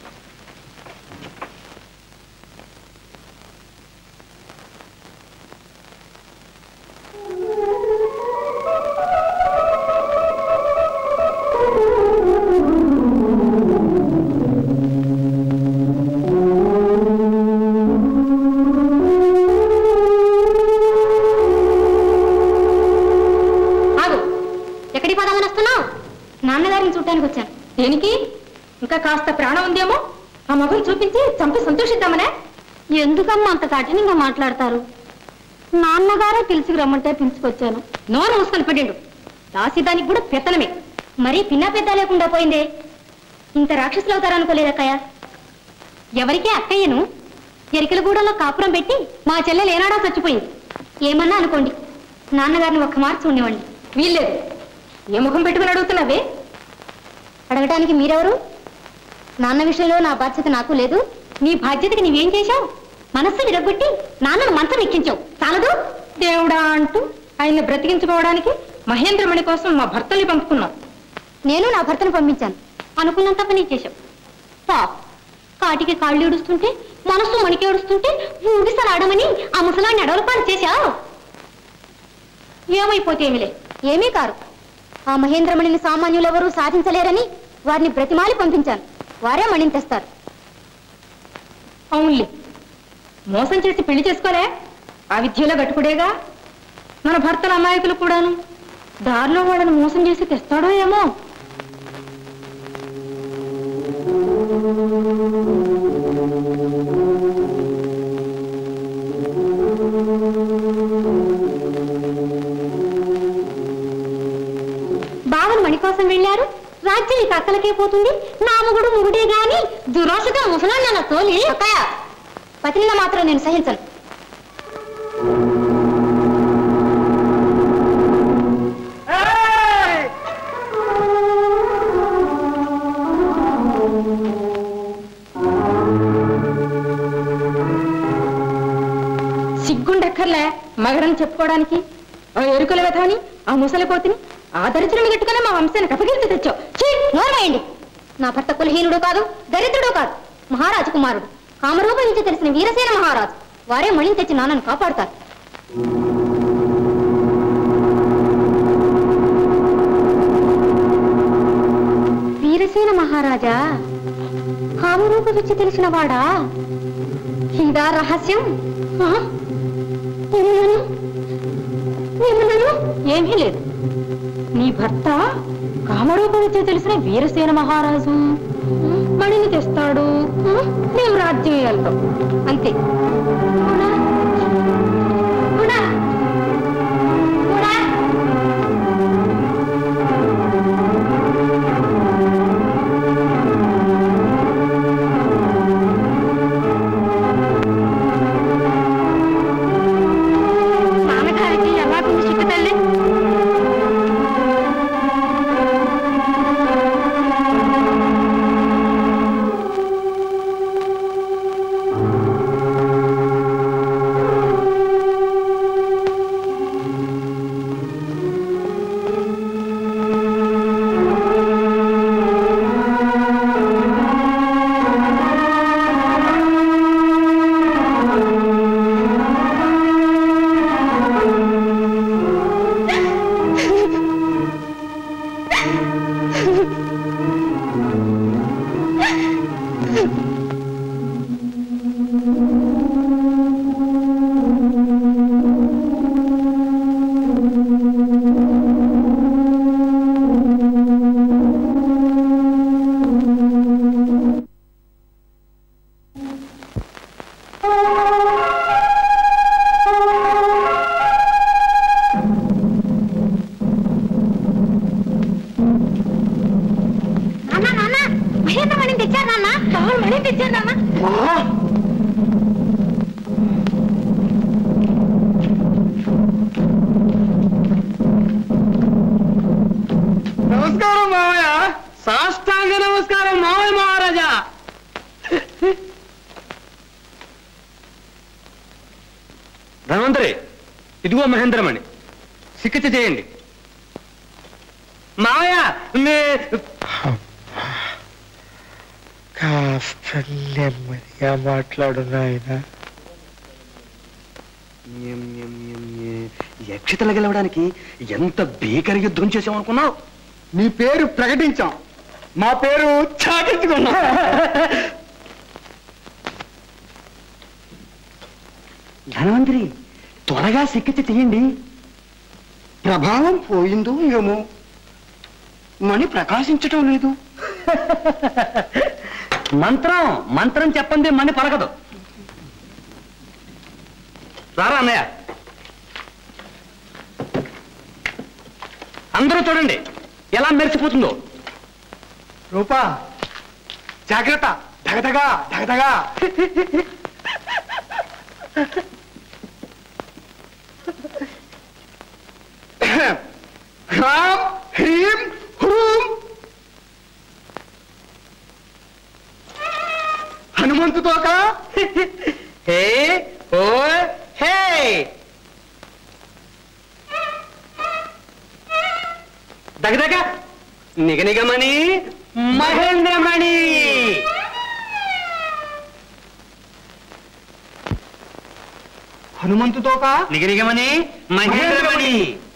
ఆగు ఎక్కడికి పోదామని వస్తున్నావు నాన్నగారిని చూడటానికి వచ్చాను దేనికి ఇంకా కాస్త ప్రాణం ఉందేమో ఆ మొహం చూపించి చంపి సంతోషిద్దామనే ఎందుకమ్మా అంత కఠినంగా మాట్లాడతారు నాన్నగారే పిలిచికి రమ్మంటే పిలుచుకొచ్చాను నోరు మూసుకొని పడిండు దాసిదానికి కూడా పెత్తనమే మరీ పిన్న పెద్ద లేకుండా పోయిందే ఇంత రాక్షసులు అవుతారనుకోలేదక్కయ్య ఎవరికే అక్కయ్యను ఎరికలగూడలో కాపురం పెట్టి మా చెల్లెలు ఏనాడో చచ్చిపోయింది ఏమన్నా అనుకోండి నాన్నగారిని ఒక్క మార్చి ఉండేవాడిని వీల్లేదు ఏ ముఖం పెట్టుకుని అడుగుతున్నావే అడగటానికి మీరెవరు నాన్న విషయంలో నా బాధ్యత నాకు లేదు నీ బాధ్యతకి నీవేం చేశావు మనస్సు విరగొట్టి నాన్నను మంచం ఎక్కించావు చాలదు దేవుడా అంటూ ఆయన్ని బ్రతికించుకోవడానికి మహేంద్రమణి కోసం మా భర్తల్ని పంపుకున్నాం నేను నా భర్తను పంపించాను అనుకున్నంత పని చేశావు పాప కాటికి కాళ్ళు ఏడుస్తుంటే మనస్సు మణికి ఏడుస్తుంటే ఊగిసలాడమని ఆ ముసలాన్ని అడవుల పాలు చేశావు ఏమైపోతే ఏమిలే ఏమీ కారు ఆ మహేంద్రమణిని సామాన్యులెవరూ సాధించలేరని వారిని బ్రతిమాలి పంపించాను వారే మణిని తెస్తారు అవునులే మోసం చేసి పెళ్లి చేసుకోలే ఆ విద్యలో గట్టుకుడేగా మన భర్తల అమాయకులు కూడాను దారిలో వాళ్ళని మోసం చేసి తెస్తాడో ఏమో బావన్ మణి కోసం వెళ్ళారు రాజ్యం ఇక అక్కలకే పోతుంది నామగుడు ముగుడే గాని దురాశగా ముసలాన్ని అలా తోలి పతినిలా మాత్రం నేను సహించను అక్కర్లే మగడని చెప్పుకోవడానికి ఆ ఎరుకల వ్యథాని ఆ ముసలి కోతిని ఆ దరిద్రుని కట్టుకుని మా వంశానికి అపకీర్తి తెచ్చావు ఛీ, నోర్మేయండి నా భర్త కులహీనుడు కాదు దరిద్రుడు కాదు మహారాజు కుమారుడు కామరూపం నుంచి తెలిసిన వీరసేన మహారాజు వారే మణిని తెచ్చి నాన్నను కాపాడుతారు వీరసేన మహారాజా కామరూపం నుంచి తెలిసిన వాడా ఇదా రహస్యం ఆ? ఏమన్నాను? ఏమన్నాను? ఏమీ లేదు నీ భర్త కామరూపం వచ్చే తెలిసిన వీరసేన మహారాజు మణిని తెస్తాడు మేము రాజ్యం వెళ్తాం అంతే అవునా? అవునా? అవునా? నాన్నగారికి ఎలాగుంది చిక్క తల్లి నాన్న నాన్న మహేంద్ర మణిని తెచ్చారు నాన్న కావాలి మణిని తెచ్చారు నాన్న నమస్కారం మావయ్య సాష్టాంగ నమస్కారం మావయ్య మహారాజా ధన్వంతరి ఇదిగో మహేంద్రమణి చికిత్స చేయండి మావయ్య మే కాస్త నెమ్మదిగా మాట్లాడు నాయన యక్షతలు గెలవడానికి ఎంత భీకర యుద్ధం చేసామనుకున్నావు నీ పేరు ప్రకటించాం మా పేరు చాటించుకున్నాం ధనవంతరి త్వరగా చికిత్స చేయండి ప్రభావం పోయిందో ఏమో మణి ప్రకాశించటం లేదు మంత్రం మంత్రం చెప్పండి మని పలకదు రారా అన్నయ్య అందరూ చూడండి ఎలా మెరిసిపోతుందో రూపా జాగ్రత్త ధగధగా ధగధగా హ్రాం హ్రీం హ్రూం హనుమంతుతోక హే ఓ హే దగదగ నిగనిగమణి మహేంద్రమణి హనుమంతుతోక నిగనిగమణి మహేంద్రమణి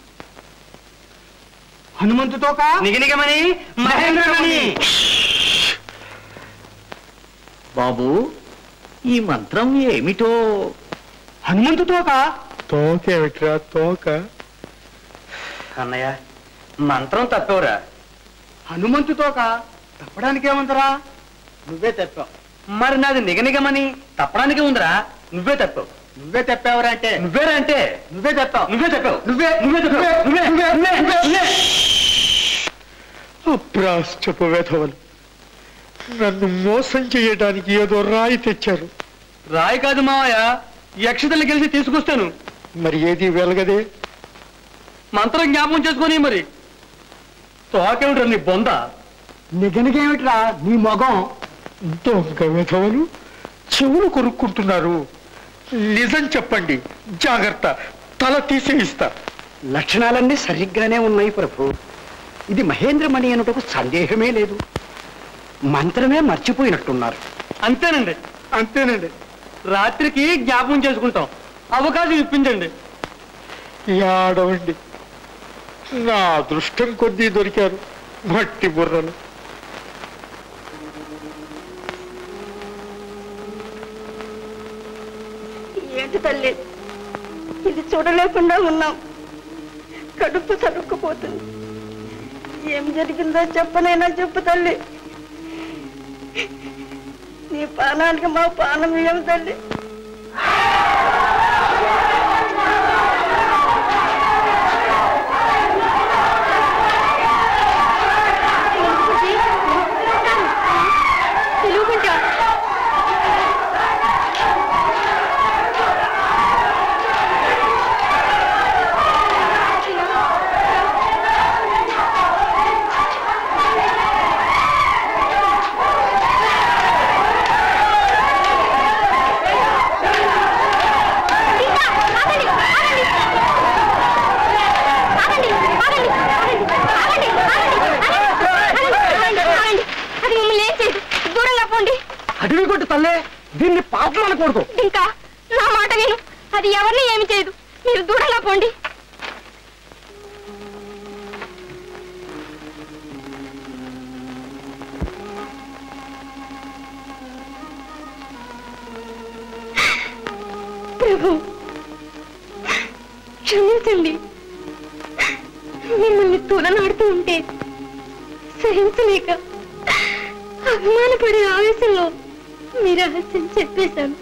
హనుమంతుతోక నిగనిగమణి మహేంద్రమణి బాబు ఈ మంత్రం ఏమిటో హనుమంతుతోక తోకేమిట్రా తోక అన్నయ్య మంత్రం తప్పవురా హనుమంతుతోక తప్పడానికి ఏమంతరా నువ్వే తెప్పావు మరి నాది నిగనిగమని తప్పడానికి ఉందిరా నువ్వే తప్పావు నువ్వే తెప్పావురా అంటే నువ్వేరా అంటే నువ్వే తెప్పావు నువ్వే చెప్పావు నువ్వే నువ్వే చెప్పావు నువ్వే నువ్వే నువ్వే నువ్వే అప్రాష్టపు వెధవలు నన్ను మోసం చేయడానికి ఏదో రాయి తెచ్చారు రాయి కాదు మావయ్య యక్షతల్ని గెలిచి తీసుకొస్తాను మరి ఏది వెలగదే మంత్రం జ్ఞాపకం చేసుకొని మరి తోకేమిట్రా నీ బొంద నిగనిగేమిట్రా నీ మొగం దొంగ వెధవలు చెవులు కొరుక్కుంటున్నారు నిజం చెప్పండి జాగ్రత్త తల తీసేయిస్తా లక్షణాలన్నీ సరిగ్గానే ఉన్నాయి ప్రభు ఇది మహేంద్రమణి అనుటకు సందేహమే లేదు మంత్రమే మర్చిపోయినట్టున్నారు అంతేనండి అంతేనండి రాత్రికి జ్ఞాపకం చేసుకుంటాం అవకాశం ఇప్పించండి యాడవండి నా అదృష్టం కొద్దీ దొరికారు మట్టి బుర్రలు ఏంటి తల్లి ఇది చూడలేకుండా ఉన్నాం కడుపు తరుక్కుపోతుంది ఏం జరిగిందో చెప్పనైనా చెప్పు తల్లి నీ పానానికి మా పానం ఏం తల్లి తెలుగుకుంటా అది మమ్మల్ని ఏం చేయదు దూరంగా పోండి అడవి కొట్టు తల్లే దీన్ని పాపం అనకూడదు ఇంకా నా మాట విను అది ఎవరిని ఏమి చేయదు మీరు దూరంగా పోండి ప్రభు క్షమించండి మిమ్మల్ని తూలనాడుతూ ఉంటే సహించలేక అభిమానపడే ఆవేశంలో మీ రహస్యం చెప్పేశాను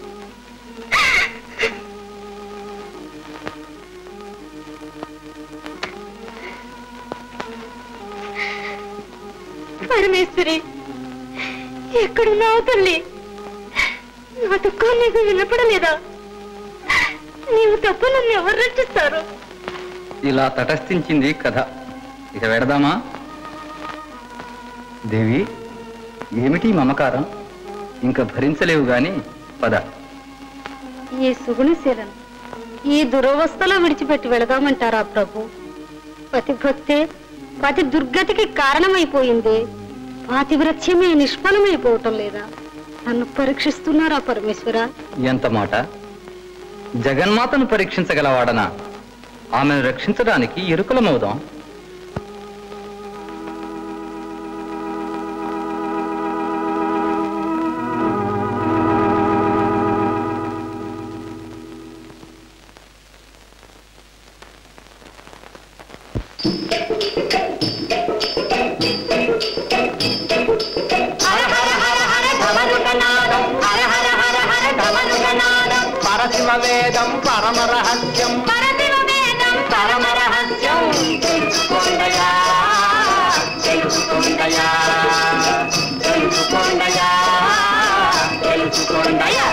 పరమేశ్వరి ఎక్కడున్నావు తల్లి నా దుఃఖం నీకు వినపడలేదా నీవు తప్ప నన్ను ఎవరు రక్షిస్తారు ఇలా తటస్థించింది కథ ఇక వెడదామా దేవి ఏమిటి ఈ మమకారం ఇంకా భరించలేవు గాని పద ఈ సుగుణశీలను ఈ దురవస్థలో విడిచిపెట్టి వెళదామంటారా ప్రభు పతిభక్తే పతి దుర్గతికి కారణమైపోయింది పాతివ్రత్యమే నిష్ఫలమైపోవటం లేదా నన్ను పరీక్షిస్తున్నారా పరమేశ్వర ఎంత మాట జగన్మాతను పరీక్షించగలవాడనా ఆమెను రక్షించడానికి ఎరుకలమవుదాం పరశివ వేదం పరమ రహస్యం పరశివ వేదం పరమ రహస్యం తెలుసుకోండయా తెలుసుకోండయా తెలుసుకోండయా తెలుసుకోండయా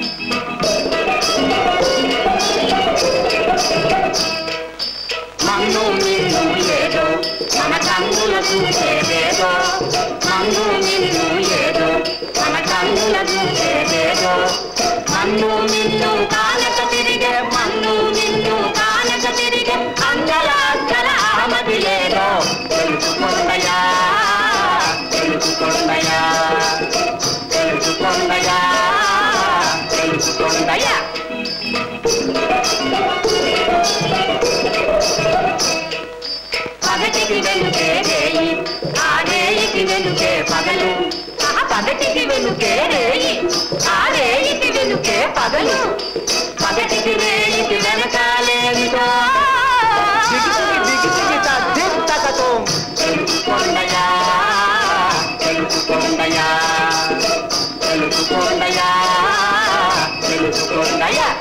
మన్ను నిన్ను ఏదో మన కన్నుల చూసేదేదో మన్ను నిన్ను ఏదో మన కన్నుల చూసేదేదో మన్ను నిన్ను కానక తిరిగే మన్ను నిన్ను కానక తిరిగే అంగల అంగల ఆమది లేదో తెలుసుకొండయా తెలుసుకొండయా తెలుసుకొండయా తెలుసుకొండయా పగటికి వెనుకే రేయి ఆ రేయికి వెనుకే పగలు ఆ పగటికి వెనుకే రేయి ఆ రేయికి వెనుకే పగలు పగటికి రేయికి వెనకాలేమిటో దింతకతో తెలుసుకోండయా తెలుసుకోండయా తెలుసుకోండయా తెలుసుకోండయా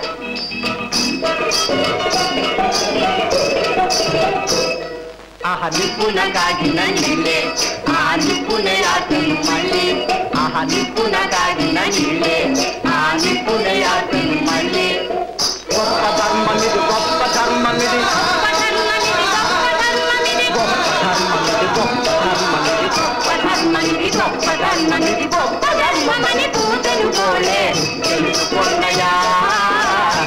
ఆహ నిప్పున కాగిన నీళ్ళే ఆ నిప్పునే ఆటలు మళ్ళీ ఆహ నిప్పున కాగిన నీళ్ళే ఆ నిప్పునే ఆటలు మళ్ళీ గొప్ప ధర్మమిది గొప్ప ధర్మమిది గొప్ప ధర్మమిది గొప్ప ధర్మమిది గొప్ప ధర్మమిది గొప్ప ధర్మమిది గొప్ప ధర్మమని పూజలు పోలే తెలుసుకోండయా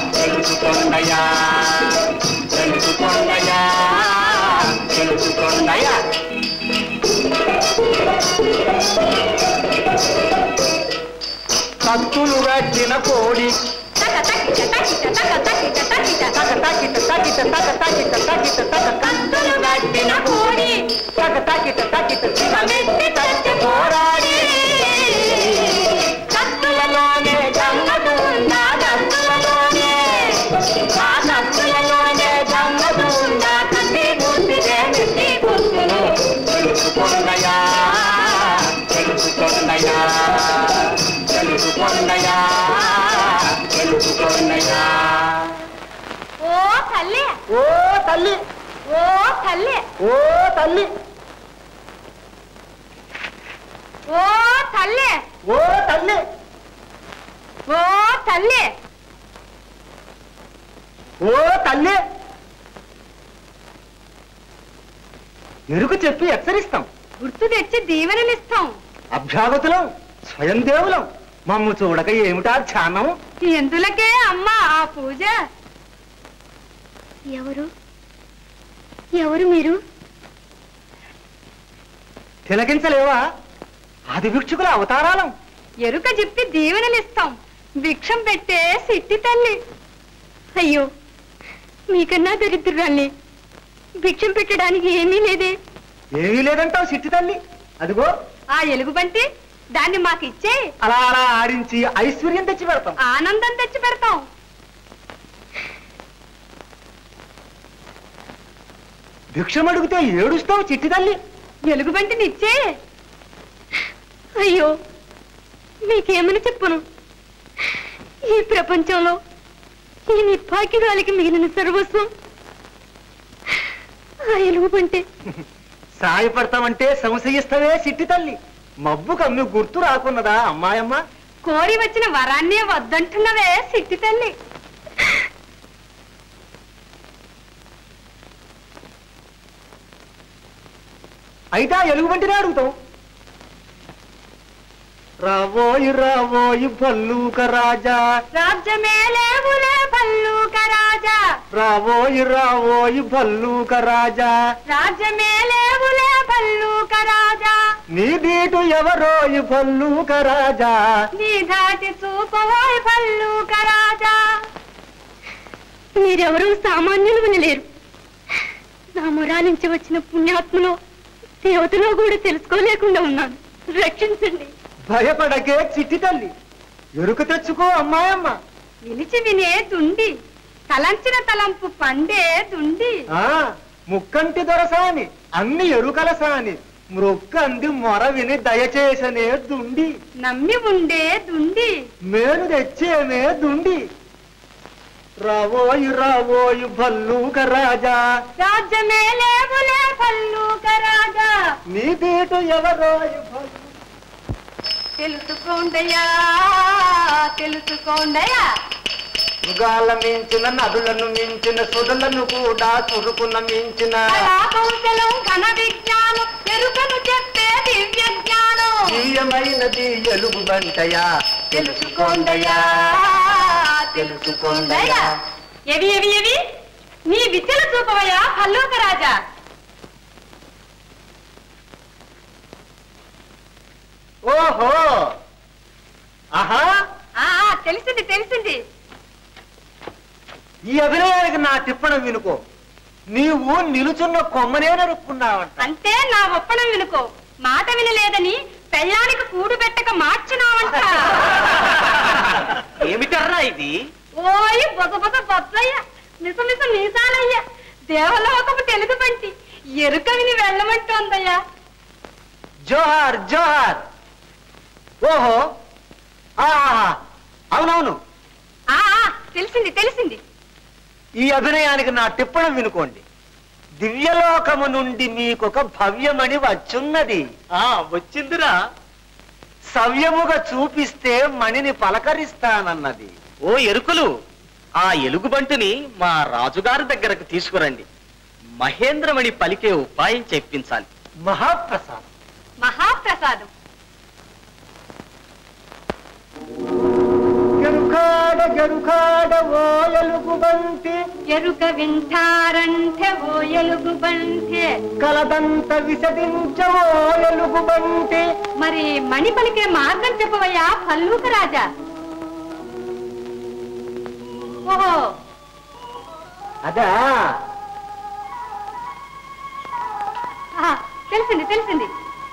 కత్తులు కట్టిన కోడి కత్తులు కట్టిన కోడి శివమెత్తి చచ్చి పోరాడి కత్తులలోనే గమ్మదు ఉందా కత్తులలోనే ఆ కత్తులలోనే గమ్మదు ఉందా కత్తి గుర్తిదే మెత్తి గుర్తులు తెలుసుకొండయా తెలుసుకొండయా తెలుసుకొండయా తెలుసుకొండయా ఓ తల్లి ఓ తల్లి ఓ తల్లి ఓ తల్లి ఓ తల్లి ఓ తల్లి ఓ తల్లి ఓ తల్లి ఎరుకు చెప్పి హెచ్చరిస్తాం గుర్తు తెచ్చి దీవెనలిస్తాం అభ్యాగతులం స్వయం దేవులం మమ్ము చూడక ఏమిటా ధ్యానం ఎందులకే అమ్మా ఆ పూజ ఎవరు ఎవరు మీరు తిలకించలేవా ఆది భిక్షుకుల అవతారాలం ఎరుక చెప్పి దీవెనలిస్తాం భిక్షం పెట్టే సిట్టి తల్లి అయ్యో మీకన్నా దరిద్రురాల్ని భిక్షం పెట్టడానికి ఏమీ లేదే ఏమీ లేదంటావు సిట్టి తల్లి అదిగో ఆ ఎలుగుబంటి దాన్ని మాకు ఇచ్చే అలా అలా ఆడించి ఐశ్వర్యం తెచ్చి పెడతాం ఆనందం తెచ్చి పెడతాం భిక్షం అడిగితే ఏడుస్తావు చిట్టి తల్లి ఎలుగుబంటిని ఇచ్చే అయ్యో మీకేమని చెప్పను ఈ ప్రపంచంలో ఈ నిర్భాగ్యురాలికి మిగిలిన సర్వస్వం ఆ ఎలుగుబంటే సాయపడతామంటే సంశయిస్తావే సిట్టి తల్లి మబ్బు కమ్మి గుర్తు రాకున్నదా అమ్మాయమ్మ కోరి వచ్చిన వరాన్నే వద్దంటున్నవే సిట్టి తల్లి అయితే ఆ ఎలుగుబంటినే అడుగుతాం రావోయి రావోయి భల్లూక రాజా రాజ్యమే లేవులే భల్లూక రాజా రావోయి రావోయి భల్లూక రాజా రాజ్యమే లేవులే భల్లూక రాజా నీ బీటు ఎవరోయి భల్లూక రాజా నీ దాటి చూపవోయ్ భల్లూక రాజా మీరెవరూ సామాన్యులు వినలేరు నా మురాలించి వచ్చిన పుణ్యాత్మలో దేవతలో కూడా తెలుసుకోలేకుండా ఉన్నాను రక్షించండి భయపడకే చిట్టి తల్లి ఎరుక తెచ్చుకో అమ్మాయమ్మ నిలిచి వినే దుండి తలంచిన తలంపు పండే దుండి ఆ ముక్కంటి దొరసాని అన్ని ఎరుకల సాని మృక్కంది మొర విని దయచేసనే దుండి నమ్మి ఉండే దుండి మేలు తెచ్చేమే దుండి రావోయి రావోయి భల్లూక రాజా రాజ్యమే లేవులే భల్లూక రాజా నీ బీటు ఎవరోయి భల్లూక తెలుసుకోండయా తెలుసుకోండయా మృగాల మించిన నదులను మించిన సుడులను కూడా చురుకున మించిన కళా కౌశలం ఘన విజ్ఞానం ఎరుకను చెప్పే దివ్య జ్ఞానం తీయమైనది ఎలుగు బంటయా తెలుసుకోండయా తెలుసుకోండయా ఎవి ఎవి ఎవి నీ విద్యలు చూపవయా భల్లూక రాజా ఓహో ఆహా ఆ ఆ, తెలిసింది తెలిసింది ఈ అభినయానికి నా తిప్పడం వినుకో నీవు నిలుచున్న కొమ్మనే నరుక్కున్నావంట అంటే నా ఒప్పడం వినుకో మాట వినలేదని పెళ్ళానికి కూడు పెట్టక మార్చినావంట ఏమిటర్రా ఇది ఓయ్ బొస బొస బొచ్చయ్య మిస మిస మీసాలయ్య దేవలోకపు తెలుగు పంటి ఎరుక విని వెళ్ళమంటోందయ్యా జోహార్ జోహార్ ఓహో ఆహా అవునవును ఆ ఆ, తెలిసింది తెలిసింది ఈ అభినయానికి నా టిప్పణం వినుకోండి దివ్యలోకము నుండి మీకొక భవ్యమణి వచ్చున్నది ఆ వచ్చిందిరా సవ్యముగా చూపిస్తే మణిని పలకరిస్తానన్నది ఓ ఎరుకులు ఆ ఎలుగుబంటిని మా రాజుగారి దగ్గరకు తీసుకురండి మహేంద్రమణి పలికే ఉపాయం చెప్పించాలి మహాప్రసాద్ మహాప్రసాదం గరుకాడ గరుకాడ ఓ ఎలుగు బంతి ఎరుక వింటారంటే ఓ ఎలుగు బంటే కలదంత విసదించవో ఎలుగు బంటే మరి మణి పలికే మార్గం చెప్పవయ్యా పల్లూక రాజా ఓహో అదా ఆ, తెలిసింది తెలిసింది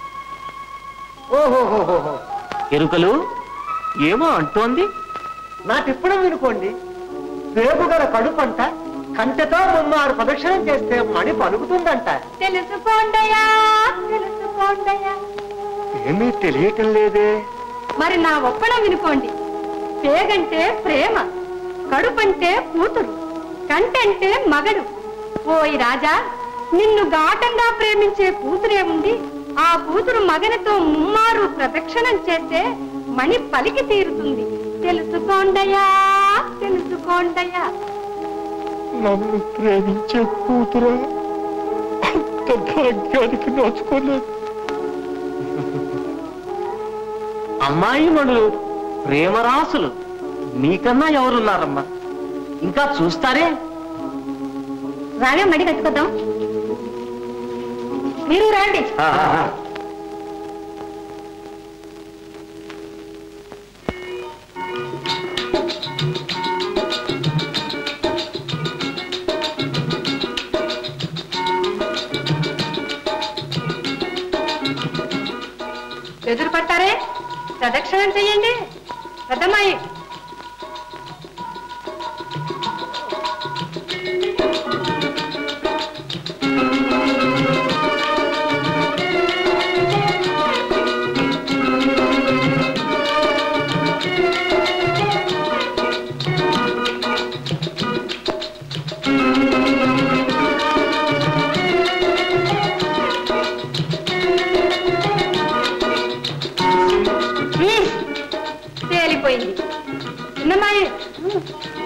ఓహోహోహోహో ఎరుకలు ఏమో అంటోంది నా తిప్పడం వినుకోండి రేపు గల కడుపంట కంటెతో ముమ్మారు ప్రదక్షిణం చేస్తే మణి పలుకుతుందంట తెలుసుకోండయా తెలుసుకోండయా ఏమీ తెలియటం లేదే మరి నా ఒప్పడం వినుకోండి పేగంటే ప్రేమ కడుపంటే కూతురు కంటంటే మగడు ఓయ్ రాజా నిన్ను ఘాటంగా ప్రేమించే కూతురే ఉంది ఆ కూతురు మగనితో ముమ్మారు ప్రదక్షిణం చేస్తే మణి పలికి తీరుతుంది తెలుసుకోండయా తెలుసుకోండయా నన్ను ప్రేమించే కూతురా అంత భాగ్యానికి నోచుకోలేదు అమ్మాయి మనులు ప్రేమరాసులు మీకన్నా ఎవరున్నారమ్మా ఇంకా చూస్తారే రావే మడి కట్టుకోద్దాం మీరు రండి ఎదురు పట్టారే ప్రదక్షిణం చెయ్యండి పెద్దమ్మాయి ఉమ్, తేలిపోయింది చిన్నమ్మాయి ఉమ్.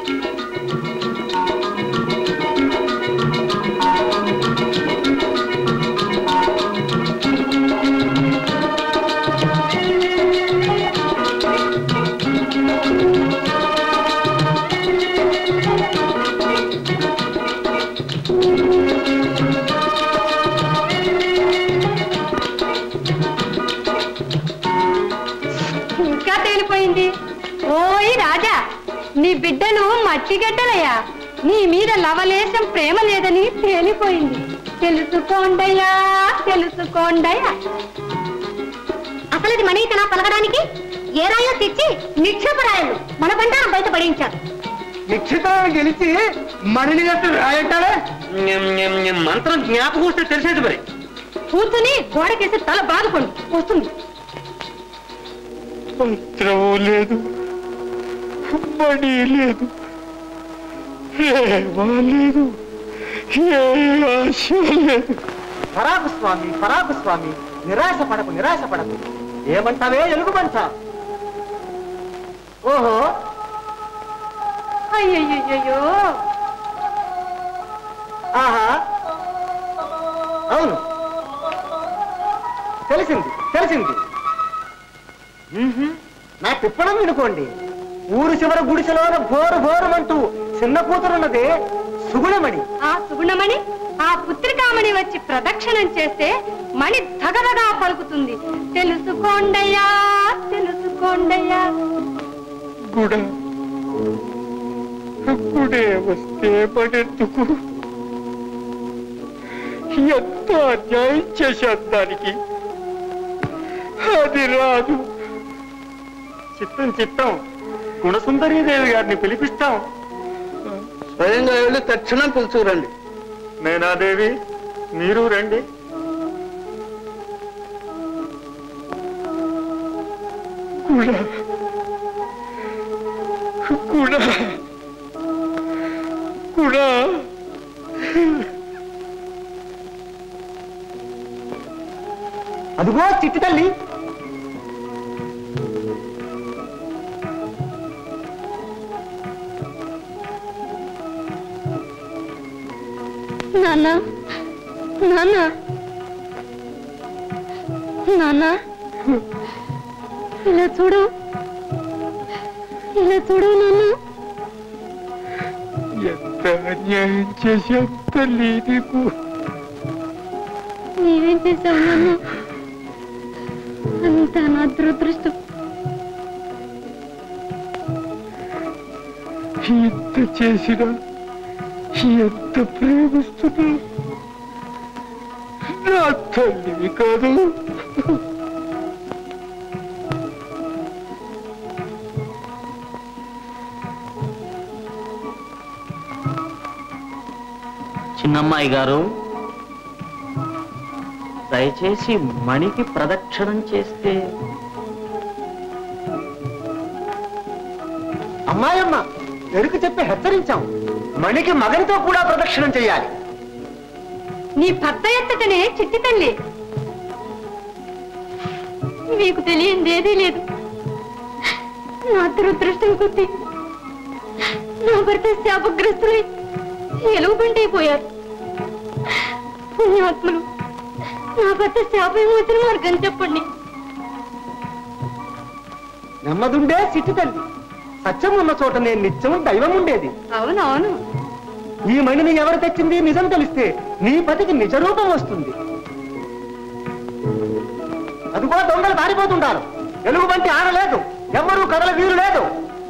ఇంకా తేలిపోయింది ఓయ్ రాజా నీ బిడ్డలు మట్టి గడ్డలయ్యా నీ మీద లవలేశం ప్రేమ లేదని తేలిపోయింది తెలుసుకోండయ్యా తెలుసుకోండయ్యా అసలు ఇది మనీతనా పలకడానికి ఏ రాయో తెచ్చి నిక్షేపరాయలు మన బండారం బయట పడించారు నిశ్చితం గెలిచి మణిని గట్టు రాయంటారా మంత్రం జ్ఞాపకం వస్తే తెలిసేది మరి కూతుని గోడకేసి తల బాదుకోండి వస్తుంది మంత్రము లేదు మణి లేదు ప్రేమ లేదు ఏ ఆశ లేదు పరాకు స్వామి పరాకు స్వామి నిరాశ పడకు నిరాశ పడకు ఏమంటావే ఎలుగుబంట ఓహో అయ్యయ్యో ఆహా అవును తెలిసింది తెలిసింది మ్మ్హ్మ్. నా తిప్పడం వినుకోండి ఊరు చివర గుడిసెలోన బోరు బోరుమంటూ చిన్న కూతురున్నది సుగుణమణి ఆ సుగుణమణి ఆ పుత్రికామణి వచ్చి ప్రదక్షిణం చేస్తే మణి ధగధగా పలుకుతుంది తెలుసుకోండయ్యా తెలుసుకోండయ్యా గుడ గుడే వస్తే పడెందుకు ఎంతో అన్యాయం చేశాను దానికి అది రాదు చిత్తం చిత్తం గుణసుందరీదేవి గారిని పిలిపిస్తాం స్వయంగా వెళ్ళి తక్షణం పిలుచుకురండి నేనాదేవి మీరు రండి గుడ గుడ గుడ అదిగో చిట్టి తల్లి నాన్న నాన్న నాన్న ఇలా చూడు ఇలా చూడు నాన్న ఎంత ఎంత అన్యాయం చేశాం తల్లి నీకు నీవేం చేసావు నాన్న అంత నా దురదృష్టం ఎంత చేసినా ఎంత ప్రేమిస్తున్నా నా తల్లివి కాదు చిన్నమ్మాయి గారు దయచేసి మణికి ప్రదక్షిణం చేస్తే అమ్మాయమ్మ ఎరుకు చెప్పి హెచ్చరించాం మణికి మగనితో కూడా ప్రదక్షిణం చేయాలి నీ భర్త ఎత్తటనే చిట్టి తల్లి మీకు తెలియంది ఏదీ లేదు నా దురదృష్టం కొద్ది నా భర్త శాపగ్రస్తులై ఎలుగుబంటైపోయారు పుణ్యాత్ములు నా భర్త శాప విమోచన మార్గం చెప్పండి నెమ్మదుండే సిట్టి తల్లి సత్యం ఉన్న చోట నేను నిత్యం దైవం ఉండేది అవునవును ఈ మణిని ఎవరు తెచ్చింది నిజం తెలిస్తే నీ పతికి నిజ రూపం వస్తుంది అదిగో దొంగలు పారిపోతుంటారు ఎలుగు వంటి ఆడలేదు ఎవ్వరూ కదల వీరు లేదు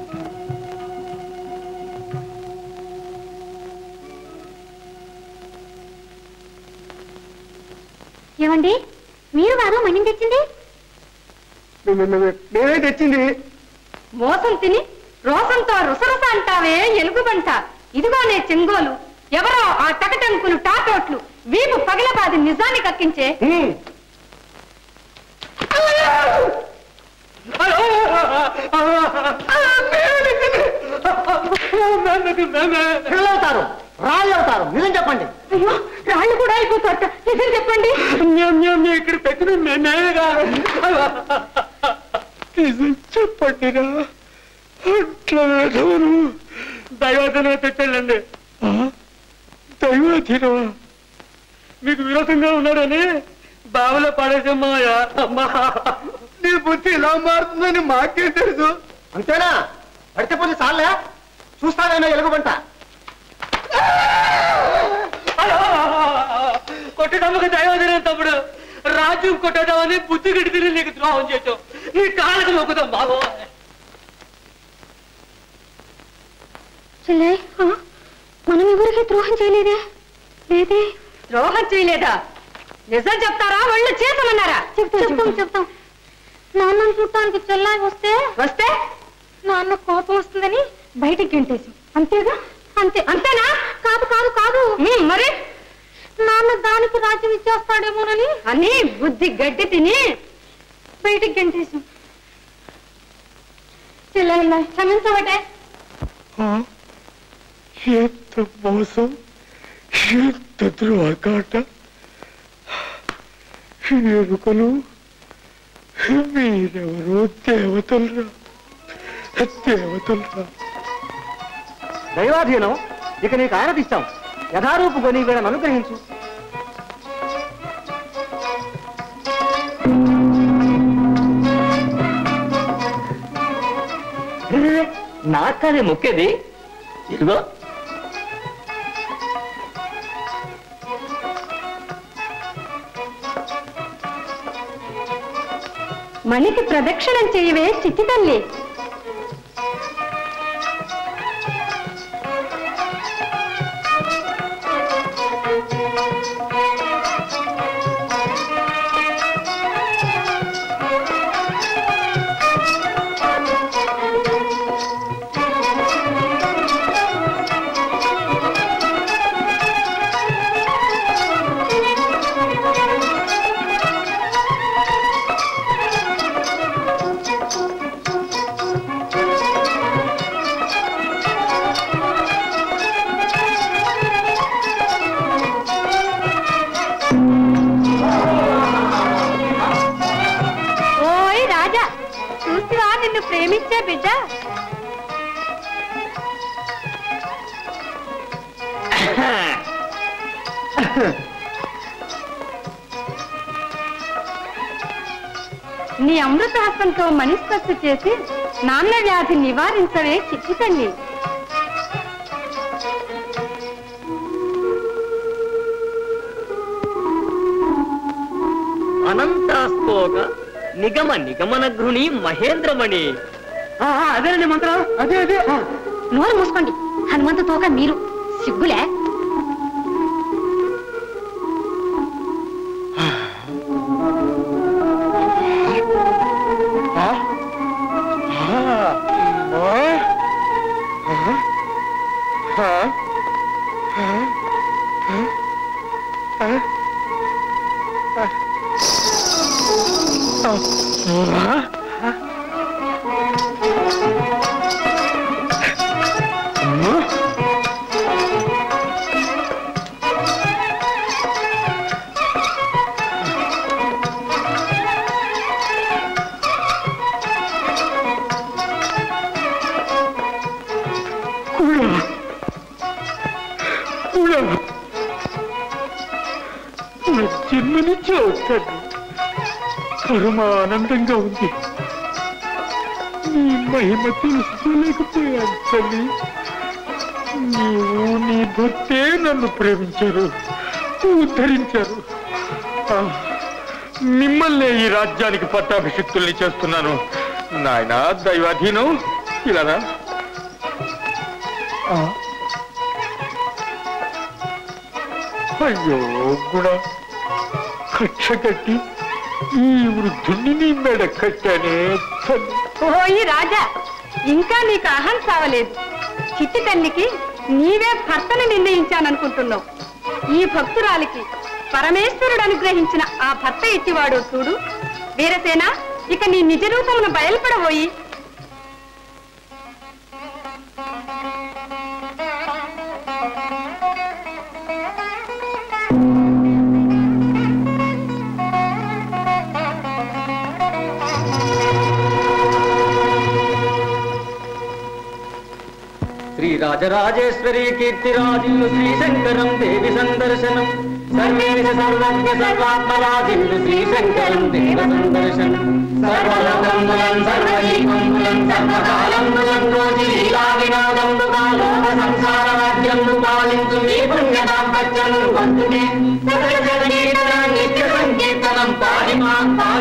ఏమండి మీరు వారు మణిని తెచ్చింది నేనే తెచ్చింది మోసం తిని రోసంతో రుసరుస అంటావే ఎలుగుబంట ఇదిగోనే చెంగోలు ఎవరో ఆ టకటంకులు టాటోట్లు వీపు పగిలబాది నిజాన్ని కక్కించే పిల్లవుతారు రాళ్ళు అవుతారు నిజం చెప్పండి అయ్యో రాళ్ళు కూడా అయిపోతారట నిజం చెప్పండి ఇక్కడ పెట్టిన మేమేగా నిజం చెప్పండి రా అట్లా వేదవరు దైవాధీనం తెచ్చాడండి దైవాధీనమా మీకు విరోధంగా ఉన్నాడని బావిలో పడేసమ్మాయా అమ్మా నీ బుద్ధి ఇలా మారుతుందని మాకేం తెలుసు అంతేనా పడితే పోతే చాలే చూస్తానైనా ఎలుగుబంట కొట్టడానికి దైవదిన తమ్ముడు రాజు కొట్టడామని బుద్ధి గడితే నీకు ద్రోహం చేసావు నీ కాళ్ళకు మొక్కుదాం బాబు చెల్లె మనం ఎవరికి ద్రోహం చేయలేదే లేదే ద్రోహం చేయలేదా నిజం చెప్తారా వాళ్ళు చేతమన్నారా చెప్తాం చెప్తాం చెప్తాం నాన్నను చూడటానికి చెల్లాయి వస్తే వస్తే నాన్న కోపం వస్తుందని బయటికి గెంటేసాం అంతేగా అంతే అంతేనా కాదు కాదు కాదు మరి నాన్న దానికి రాజ్యం ఇచ్చేస్తాడేమోనని అని బుద్ధి గడ్డి తిని బయటికి గెంటేసాం చెల్లె క్షమించబట్టే ఎంత మోసం ఎంత ద్రోహకాట ఎరుకలు మీరెవరో దేవతలరా దేవతలరా దైవాధీనం ఇక నీకు ఆరతిస్తాం యథారూపు కొని వీళ్ళని అనుగ్రహించు నాకదే మొక్కేది ఇదిగో మణికి ప్రదక్షిణం చేయవే చిట్టి తల్లి ఓయ్ రాజా చూసివా నిన్ను ప్రేమించే బిడ్డ నీ అమృత హస్తంతో మనిస్పర్శ చేసి నాన్న వ్యాధి నివారించవే చిట్టి తల్లి స్తోక నిగమ నిగమన గృహి మహేంద్రమణి అదేనండి మంత్రం అదే అదే నోరు మూసుకోండి హనుమంత తోక మీరు సిగ్గులే కూడా నా జన్మ నుంచి వచ్చాను పరమ ఆనందంగా ఉంది నీ మహిమ తెలుసుకోలేకపోయాను తల్లి నీవు నీ భర్తే నన్ను ప్రేమించారు ఉద్ధరించారు ఆ, మిమ్మల్నే ఈ రాజ్యానికి పట్టాభిషిక్తుల్ని చేస్తున్నాను నాయన దైవాధీనం ఇలానా ఆ. అయ్యో గుణ కక్ష కట్టి ఈ వృద్ధుణ్ణి నీ మెడ కట్టానే తల్లి ఓయి రాజా ఇంకా నీకు అహం సావలేదు చిట్టి తల్లికి నీవే భర్తను నిర్ణయించాననుకుంటున్నావు ఈ భక్తురాలికి పరమేశ్వరుడు అనుగ్రహించిన ఆ భర్త ఇచ్చివాడు చూడు వీరసేన ఇక నీ నిజ రూపమును బయలుపడబోయి శ్రీరాజరాజేశ్వరీ కీర్తిరాజిల్లు శ్రీశంకరం దేవి సందర్శనం సర్వేశ సర్వజ్ఞ సర్వాత్మరాజిల్లు శ్రీశంకరం దేవ సందర్శనం సర్వలోకంబులం సర్వజీవంబులం సర్వకాలంబులం రోజి లీలా వినోదంబు కాలోక సంసార రాజ్యంబు పాలించు మీ పుణ్య దాంపత్యం వంతునే సకల జగనీతన నిత్య సంకీర్తనం పాడి మా